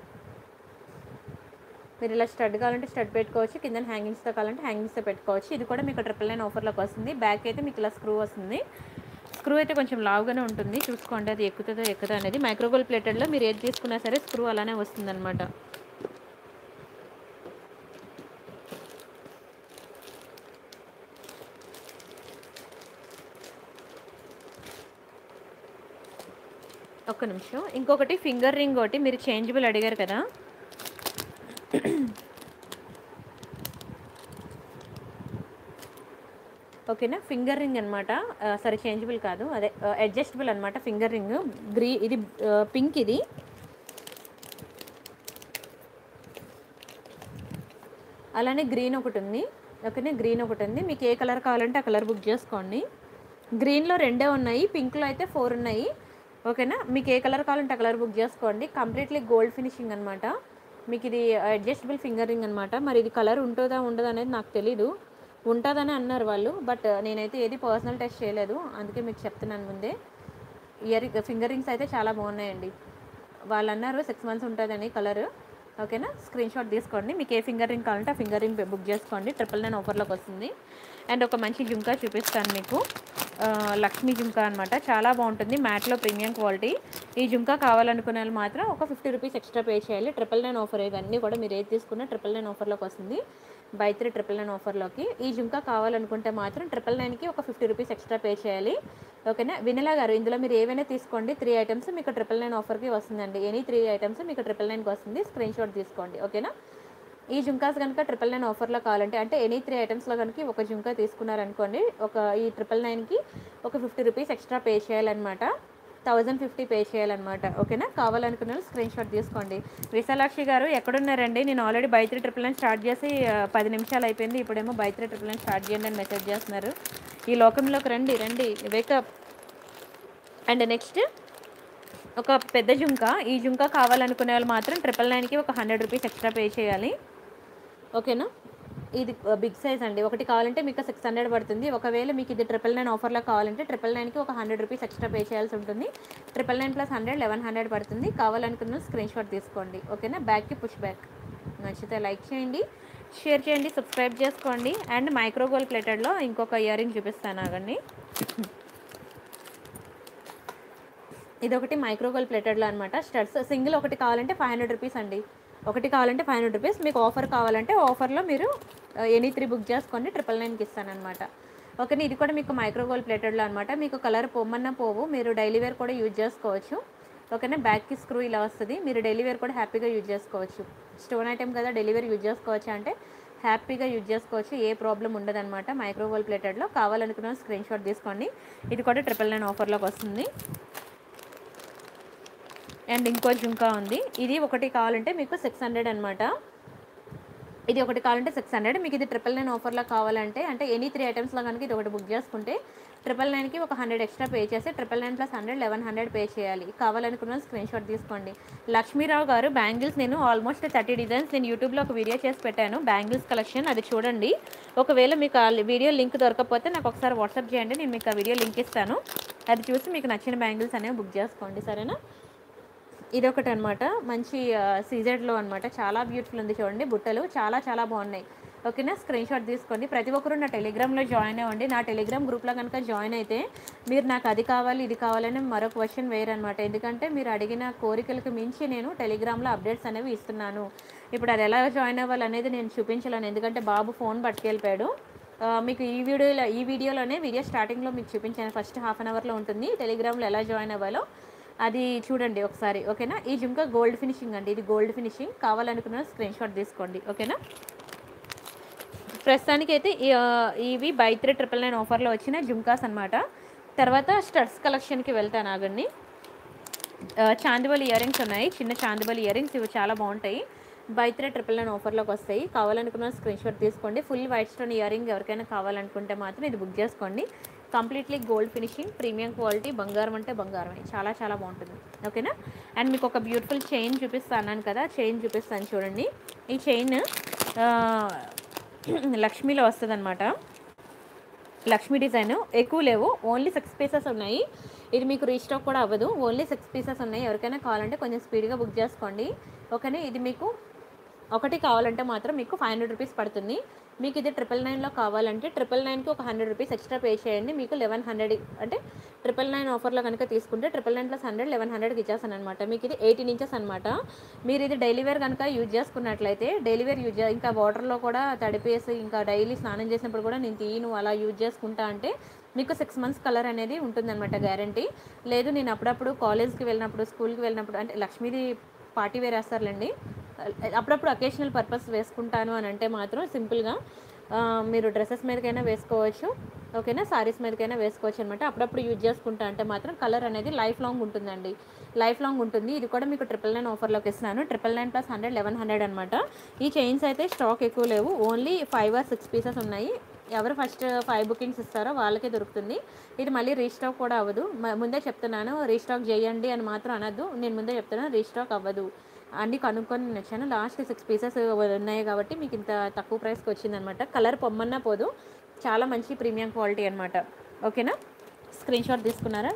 మీరు ఇలా స్టడ్ కావాలంటే స్టడ్ పెట్టుకోవచ్చు కింద హ్యాంగింగ్స్తో కావాలంటే హ్యాంగింగ్స్తో పెట్టుకోవచ్చు ఇది కూడా మీకు ట్రిపుల్ నైన్ ఆఫర్లోకి వస్తుంది బ్యాక్ అయితే మీకు ఇలా స్క్రూ వస్తుంది స్క్రూ అయితే కొంచెం లావుగానే ఉంటుంది చూసుకోండి అది ఎక్కుతుందో ఎక్కుదో అనేది మైక్రోగోల్ ప్లేటెడ్లో మీరు ఏది తీసుకున్నా సరే స్క్రూ అలానే వస్తుంది అనమాట ఒక్క నిమిషం ఇంకొకటి ఫింగర్ రింగ్ ఒకటి మీరు చేంజబుల్ అడిగారు కదా ఓకేనా ఫింగర్ రింగ్ అనమాట సరే చేంజబుల్ కాదు అదే అడ్జస్టబుల్ అనమాట ఫింగర్ రింగ్ గ్రీ ఇది పింక్ ఇది అలానే గ్రీన్ ఒకటి ఉంది ఓకేనా గ్రీన్ ఒకటి ఉంది మీకు ఏ కలర్ కావాలంటే ఆ కలర్ బుక్ చేసుకోండి గ్రీన్లో రెండే ఉన్నాయి పింక్లో అయితే ఫోర్ ఉన్నాయి ఓకేనా మీకు ఏ కలర్ కావాలంటే ఆ కలర్ బుక్ చేసుకోండి కంప్లీట్లీ గోల్డ్ ఫినిషింగ్ అనమాట మీకు ఇది అడ్జస్టబుల్ ఫింగర్ రింగ్ అనమాట మరి ఇది కలర్ ఉంటుందా ఉండదా అనేది నాకు తెలీదు ఉంటుందని అన్నారు వాళ్ళు బట్ నేనైతే ఏది పర్సనల్ టెస్ట్ చేయలేదు అందుకే మీకు చెప్తున్నాను ముందే ఇయర్ ఫింగర్ రింగ్స్ అయితే చాలా బాగున్నాయండి వాళ్ళు అన్నారు సిక్స్ మంత్స్ ఉంటుందని కలర్ ఓకేనా స్క్రీన్ షాట్ తీసుకోండి మీకు ఏ ఫింగర్ రింగ్ కావాలంటే ఆ ఫింగర్ రింగ్ బుక్ చేసుకోండి ట్రిపుల్ నైన్ ఆఫర్లోకి వస్తుంది అండ్ ఒక మంచి జుంకా చూపిస్తాను మీకు ఆ, లక్ష్మీ జుంకా అనమాట చాలా బాగుంటుంది మ్యాట్లో ప్రీమియం క్వాలిటీ ఈ జుంకా కావాలనుకునే వాళ్ళు మాత్రం ఒక ఫిఫ్టీ రూపీస్ ఎక్స్ట్రా పే చేయాలి ట్రిపుల్ నైన్ ఆఫర్ ఇవన్నీ కూడా మీరు ఏది తీసుకున్నా ట్రిపుల్ నైన్ ఆఫర్లోకి వస్తుంది బై త్రీ ట్రిపుల్ నైన్ ఆఫర్లోకి ఈ జుంకా కావాలనుకుంటే మాత్రం ట్రిపుల్ నైన్కి ఒక ఫిఫ్టీ రూపీస్ ఎక్స్ట్రా పే చేయాలి ఓకేనా వినలా గారు ఇందులో మీరు ఏవైనా తీసుకోండి త్రీ ఐటమ్స్ మీకు ట్రిపుల్ నైన్ ఆఫర్కి వస్తుందండి ఎనీ త్రీ ఐటమ్స్ మీకు ట్రిపుల్ నైన్కి వస్తుంది స్క్రీన్ షాట్ తీసుకోండి ఓకేనా ఈ జుంకాస్ కనుక ట్రిపుల్ నైన్ ఆఫర్లో కావాలంటే అంటే ఎనీ త్రీ ఐటమ్స్లో కనుక ఒక జుంకా తీసుకున్నారనుకోండి ఒక ఈ ట్రిపుల్ నైన్కి ఒక ఫిఫ్టీ రూపీస్ ఎక్స్ట్రా పే చేయాలన్నమాట థౌజండ్ ఫిఫ్టీ పే చేయాలన్నమాట ఓకేనా కావాలనుకున్న స్క్రీన్ షాట్ తీసుకోండి విశాలాక్షి గారు ఎక్కడున్నారండి నేను already buy three triple nine start చేసి ఆ, పది నిమిషాలు అయిపోయింది ఇప్పుడేమో buy three triple nine start చేయండి అని మెసేజ్ చేస్తున్నారు ఈ లోకంలోకి రండి రండి వేకప్ అండ్ నెక్స్ట్ ఒక పెద్ద జుంకా ఈ జుంకా కావాలనుకునే వాళ్ళు మాత్రం ట్రిపుల్ నైన్కి ఒక హండ్రెడ్ రూపీస్ ఎక్స్ట్రా పే చేయాలి ఓకేనా ఇది బిగ్ సైజ్ అండి ఒకటి కావాలంటే మీకు సిక్స్ హండ్రెడ్ పడుతుంది ఒకవేళ మీకు ఇది ట్రిపుల్ నైన్ ఆఫర్లో కావాలంటే ట్రిపుల్ నైన్కి ఒక హండ్రెడ్ రూపీస్ ఎక్స్ట్రా పే చేయాల్సి ఉంటుంది triple nine plus hundred eleven hundred పడుతుంది కావాలనుకున్న స్క్రీన్ షాట్ తీసుకోండి ఓకేనా బ్యాక్కి పుష్ బ్యాక్ నచ్చితే లైక్ చేయండి షేర్ చేయండి సబ్స్క్రైబ్ చేసుకోండి అండ్ మైక్రోగోల్ ప్లేటెడ్లో ఇంకొక ఇయర్ రింగ్ చూపిస్తాను ఆగండి ఇది ఒకటి మైక్రోగోల్ ప్లేటెడ్లో అనమాట స్టడ్స్ సింగిల్ ఒకటి కావాలంటే ఫైవ్ హండ్రెడ్ రూపీస్ అండి ఒకటి కావాలంటే ఫైవ్ హండ్రెడ్ రూపీస్ మీకు ఆఫర్ కావాలంటే ఆఫర్లో మీరు ఎనీ త్రీ బుక్ చేసుకోండి ట్రిపుల్ నైన్కి ఇస్తానమాట ఓకేనా ఇది కూడా మీకు మైక్రోగోల్ ప్లేటెడ్లో అనమాట మీకు కలర్ పొమ్మన్నా పోవు మీరు డైలీ వేర్ కూడా యూజ్ చేసుకోవచ్చు ఓకేనా బ్యాక్కి స్క్రూ ఇలా వస్తుంది మీరు డైలీ వేర్ కూడా హ్యాపీగా యూజ్ చేసుకోవచ్చు స్టోన్ ఐటెం కదా డైలీ వేర్ యూజ్ చేసుకోవచ్చు అంటే హ్యాపీగా యూజ్ చేసుకోవచ్చు ఏ ప్రాబ్లం ఉండదన్నమాట మైక్రోగోల్ ప్లేటెడ్లో కావాలనుకున్న స్క్రీన్ షాట్ తీసుకోండి ఇది కూడా ట్రిపుల్ నైన్ ఆఫర్లోకి వస్తుంది అండ్ ఇంకో జుంకా ఉంది ఇది ఒకటి కావాలంటే మీకు సిక్స్ హండ్రెడ్ అనమాట ఇది ఒకటి కావాలంటే సిక్స్ హండ్రెడ్ మీకు ఇది ట్రిపుల్ నైన్ ఆఫర్లో కావాలంటే అంటే ఎనీ త్రీ ఐటమ్స్లో కనుక ఇది ఒకటి బుక్ చేసుకుంటే ట్రిపుల్ నైన్కి ఒక హండ్రెడ్ ఎక్స్ట్రా పే చేసి triple nine plus hundred eleven hundred pay చేయాలి కావాలనుకున్న స్క్రీన్ షాట్ తీసుకోండి లక్ష్మీరావు గారు బ్యాంగిల్స్ నేను ఆల్మోస్ట్ థర్టీ డిజైన్స్ నేను యూట్యూబ్లో ఒక వీడియో చేసి పెట్టాను బ్యాంగిల్స్ కలెక్షన్ అది చూడండి ఒకవేళ మీకు ఆ వీడియో లింక్ దొరకకపోతే నాకు ఒకసారి వాట్సాప్ చేయండి నేను మీకు ఆ వీడియో లింక్ ఇస్తాను అది చూసి మీకు నచ్చిన బ్యాంగిల్స్ అనేవి బుక్ చేసుకోండి సరేనా ఇదొకటి అనమాట మంచి సీజెడ్లో అనమాట చాలా బ్యూటిఫుల్ ఉంది చూడండి బుట్టలు చాలా చాలా బాగున్నాయి ఓకేనా స్క్రీన్ షాట్ తీసుకోండి ప్రతి ఒక్కరు నా టెలిగ్రామ్లో జాయిన్ అవ్వండి నా టెలిగ్రామ్ గ్రూప్లో కనుక జాయిన్ అయితే మీరు నాకు అది కావాలి ఇది కావాలని మరో క్వశ్చన్ వేయరనమాట ఎందుకంటే మీరు అడిగిన కోరికలకు మించి నేను టెలిగ్రామ్లో అప్డేట్స్ అనేవి ఇస్తున్నాను ఇప్పుడు అది ఎలా జాయిన్ అవ్వాలి అనేది నేను చూపించలేను ఎందుకంటే బాబు ఫోన్ పట్టుకెళ్ళిపోయాడు ఆ, మీకు ఈ వీడియోలో ఈ వీడియోలోనే వీడియో స్టార్టింగ్లో మీకు చూపించాను ఫస్ట్ హాఫ్ అన్ అవర్లో ఉంటుంది టెలిగ్రామ్లో ఎలా జాయిన్ అవ్వాలో అది చూడండి ఒకసారి ఓకేనా ఈ జుంకా గోల్డ్ ఫినిషింగ్ అండి ఇది గోల్డ్ ఫినిషింగ్ కావాలనుకున్న స్క్రీన్ షాట్ తీసుకోండి ఓకేనా ప్రస్తుతానికి అయితే ఈ, ఆ, ఇవి బై త్రీ ట్రిపుల్ నైన్ ఆఫర్లో వచ్చిన జుంకాస్ అనమాట తర్వాత స్టడ్స్ కలెక్షన్కి వెళ్తాను ఆగండి ఆ, చాందివలి ఇయర్ రింగ్స్ ఉన్నాయి చిన్న చాందివలి ఇయర్ రింగ్స్ ఇవి చాలా బాగుంటాయి బై త్రీ ట్రిపుల్ నైన్ ఆఫర్లోకి వస్తాయి కావాలనుకున్న స్క్రీన్ షాట్ తీసుకోండి full white stone earring ఎవరికైనా కావాలనుకుంటే మాత్రం ఇది బుక్ చేసుకోండి completely gold finishing premium quality బంగారం అంటే బంగారమే చాలా చాలా బాగుంటుంది ఓకేనా అండ్ మీకు ఒక బ్యూటిఫుల్ చైన్ చూపిస్తాను అన్నాను కదా చైన్ చూపిస్తాను చూడండి ఈ చైన్ లక్ష్మీలో వస్తుంది అనమాట లక్ష్మీ డిజైన్ ఎక్కువ లేవు ఓన్లీ సిక్స్ పీసెస్ ఉన్నాయి ఇది మీకు రీస్టాక్ కూడా అవ్వదు ఓన్లీ సిక్స్ పీసెస్ ఉన్నాయి ఎవరికైనా కావాలంటే కొంచెం స్పీడ్గా బుక్ చేసుకోండి ఓకేనా ఇది మీకు ఒకటి కావాలంటే మాత్రం మీకు ఫైవ్ హండ్రెడ్ రూపీస్ పడుతుంది మీకు ఇది ట్రిపుల్ నైన్లో కావాలంటే ట్రిపుల్ నైన్కి ఒక హండ్రెడ్ రూపీస్ ఎక్స్ట్రా పే చేయండి మీకు లెవెన్ హండ్రెడ్ అంటే ట్రిపుల్ నైన్ ఆఫర్లో కనుక తీసుకుంటే triple nine plus hundred eleven హండ్రెడ్కి ఇచ్చేస్తాను అనమాట మీకు ఇది ఎయిటీన్ ఇంచెస్ అనమాట మీరు ఇది డైలీ వేర్ కనుక యూజ్ చేసుకున్నట్లయితే డైలీ వేర్ యూజ్ ఇంకా వాటర్లో కూడా తడిపేసి ఇంకా డైలీ స్నానం చేసినప్పుడు కూడా నేను తీయను అలా యూజ్ చేసుకుంటా అంటే మీకు సిక్స్ మంత్స్ కలర్ అనేది ఉంటుందన్నమాట గ్యారంటీ లేదు నేను అప్పుడప్పుడు కాలేజ్కి వెళ్ళినప్పుడు స్కూల్కి వెళ్ళినప్పుడు అంటే లక్ష్మీది పార్టీ వేర్ వేస్తారులేండి అప్పుడప్పుడు అకేషనల్ పర్పస్ వేసుకుంటాను అని అంటే మాత్రం సింపుల్గా ఆ, మీరు డ్రెస్సెస్ మీదకైనా వేసుకోవచ్చు ఓకేనా సారీస్ మీదకైనా వేసుకోవచ్చు అనమాట అప్పుడప్పుడు యూజ్ చేసుకుంటా అంటే మాత్రం కలర్ అనేది లైఫ్ లాంగ్ ఉంటుందండి లైఫ్ లాంగ్ ఉంటుంది ఇది కూడా మీకు ట్రిపుల్ నైన్ ఆఫర్లోకి ఇస్తున్నాను triple nine plus hundred eleven hundred అనమాట ఈ చైన్స్ అయితే స్టాక్ ఎక్కువ లేవు only five or six pieces ఉన్నాయి ఎవరు ఫస్ట్ ఫైవ్ బుకింగ్స్ ఇస్తారో వాళ్ళకే దొరుకుతుంది ఇది మళ్ళీ రీస్టాక్ కూడా అవ్వదు మ- ముందే చెప్తున్నాను రీస్టాక్ చేయండి అని మాత్రం అనద్దు నేను ముందే చెప్తున్నాను రీస్టాక్ అవ్వదు అన్ని కనుక్కొని నేను వచ్చాను లాస్ట్ సిక్స్ పీసెస్ ఉన్నాయి కాబట్టి మీకు ఇంత తక్కువ ప్రైస్కి వచ్చిందనమాట కలర్ పొమ్మన్నా పోదు చాలా మంచి ప్రీమియం క్వాలిటీ అనమాట ఓకేనా స్క్రీన్ షాట్ తీసుకున్నారా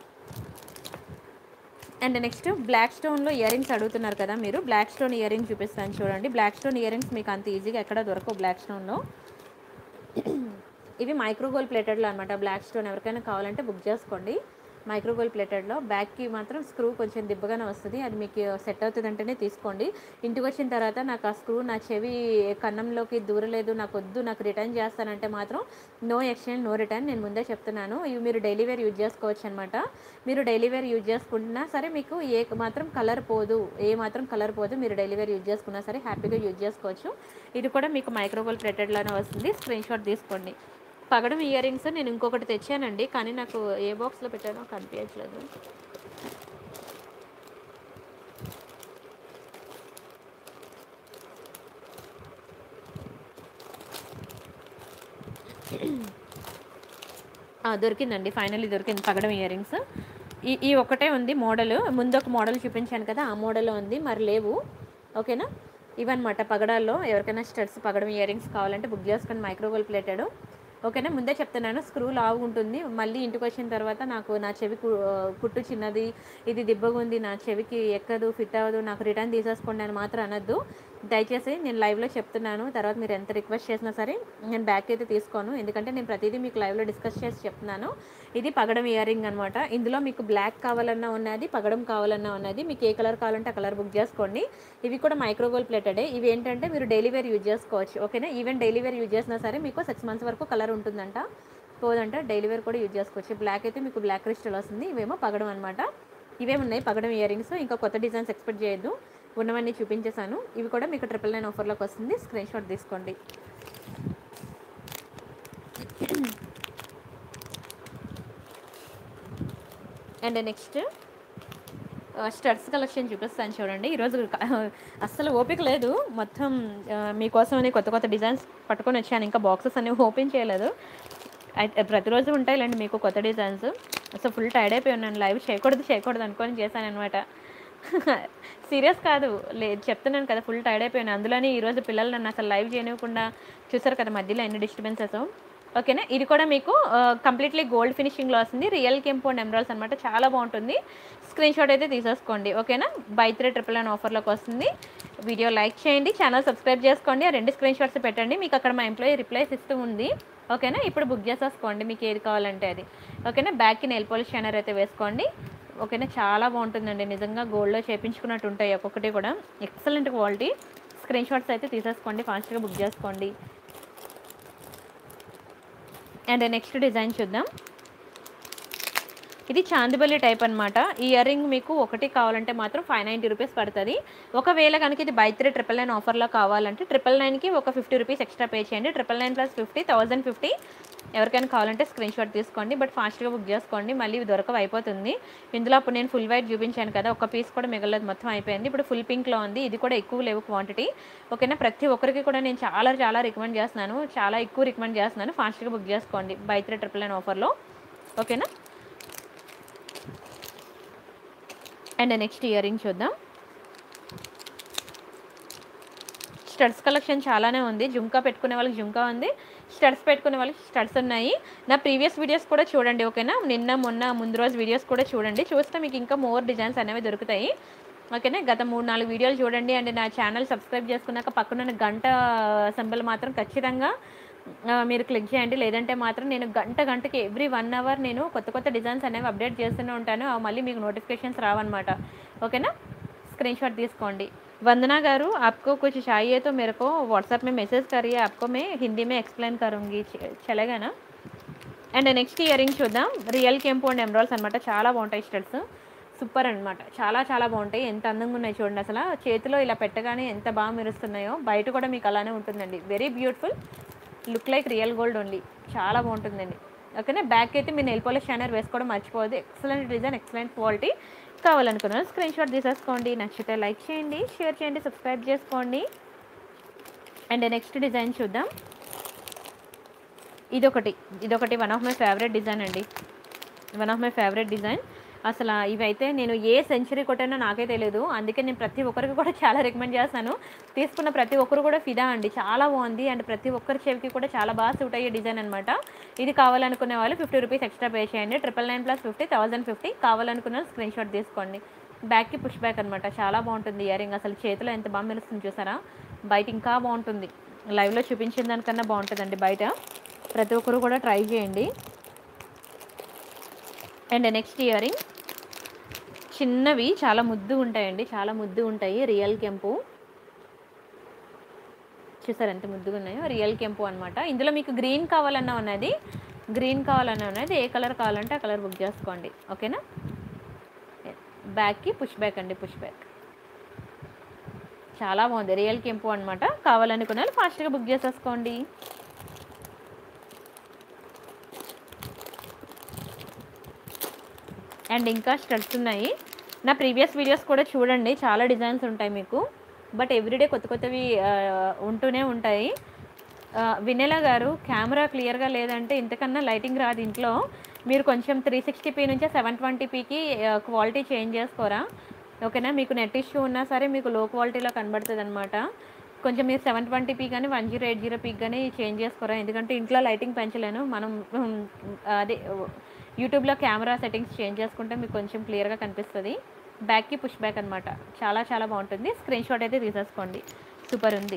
అండ్ నెక్స్ట్ బ్లాక్ స్టోన్లో ఇయర్ రింగ్స్ అడుగుతున్నారు కదా మీరు బ్లాక్ స్టోన్ ఇయర్ రింగ్స్ చూపిస్తాను చూడండి బ్లాక్ స్టోన్ ఇయర్ రింగ్స్ మీకు అంత ఈజీగా ఎక్కడ దొరకవు బ్లాక్ స్టోన్లో ఇవి మైక్రోగోల్ ప్లేటెడ్లో అనమాట బ్లాక్ స్టోన్ ఎవరికైనా కావాలంటే బుక్ చేసుకోండి మైక్రోగోల్ ప్లేటెడ్లో బ్యాక్కి మాత్రం స్క్రూ కొంచెం దిబ్బగానే వస్తుంది అది మీకు సెట్ అవుతుంది అంటేనే తీసుకోండి ఇంటికి వచ్చిన తర్వాత నాకు ఆ స్క్రూ నా చెవి కన్నంలోకి దూరలేదు నాకు వద్దు నాకు రిటర్న్ చేస్తానంటే మాత్రం నో ఎక్స్చేంజ్ నో రిటర్న్ నేను ముందే చెప్తున్నాను ఇవి మీరు డైలీ వేర్ యూజ్ చేసుకోవచ్చు అనమాట మీరు డైలీ వేర్ యూజ్ చేసుకుంటున్నా సరే మీకు ఏ మాత్రం కలర్ పోదు ఏ మాత్రం కలర్ పోదు మీరు డైలీ వేర్ యూజ్ చేసుకున్నా సరే హ్యాపీగా యూజ్ చేసుకోవచ్చు ఇది కూడా మీకు మైక్రోగోల్ ప్లేటెడ్లోనే వస్తుంది స్క్రీన్ షాట్ తీసుకోండి పగడం ఇయర్ రింగ్స్ నేను ఇంకొకటి తెచ్చానండి కానీ నాకు ఏ బాక్స్లో పెట్టానో కనిపించట్లేదు ఆ, దొరికిందండి ఫైనల్లీ దొరికింది పగడం ఇయర్ రింగ్స్ ఈ ఈ ఒకటే ఉంది మోడల్ ముందు ఒక మోడల్ చూపించాను కదా ఆ మోడల్ ఉంది మరి లేవు ఓకేనా ఇవన్నమాట పగడాల్లో ఎవరికైనా స్టడ్స్ పగడం ఇయర్ రింగ్స్ కావాలంటే బుక్ చేసుకొని మైక్రోవేవ్ ప్లేటెడ్ ఓకేనా ముందే చెప్తున్నాను స్క్రూ లావు ఉంటుంది మళ్ళీ ఇంటికి వచ్చిన తర్వాత నాకు నా చెవి కు- కుట్టు చిన్నది ఇది దిబ్బగా ఉంది నా చెవికి ఎక్కదు ఫిట్ అవ్వదు నాకు రిటర్న్ తీసేసుకోండి అని మాత్రం అనొద్దు దయచేసి నేను లైవ్లో చెప్తున్నాను తర్వాత మీరు ఎంత రిక్వెస్ట్ చేసినా సరే నేను బ్యాక్ అయితే తీసుకోను ఎందుకంటే నేను ప్రతిదీ మీకు లైవ్లో డిస్కస్ చేసి చెప్తున్నాను ఇది పగడం ఇయర్ రింగ్ అనమాట ఇందులో మీకు బ్లాక్ కావాలన్నా ఉన్నది పగడం కావాలన్నా ఉన్నది మీకు ఏ కలర్ కావాలంటే ఆ కలర్ బుక్ చేసుకోండి ఇవి కూడా మైక్రోగోల్ ప్లేటెడే ఇవి ఏంటంటే మీరు డైలీ వేర్ యూజ్ చేసుకోవచ్చు ఓకేనా ఈవెన్ డైలీ వేర్ యూజ్ చేసినా సరే మీకు సిక్స్ మంత్స్ వరకు కలర్ ఉంటుందంట పోదంట డైలీ వేర్ కూడా యూజ్ చేసుకోవచ్చు బ్లాక్ అయితే మీకు బ్లాక్ క్రిస్టల్ వస్తుంది ఇవేమో పగడం అనమాట ఇవే ఉన్నాయి పగడం ఇయర్ రింగ్స్ ఇంకా కొత్త డిజైన్స్ ఎక్స్పెక్ట్ చేయొద్దు ఉన్నవన్నీ చూపించేశాను ఇవి కూడా మీకు ట్రిపుల్ నైన్ ఆఫర్లోకి వస్తుంది స్క్రీన్ షాట్ తీసుకోండి అండ్ నెక్స్ట్ స్టడ్స్ కలెక్షన్ చూపిస్తాను చూడండి ఈరోజు క- అస్సలు ఓపిక లేదు మొత్తం ఆ, మీకోసమని కొత్త కొత్త డిజైన్స్ పట్టుకొని వచ్చాను ఇంకా బాక్సెస్ అనేవి ఓపెన్ చేయలేదు అయితే ప్రతిరోజు ఉంటాయిలేండి మీకు కొత్త డిజైన్స్ అసలు ఫుల్ టైర్డ్ అయిపోయి ఉన్నాను లైవ్ చేయకూడదు చేయకూడదు అనుకొని చేశాను అనమాట సీరియస్ కాదు లేదు చెప్తున్నాను కదా ఫుల్ టైర్డ్ అయిపోయాను అందులోని ఈరోజు పిల్లలు నన్ను అసలు లైవ్ చేయనివ్వకుండా చూసారు కదా మధ్యలో ఎన్ని డిస్టర్బెన్సెస్ ఓకేనా ఇది కూడా మీకు కంప్లీట్లీ గోల్డ్ ఫినిషింగ్లో వస్తుంది రియల్ కెంపౌండ్ ఎమరాల్స్ అనమాట చాలా బాగుంటుంది స్క్రీన్ షాట్ అయితే తీసేసుకోండి ఓకేనా బై త్రీ ట్రిపుల్ నైన్ ఆఫర్లోకి వస్తుంది వీడియో లైక్ చేయండి ఛానల్ సబ్స్క్రైబ్ చేసుకోండి ఆ రెండు స్క్రీన్ షాట్స్ పెట్టండి మీకు అక్కడ మా ఎంప్లాయీ రిప్లైస్ ఇస్తూ ఉంది ఓకేనా ఇప్పుడు బుక్ చేసేసుకోండి మీకు ఏది కావాలంటే అది ఓకేనా బ్యాక్కి నెయిల్ పాలిష్ షైనర్ అయితే వేసుకోండి ఓకేనా చాలా బాగుంటుందండి నిజంగా గోల్డ్లో చేపించుకున్నట్టు ఉంటాయి ఒక్కొక్కటి కూడా ఎక్సలెంట్ క్వాలిటీ స్క్రీన్ షాట్స్ అయితే తీసేసుకోండి ఫాస్ట్గా బుక్ చేసుకోండి అండ్ నెక్స్ట్ డిజైన్ చూద్దాం ఇది చాందిబల్లి టైప్ అనమాట ఈ ఇయర్ రింగ్ మీకు ఒకటి కావాలంటే మాత్రం ఫైవ్ నైంటీ రూపీస్ పడుతుంది ఒకవేళ కనుక ఇది బై త్రీ ట్రిపుల్ నైన్ ఆఫర్లో కావాలంటే ట్రిపుల్ నైన్కి ఒక ఫిఫ్టీ రూపీస్ ఎక్స్ట్రా పే చేయండి triple nine plus fifty thousand fifty ఎవరికైనా కావాలంటే స్క్రీన్ షాట్ తీసుకోండి బట్ ఫాస్ట్గా బుక్ చేసుకోండి మళ్ళీ ఇవి దొరకవు అయిపోతుంది ఇందులో అప్పుడు నేను ఫుల్ వైట్ చూపించాను కదా ఒక పీస్ కూడా మిగలలేదు మొత్తం అయిపోయింది ఇప్పుడు ఫుల్ పింక్లో ఉంది ఇది కూడా ఎక్కువ లేవు క్వాంటిటీ ఓకేనా ప్రతి ఒక్కరికి కూడా నేను చాలా చాలా రికమెండ్ చేస్తున్నాను చాలా ఎక్కువ రికమెండ్ చేస్తున్నాను ఫాస్ట్గా బుక్ చేసుకోండి బై త్రీ ట్రిపుల్ నైన్ ఆఫర్లో ఓకేనా అండ్ నెక్స్ట్ ఇయర్ రింగ్ చూద్దాం స్టడ్స్ కలెక్షన్ చాలానే ఉంది జుంకా పెట్టుకునే వాళ్ళకి జుంకా ఉంది స్టడ్స్ పెట్టుకునే వాళ్ళకి స్టడ్స్ ఉన్నాయి నా ప్రీవియస్ వీడియోస్ కూడా చూడండి ఓకేనా నిన్న మొన్న ముందు రోజు వీడియోస్ కూడా చూడండి చూస్తే మీకు ఇంకా మోర్ డిజైన్స్ అనేవి దొరుకుతాయి ఓకేనా గత మూడు నాలుగు వీడియోలు చూడండి అండ్ నా ఛానల్ సబ్స్క్రైబ్ చేసుకున్నాక పక్కన గంట సింబల్ మాత్రం ఖచ్చితంగా ఆ, మీరు క్లిక్ చేయండి లేదంటే మాత్రం నేను గంట గంటకి ఎవ్రీ వన్ అవర్ నేను కొత్త కొత్త డిజైన్స్ అనేవి అప్డేట్ చేస్తూనే ఉంటాను అవి మళ్ళీ మీకు నోటిఫికేషన్స్ రావన్నమాట ఓకేనా स्क्रीन शॉट తీసుకోండి वंदना गारू आपको कुछ चाहिए तो मेरे को व्हाट्सएप में मैसेज करिए आपको मैं हिंदी में एक्सप्लेन करूँगी च- चलेगा ना అండ్ నెక్స్ట్ ఇయర్ రింగ్ చూద్దాం రియల్ కెంపు అండ్ ఎమరాల్స్ అనమాట చాలా బాగుంటాయి స్టడ్స్ సూపర్ అనమాట చాలా చాలా బాగుంటాయి ఎంత అందంగా ఉన్నాయి చూడండి అసలు చేతిలో ఇలా పెట్టగానే ఎంత బాగా మెరుస్తున్నాయో బయట కూడా మీకు అలానే ఉంటుందండి very beautiful look like real gold only చాలా బాగుంటుందండి ఓకేనా బ్యాక్ అయితే మీరు నెల్ పాలిష్ షైనర్ వేసుకోవడం మర్చిపోవద్దు ఎక్సలెంట్ డిజైన్ ఎక్సలెంట్ క్వాలిటీ కావాలనుకున్నాను స్క్రీన్ షాట్ తీసేసుకోండి నచ్చితే లైక్ చేయండి షేర్ చేయండి సబ్స్క్రైబ్ చేసుకోండి అండ్ నెక్స్ట్ డిజైన్ చూద్దాం ఇదొకటి ఇదొకటి one of my favourite design అండి one of my favourite design అసలు ఇవైతే నేను ఏ సెంచరీ కొట్టానో నాకే తెలియదు అందుకే నేను ప్రతి ఒక్కరికి కూడా చాలా రికమెండ్ చేస్తాను తీసుకున్న ప్రతి ఒక్కరు కూడా ఫిదా అండి చాలా బాగుంది అండ్ ప్రతి ఒక్కరి చెవికి కూడా చాలా బాగా సూట్ అయ్యే డిజైన్ అనమాట ఇది కావాలనుకునే వాళ్ళు ఫిఫ్టీ రూపీస్ ఎక్స్ట్రా పే చేయండి triple nine plus fifty thousand fifty కావాలనుకున్న స్క్రీన్ షాట్ తీసుకోండి బ్యాక్కి పుష్ బ్యాక్ అనమాట చాలా బాగుంటుంది ఇయర్ రింగ్ అసలు చేతిలో ఎంత బాగా మెరుస్తుంది చూసారా బయట ఇంకా బాగుంటుంది లైవ్లో చూపించిన దానికన్నా బాగుంటుందండి బయట ప్రతి ఒక్కరు కూడా ట్రై చేయండి అండ్ నెక్స్ట్ ఇయర్ రింగ్ చిన్నవి చాలా ముద్దు ఉంటాయండి చాలా ముద్దు ఉంటాయి రియల్ కెంపు చూసారు ఎంత ముద్దుగా ఉన్నాయో రియల్ కెంపు అనమాట ఇందులో మీకు గ్రీన్ కావాలన్నా ఉన్నది గ్రీన్ కావాలన్నా ఉన్నది ఏ కలర్ కావాలంటే ఆ కలర్ బుక్ చేసుకోండి ఓకేనా బ్యాక్కి పుష్ బ్యాక్ అండి పుష్ బ్యాక్ చాలా బాగుంది రియల్ కెంపు అనమాట కావాలనుకున్న వాళ్ళు ఫాస్ట్గా బుక్ చేసేసుకోండి అండ్ ఇంకా స్టడ్స్ ఉన్నాయి నా ప్రీవియస్ వీడియోస్ కూడా చూడండి చాలా డిజైన్స్ ఉంటాయి మీకు బట్ ఎవ్రీడే కొత్త కొత్తవి ఆ, ఉంటూనే ఉంటాయి వినెలా గారు కెమెరా క్లియర్గా లేదంటే ఇంతకన్నా లైటింగ్ రాదు ఇంట్లో మీరు కొంచెం త్రీ సిక్స్టీ పీ నుంచి సెవెన్ ట్వంటీ పీకి క్వాలిటీ చేంజ్ చేసుకోరా ఓకేనా మీకు నెట్ ఇష్యూ ఉన్నా సరే మీకు లో క్వాలిటీలో కనబడుతుంది అనమాట కొంచెం మీరు సెవెన్ ట్వంటీ పీ కానీ వన్ జీరో ఎయిట్ జీరో పీక్ కానీ చేంజ్ చేసుకోరా ఎందుకంటే ఇంట్లో లైటింగ్ పెంచలేను మనం ఉమ్, అదే యూట్యూబ్లో కెమెరా సెట్టింగ్స్ చేంజ్ చేసుకుంటే మీకు కొంచెం క్లియర్గా కనిపిస్తుంది బ్యాక్కి పుష్ బ్యాక్ అనమాట చాలా చాలా బాగుంటుంది స్క్రీన్ షాట్ అయితే తీసేసుకోండి సూపర్ ఉంది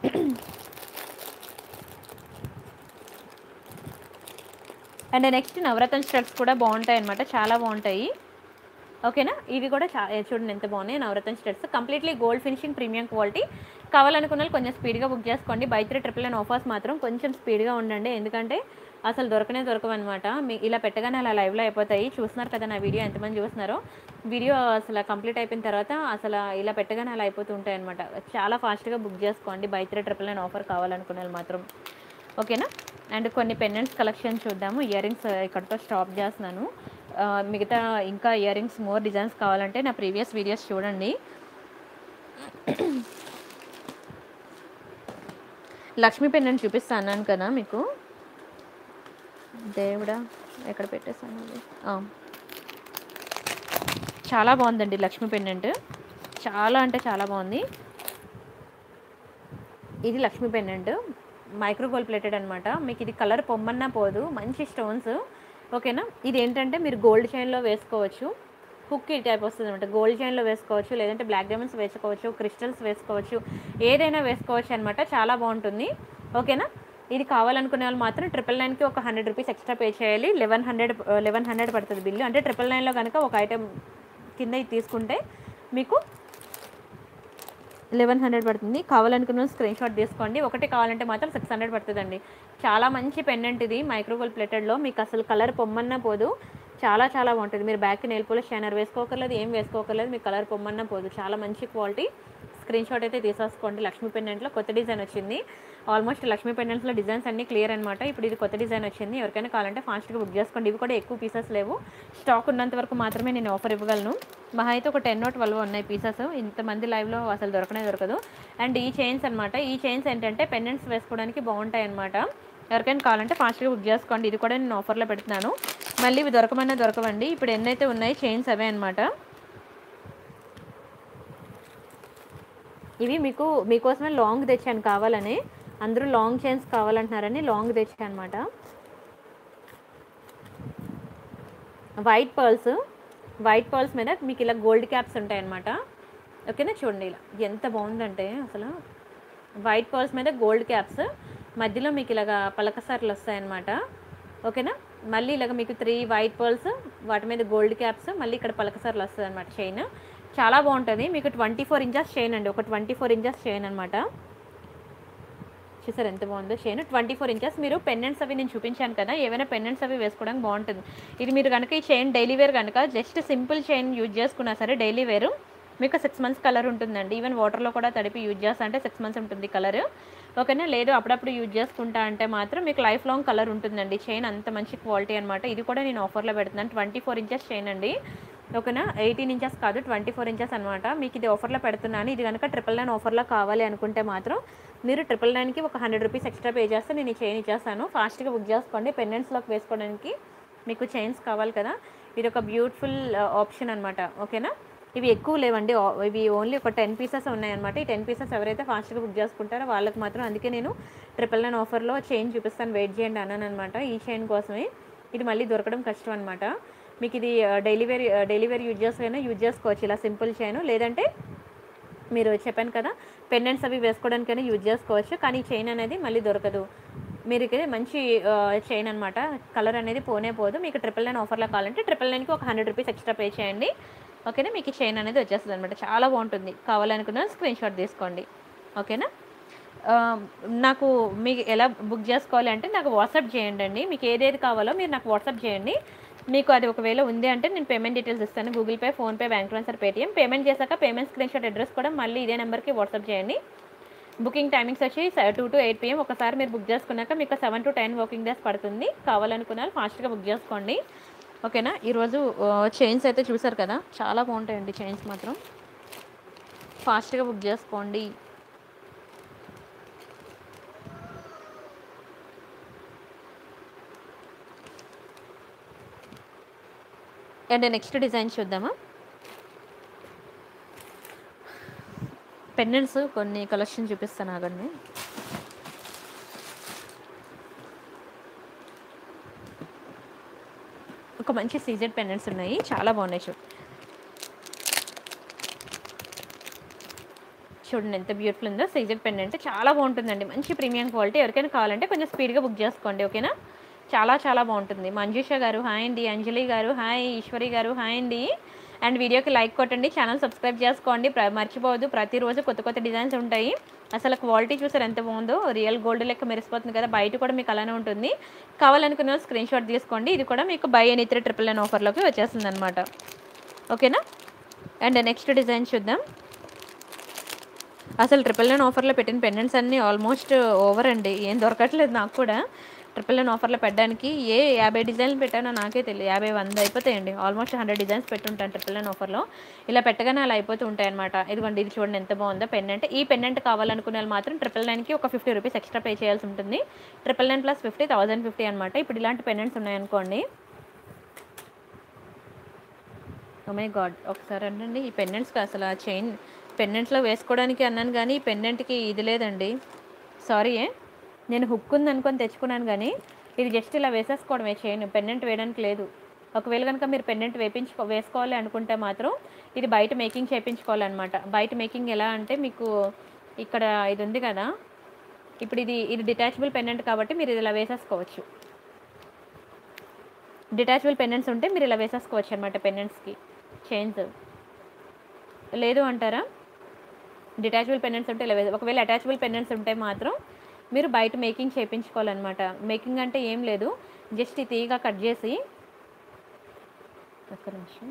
అండ్ నెక్స్ట్ నవరత్న స్టడ్స్ కూడా బాగుంటాయి అనమాట చాలా బాగుంటాయి ఓకేనా ఇవి కూడా చా ఏ చూడండి ఎంత బాగున్నాయి navaratna studs completely gold finishing premium quality కావాలనుకున్న వాళ్ళు కొంచెం స్పీడ్గా బుక్ చేసుకోండి buy three triple nine offers మాత్రం కొంచెం స్పీడ్గా ఉండండి ఎందుకంటే అసలు దొరకనే దొరకవన్నమాట మీ ఇలా పెట్టగానే అలా లైవ్లో అయిపోతాయి చూస్తున్నారు కదా నా వీడియో ఎంతమంది చూస్తున్నారో వీడియో అసలు కంప్లీట్ అయిపోయిన తర్వాత అసలు ఇలా పెట్టగానే అలా అయిపోతూ ఉంటాయి అనమాట చాలా ఫాస్ట్గా బుక్ చేసుకోండి buy three triple nine offer కావాలనుకునే వాళ్ళు మాత్రం ఓకేనా అండ్ కొన్ని పెండెంట్స్ కలెక్షన్ చూద్దాము ఇయర్ రింగ్స్ ఇక్కడితో స్టాప్ చేస్తున్నాను ఆ, మిగతా ఇంకా ఇయర్ రింగ్స్ మోర్ డిజైన్స్ కావాలంటే నా ప్రీవియస్ వీడియోస్ చూడండి లక్ష్మీ పెండెంట్ చూపిస్తా అన్నాను కదా మీకు దేవుడా ఎక్కడ పెట్టేసాను అది ఆ. చాలా బాగుందండి లక్ష్మీ పెండెంట్ చాలా అంటే చాలా బాగుంది ఇది Lakshmi pendant micro gold plated అనమాట మీకు ఇది కలర్ పొమ్మన్నా పోదు మంచి స్టోన్స్ ఓకేనా ఇది ఏంటంటే మీరు గోల్డ్ చైన్లో వేసుకోవచ్చు హుక్ ఈ టైప్ వస్తుంది అనమాట గోల్డ్ చైన్లో వేసుకోవచ్చు లేదంటే బ్లాక్ డైమండ్స్ వేసుకోవచ్చు క్రిస్టల్స్ వేసుకోవచ్చు ఏదైనా వేసుకోవచ్చు అనమాట చాలా బాగుంటుంది ఓకేనా ఇది కావాలనుకునే వాళ్ళు మాత్రం ట్రిపుల్ నైన్కి ఒక హండ్రెడ్ రూపీస్ ఎక్స్ట్రా పే చేయాలి లెవెన్ హండ్రెడ్ లెవెన్ హండ్రెడ్ పడుతుంది బిల్లు అంటే ట్రిపుల్ నైన్లో కనుక ఒక ఐటెం కింద ఇది తీసుకుంటే మీకు లెవెన్ హండ్రెడ్ పడుతుంది కావాలనుకున్న స్క్రీన్ షాట్ తీసుకోండి ఒకటి కావాలంటే మాత్రం సిక్స్ హండ్రెడ్ పడుతుందండి చాలా మంచి పెండెంట్ ఇది మైక్రోగోల్ ప్లేటెడ్లో మీకు అసలు కలర్ పొమ్మన్నా పోదు చాలా చాలా బాగుంటుంది మీరు బ్యాక్ నెయిల్ పోలిష్ షైనర్ వేసుకోకర్లేదు ఏం వేసుకోకర్లేదు మీకు కలర్ పొమ్మన్నా పోదు చాలా మంచి క్వాలిటీ స్క్రీన్ షాట్ అయితే తీసేసుకోండి లక్ష్మీ పెండెంట్లో కొత్త డిజైన్ వచ్చింది ఆల్మోస్ట్ లక్ష్మీ పెండెంట్స్లో డిజైన్స్ అన్నీ క్లియర్ అనమాట ఇప్పుడు ఇది కొత్త డిజైన్ వచ్చింది ఎవరికైనా కావాలంటే ఫాస్ట్గా బుక్ చేసుకోండి ఇవి కూడా ఎక్కువ పీసెస్ లేవు స్టాక్ ఉన్నంత వరకు మాత్రమే నేను ఆఫర్ ఇవ్వగలను మహా అయితే ఒక టెన్ నోట్ ట్వెల్వ్ ఉన్నాయి పీసెస్ ఇంతమంది లైవ్లో అసలు దొరకనే దొరకదు అండ్ ఈ చైన్స్ అనమాట ఈ చైన్స్ ఏంటంటే పెండెంట్స్ వేసుకోవడానికి బాగుంటాయి అనమాట ఎవరికైనా కావాలంటే ఫాస్ట్గా బుక్ చేసుకోండి ఇది కూడా నేను ఆఫర్లో పెడుతున్నాను మళ్ళీ ఇవి దొరకమన్నా దొరకవండి ఇప్పుడు ఎన్నైతే ఉన్నాయి చైన్స్ అవే అనమాట ఇవి మీకు మీకోసమే లాంగ్ తెచ్చాను కావాలని అందరూ లాంగ్ చైన్స్ కావాలంటున్నారని లాంగ్ తెచ్చాను అనమాట వైట్ పర్ల్స్ వైట్ పర్ల్స్ మీద మీకు ఇలా గోల్డ్ క్యాప్స్ ఉంటాయి అనమాట ఓకేనా చూడండి ఇలా ఎంత బాగుందంటే అసలు వైట్ పర్ల్స్ మీద గోల్డ్ క్యాప్స్ మధ్యలో మీకు ఇలాగ పలకసార్లు వస్తాయన్నమాట ఓకేనా మళ్ళీ ఇలాగ మీకు త్రీ వైట్ పర్ల్స్ వాటి మీద గోల్డ్ క్యాప్స్ మళ్ళీ ఇక్కడ పలకసార్లు వస్తుంది అనమాట చైన్ చాలా బాగుంటుంది మీకు ట్వంటీ ఫోర్ ఇంచెస్ చైన్ అండి ఒక ట్వంటీ ఫోర్ ఇంచెస్ చైన్ అనమాట చూసారు ఎంత బాగుందో చైన్ ట్వంటీ ఫోర్ ఇంచెస్ మీరు పెండెంట్స్ అవి నేను చూపించాను కదా ఏవైనా పెండెంట్స్ అవి వేసుకోవడానికి బాగుంటుంది ఇది మీరు కనుక ఈ చైన్ డైలీ వేర్ కనుక జస్ట్ సింపుల్ చైన్ యూజ్ చేసుకున్నా సరే డైలీ వేరు మీకు సిక్స్ మంత్స్ కలర్ ఉంటుందండి ఈవెన్ వాటర్లో కూడా తడిపి యూజ్ చేస్తా అంటే సిక్స్ మంత్స్ ఉంటుంది కలర్ ఓకేనా లేదు అప్పుడప్పుడు యూజ్ చేసుకుంటా అంటే మాత్రం మీకు లైఫ్ లాంగ్ కలర్ ఉంటుందండి చైన్ అంత మంచి క్వాలిటీ అనమాట ఇది కూడా నేను ఆఫర్లో పెడుతున్నాను ట్వంటీ ఫోర్ ఇంచెస్ చైన్ అండి ఓకేనా ఎయిటీన్ ఇంచెస్ కాదు ట్వంటీ ఫోర్ ఇంచెస్ అనమాట మీకు ఇది ఆఫర్లో పెడుతున్నాను ఇది కనుక ట్రిపుల్ నైన్ ఆఫర్లో కావాలి అనుకుంటే మాత్రం మీరు ట్రిపుల్ నైన్కి ఒక హండ్రెడ్ రూపీస్ ఎక్స్ట్రా పే చేస్తే నేను ఈ చైన్ ఇచ్చేస్తాను ఫాస్ట్గా బుక్ చేసుకోండి పెండెంట్స్లోకి వేసుకోవడానికి మీకు చైన్స్ కావాలి కదా ఇది ఒక బ్యూటిఫుల్ ఆప్షన్ అనమాట ఓకేనా ఇవి ఎక్కువ లేవండి ఆ- ఇవి ఓన్లీ ఒక టెన్ పీసెస్ ఉన్నాయన్నమాట ఈ టెన్ పీసెస్ ఎవరైతే ఫాస్ట్గా బుక్ చేసుకుంటారో వాళ్ళకి మాత్రం అందుకే నేను ట్రిపుల్ నైన్ ఆఫర్లో చైన్ చూపిస్తాను వెయిట్ చేయండి అన్నాను అనమాట ఈ చైన్ కోసమే ఇది మళ్ళీ దొరకడం కష్టం అనమాట మీకు ఇది daily wear daily wear use చేసుకైనా యూజ్ చేసుకోవచ్చు ఇలా సింపుల్ చైన్ లేదంటే మీరు చెప్పాను కదా పెండెంట్స్ అవి వేసుకోవడానికైనా యూజ్ చేసుకోవచ్చు కానీ ఈ చైన్ అనేది మళ్ళీ దొరకదు మీరు ఇక్కడ మంచి చైన్ అనమాట కలర్ అనేది పోనే పోదు మీకు ట్రిపుల్ నైన్ ఆఫర్లో కావాలంటే ట్రిపుల్ నైన్కి ఒక హండ్రెడ్ రూపీస్ ఎక్స్ట్రా పే చేయండి ఓకేనా మీకు ఈ చైన్ అనేది వచ్చేస్తుంది అనమాట చాలా బాగుంటుంది కావాలనుకున్న స్క్రీన్ షాట్ తీసుకోండి ఓకేనా ఆ, నాకు మీకు ఎలా బుక్ చేసుకోవాలి అంటే నాకు వాట్సాప్ చేయండి అండి మీకు ఏదేది కావాలో మీరు నాకు వాట్సాప్ చేయండి మీకు అది ఒకవేళ ఉంది అంటే నేను పేమెంట్ డీటెయిల్స్ ఇస్తాను Google pay PhonePe bank transfer Paytm payment చేశాక పేమెంట్ స్క్రీన్ షాట్ అడ్రస్ కూడా మళ్ళీ ఇదే నెంబర్కి వాట్సాప్ చేయండి బుకింగ్ టైమింగ్స్ వచ్చి టూ టు ఎయిట్ పిఎం ఒకసారి మీరు బుక్ చేసుకున్నాక మీకు seven to ten working days పడుతుంది కావాలనుకున్న వాళ్ళు ఫాస్ట్గా బుక్ చేసుకోండి ఓకేనా ఈరోజు చైన్స్ అయితే చూసారు కదా చాలా బాగుంటాయండి చైన్స్ మాత్రం ఫాస్ట్గా బుక్ చేసుకోండి అండ్ నెక్స్ట్ డిజైన్ చూద్దామా పెండెంట్స్ కొన్ని కలెక్షన్ చూపిస్తాను ఆగండి ఒక మంచి సీజెడ్ పెండెంట్స్ ఉన్నాయి చాలా బాగున్నాయి చూడు చూడండి ఎంత బ్యూటిఫుల్ ఉందో సీజెడ్ పెండెంట్ చాలా బాగుంటుందండి మంచి ప్రీమియం క్వాలిటీ ఎవరికైనా కావాలంటే కొంచెం స్పీడ్గా బుక్ చేసుకోండి ఓకేనా చాలా చాలా బాగుంటుంది మంజుష గారు హాయ్ అండి అంజలి గారు హాయ్ ఈశ్వరి గారు హాయ్ అండి అండ్ వీడియోకి లైక్ కొట్టండి ఛానల్ సబ్స్క్రైబ్ చేసుకోండి ప్ర మర్చిపోవద్దు ప్రతిరోజు కొత్త కొత్త డిజైన్స్ ఉంటాయి అసలు క్వాలిటీ చూసారు ఎంత బాగుందో రియల్ గోల్డ్ లెక్క మెరిసిపోతుంది కదా బయట కూడా మీకు అలానే ఉంటుంది కావాలనుకున్న స్క్రీన్ షాట్ తీసుకోండి ఇది కూడా మీకు buy any three triple nine ఆఫర్లోకి వచ్చేస్తుంది అనమాట ఓకేనా అండ్ నెక్స్ట్ డిజైన్ చూద్దాం అసలు ట్రిపుల్ నైన్ ఆఫర్లో పెట్టిన పెండెంట్స్ అన్నీ ఆల్మోస్ట్ ఓవర్ అండి ఏం దొరకట్లేదు నాకు కూడా ట్రిపుల్ నైన్ ఆఫర్లో పెట్టడానికి ఏ యాభై డిజైన్లు పెట్టానో నాకే తెలియదు యాభై వంద అయిపోతాయండి ఆల్మోస్ట్ హండ్రెడ్ డిజైన్స్ పెట్టుంటాను ట్రిపుల్ నైన్ ఆఫర్లో ఇలా పెట్టగానే అలా అయిపోతూ ఉంటాయి అనమాట ఇదిగోండి ఇది చూడండి ఎంత బాగుందో పెండెంట్ ఈ పెండెంట్ కావాలనుకునే వాళ్ళు మాత్రం ట్రిపుల్ నైన్కి ఒక ఫిఫ్టీ రూపీస్ ఎక్స్ట్రా పే చేయాల్సి ఉంటుంది triple nine plus fifty thousand fifty అనమాట ఇప్పుడు ఇలాంటి పెండెంట్స్ ఉన్నాయనుకోండి మై గాడ్ ఒకసారి అండి ఈ పెండెంట్స్కి అసలు ఆ చైన్ పెండెంట్స్లో వేసుకోవడానికి అన్నాను కానీ ఈ పెండెంట్కి ఇది లేదండి సారీ ఏ నేను హుక్ ఉంది అనుకొని తెచ్చుకున్నాను కానీ ఇది జస్ట్ ఇలా వేసేసుకోవడమే చైన్ పెండెంట్ వేయడానికి లేదు ఒకవేళ కనుక మీరు పెండెంట్ వేపించుకో వేసుకోవాలి అనుకుంటే మాత్రం ఇది బయట మేకింగ్ చేయించుకోవాలన్నమాట బయట మేకింగ్ ఎలా అంటే మీకు ఇక్కడ ఇది ఉంది కదా ఇప్పుడు ఇది ఇది డిటాచబుల్ పెండెంట్ కాబట్టి మీరు ఇది ఇలా వేసేసుకోవచ్చు డిటాచబుల్ పెండెంట్స్ ఉంటే మీరు ఇలా వేసేసుకోవచ్చు అనమాట పెండెంట్స్కి చైన్స్ లేదు అంటారా డిటాచబుల్ పెండెంట్స్ ఉంటే ఇలా వే- ఒకవేళ అటాచబుల్ పెండెంట్స్ ఉంటే మాత్రం మీరు బయట మేకింగ్ చేయించుకోవాలన్నమాట మేకింగ్ అంటే ఏం లేదు జస్ట్ ఈ తీగ కట్ చేసి ఒక్క నిమిషం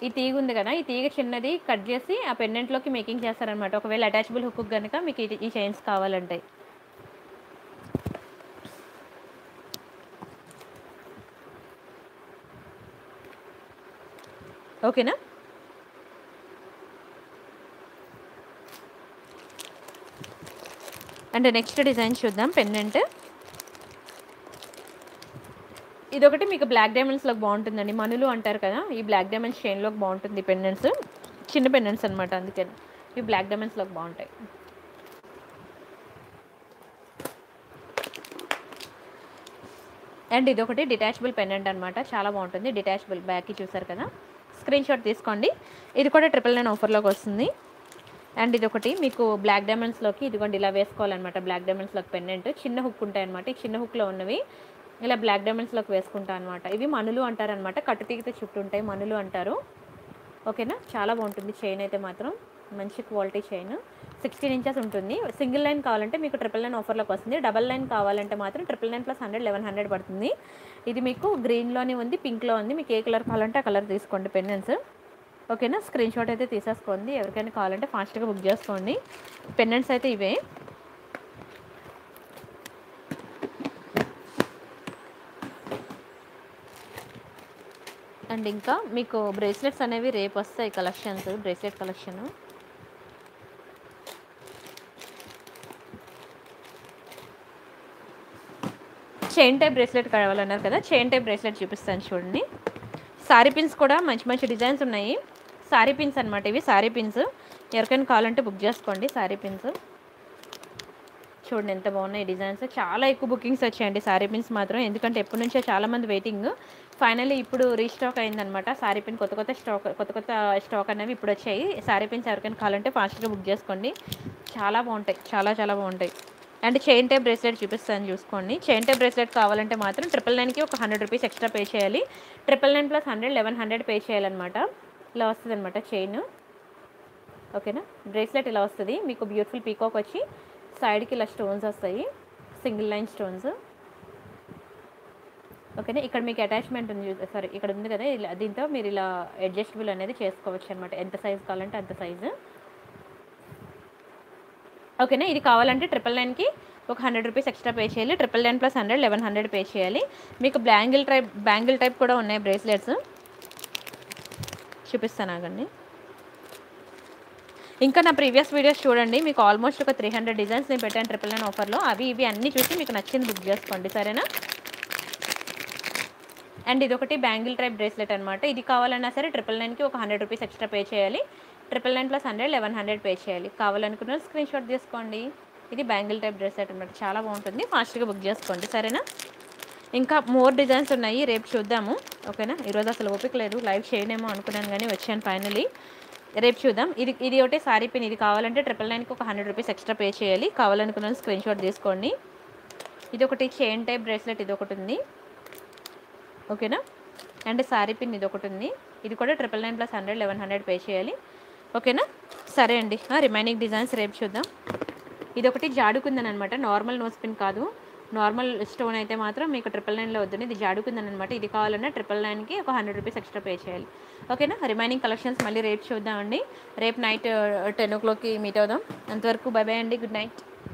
ఈ తీగ ఉంది కదా ఈ తీగ చిన్నది కట్ చేసి ఆ పెండెంట్లోకి మేకింగ్ చేస్తారనమాట ఒకవేళ అటాచబుల్ హుక్ కనుక మీకు ఈ- ఈ చైన్స్ కావాలంటే ఓకేనా అండ్ నెక్స్ట్ డిజైన్ చూద్దాం పెండెంట్ ఇదొకటి మీకు బ్లాక్ డైమండ్స్లోకి బాగుంటుందండి మనులు అంటారు కదా ఈ బ్లాక్ డైమండ్స్ చైన్లోకి బాగుంటుంది పెండెంట్స్ చిన్న పెండెంట్స్ అనమాట అందుకని ఇవి బ్లాక్ డైమండ్స్లోకి బాగుంటాయి అండ్ ఇదొకటి డిటాచబుల్ పెండెంట్ అనమాట చాలా బాగుంటుంది డిటాచబుల్ బ్యాక్కి చూసారు కదా స్క్రీన్ షాట్ తీసుకోండి ఇది కూడా ట్రిపుల్ నైన్ ఆఫర్లోకి వస్తుంది అండ్ ఇది ఒకటి మీకు బ్లాక్ డైమండ్స్లోకి ఇదిగోండి ఇలా వేసుకోవాలన్నమాట బ్లాక్ డైమండ్స్లోకి పెండెంట్ చిన్న హుక్ ఉంటాయి అనమాట ఈ చిన్న హుక్లో ఉన్నవి ఇలా బ్లాక్ డైమండ్స్లోకి వేసుకుంటా అనమాట ఇవి మనులు అంటారు అనమాట కట్టుతీగతో చుట్టూ ఉంటాయి మనులు అంటారు ఓకేనా చాలా బాగుంటుంది చైన్ అయితే మాత్రం మంచి క్వాలిటీ చైన్ సిక్స్టీన్ ఇంచెస్ ఉంటుంది సింగిల్ లైన్ కావాలంటే మీకు ట్రిపుల్ నైన్ ఆఫర్లోకి వస్తుంది డబల్ లైన్ కావాలంటే మాత్రం triple nine plus hundred eleven hundred పడుతుంది ఇది మీకు గ్రీన్లోనే ఉంది పింక్లో ఉంది మీకు ఏ కలర్ కావాలంటే ఆ కలర్ తీసుకోండి పెండెంట్స్ ఓకేనా స్క్రీన్ షాట్ అయితే తీసేసుకోండి ఎవరికైనా కావాలంటే ఫాస్ట్గా బుక్ చేసుకోండి పెండెంట్స్ అయితే ఇవే అండ్ ఇంకా మీకు బ్రేస్లెట్స్ అనేవి రేపు వస్తాయి collections bracelet collection chain type bracelet కావాలన్నారు కదా చైన్ టైప్ బ్రేస్లెట్ చూపిస్తాను చూడండి సారీ పిన్స్ కూడా మంచి మంచి డిజైన్స్ ఉన్నాయి సారీ పిన్స్ అనమాట ఇవి సారీ పిన్స్ ఎవరికైనా కావాలంటే బుక్ చేసుకోండి సారీ పిన్స్ చూడండి ఎంత బాగున్నాయి డిజైన్స్ చాలా ఎక్కువ బుకింగ్స్ వచ్చాయండి సారీ పిన్స్ మాత్రం ఎందుకంటే ఎప్పటి నుంచో చాలామంది వెయిటింగ్ ఫైనల్లీ ఇప్పుడు రీస్టాక్ అయిందనమాట సారీ పిన్ కొత్త కొత్త స్టాక్ కొత్త కొత్త స్టాక్ అనేవి ఇప్పుడు వచ్చాయి సారీ పిన్స్ ఎవరికైనా కావాలంటే ఫాస్ట్గా బుక్ చేసుకోండి చాలా బాగుంటాయి చాలా చాలా బాగుంటాయి అండ్ చైన్ టైప్ బ్రేస్లెట్ చూపిస్తాను చూసుకోండి చైన్ టైప్ బ్రేస్లెట్ కావాలంటే మాత్రం ట్రిపుల్ నైన్కి ఒక హండ్రెడ్ రూపీస్ ఎక్స్ట్రా పే చేయాలి triple nine plus hundred eleven hundred pay చేయాలన్నమాట ఇలా వస్తుంది అనమాట చైన్ ఓకేనా బ్రేస్లెట్ ఇలా వస్తుంది మీకు బ్యూటిఫుల్ పీకాక్ వచ్చి సైడ్కి ఇలా స్టోన్స్ వస్తాయి సింగిల్ లైన్ స్టోన్స్ ఓకేనా ఇక్కడ మీకు అటాచ్మెంట్ ఉంది సారీ ఇక్కడ ఉంది కదా ఇలా దీంతో మీరు ఇలా అడ్జస్టబుల్ అనేది చేసుకోవచ్చు అనమాట ఎంత సైజ్ కావాలంటే అంత సైజు ఓకేనా ఇది కావాలంటే ట్రిపుల్ నైన్కి ఒక హండ్రెడ్ రూపీస్ ఎక్స్ట్రా పే చేయాలి triple nine plus hundred eleven hundred pay చేయాలి మీకు బ్యాంగిల్ టైప్ బ్యాంగిల్ టైప్ కూడా ఉన్నాయి బ్రేస్లెట్స్ చూపిస్తాను ఆగండి ఇంకా నా ప్రీవియస్ వీడియోస్ చూడండి మీకు ఆల్మోస్ట్ ఒక త్రీ హండ్రెడ్ డిజైన్స్ నేను పెట్టాను ట్రిపుల్ నైన్ ఆఫర్లో అవి ఇవి అన్నీ చూసి మీకు నచ్చింది బుక్ చేసుకోండి సరేనా అండ్ ఇది ఒకటి బ్యాంగిల్ టైప్ బ్రేస్లెట్ అనమాట ఇది కావాలన్నా సరే ట్రిపుల్ నైన్కి ఒక హండ్రెడ్ రూపీస్ ఎక్స్ట్రా పే చేయాలి triple nine plus hundred eleven hundred pay చేయాలి కావాలనుకున్న స్క్రీన్ షాట్ తీసుకోండి ఇది బ్యాంగిల్ టైప్ బ్రేస్లెట్ అనమాట చాలా బాగుంటుంది ఫాస్ట్గా బుక్ చేసుకోండి సరేనా ఇంకా మోర్ డిజైన్స్ ఉన్నాయి రేపు చూద్దాము ఓకేనా ఈరోజు అసలు ఓపిక లేదు లైవ్ చేయనేమో అనుకున్నాను కానీ వచ్చాను ఫైనలీ రేపు చూద్దాం ఇది ఇది ఒకటి సారీ పిన్ ఇది కావాలంటే ట్రిపుల్ నైన్కి ఒక హండ్రెడ్ రూపీస్ ఎక్స్ట్రా పే చేయాలి కావాలనుకున్న స్క్రీన్ షాట్ తీసుకోండి ఇది ఒకటి చైన్ టైప్ బ్రేస్లెట్ ఇది ఒకటి ఉంది ఓకేనా అండ్ సారీ పిన్ ఇది ఒకటి ఉంది ఇది కూడా triple nine plus hundred eleven hundred pay చేయాలి ఓకేనా సరే అండి రిమైనింగ్ డిజైన్స్ రేపు చూద్దాం ఇది ఒకటి జాడుకుందని అనమాట నార్మల్ నోస్ పిన్ కాదు నార్మల్ స్టోన్ అయితే మాత్రం మీకు ట్రిపుల్ నైన్లో వద్దండి ఇది జాడుకుందని అనమాట ఇది కావాలన్నా ట్రిపుల్ నైన్కి ఒక హండ్రెడ్ రూపీస్ ఎక్స్ట్రా పే చేయాలి ఓకేనా రిమైనింగ్ కలెక్షన్స్ మళ్ళీ రేపు చూద్దామండి రేపు నైట్ టెన్ ఓ క్లాక్కి మీట్ అవుదాం అంతవరకు బై బై అండి గుడ్ నైట్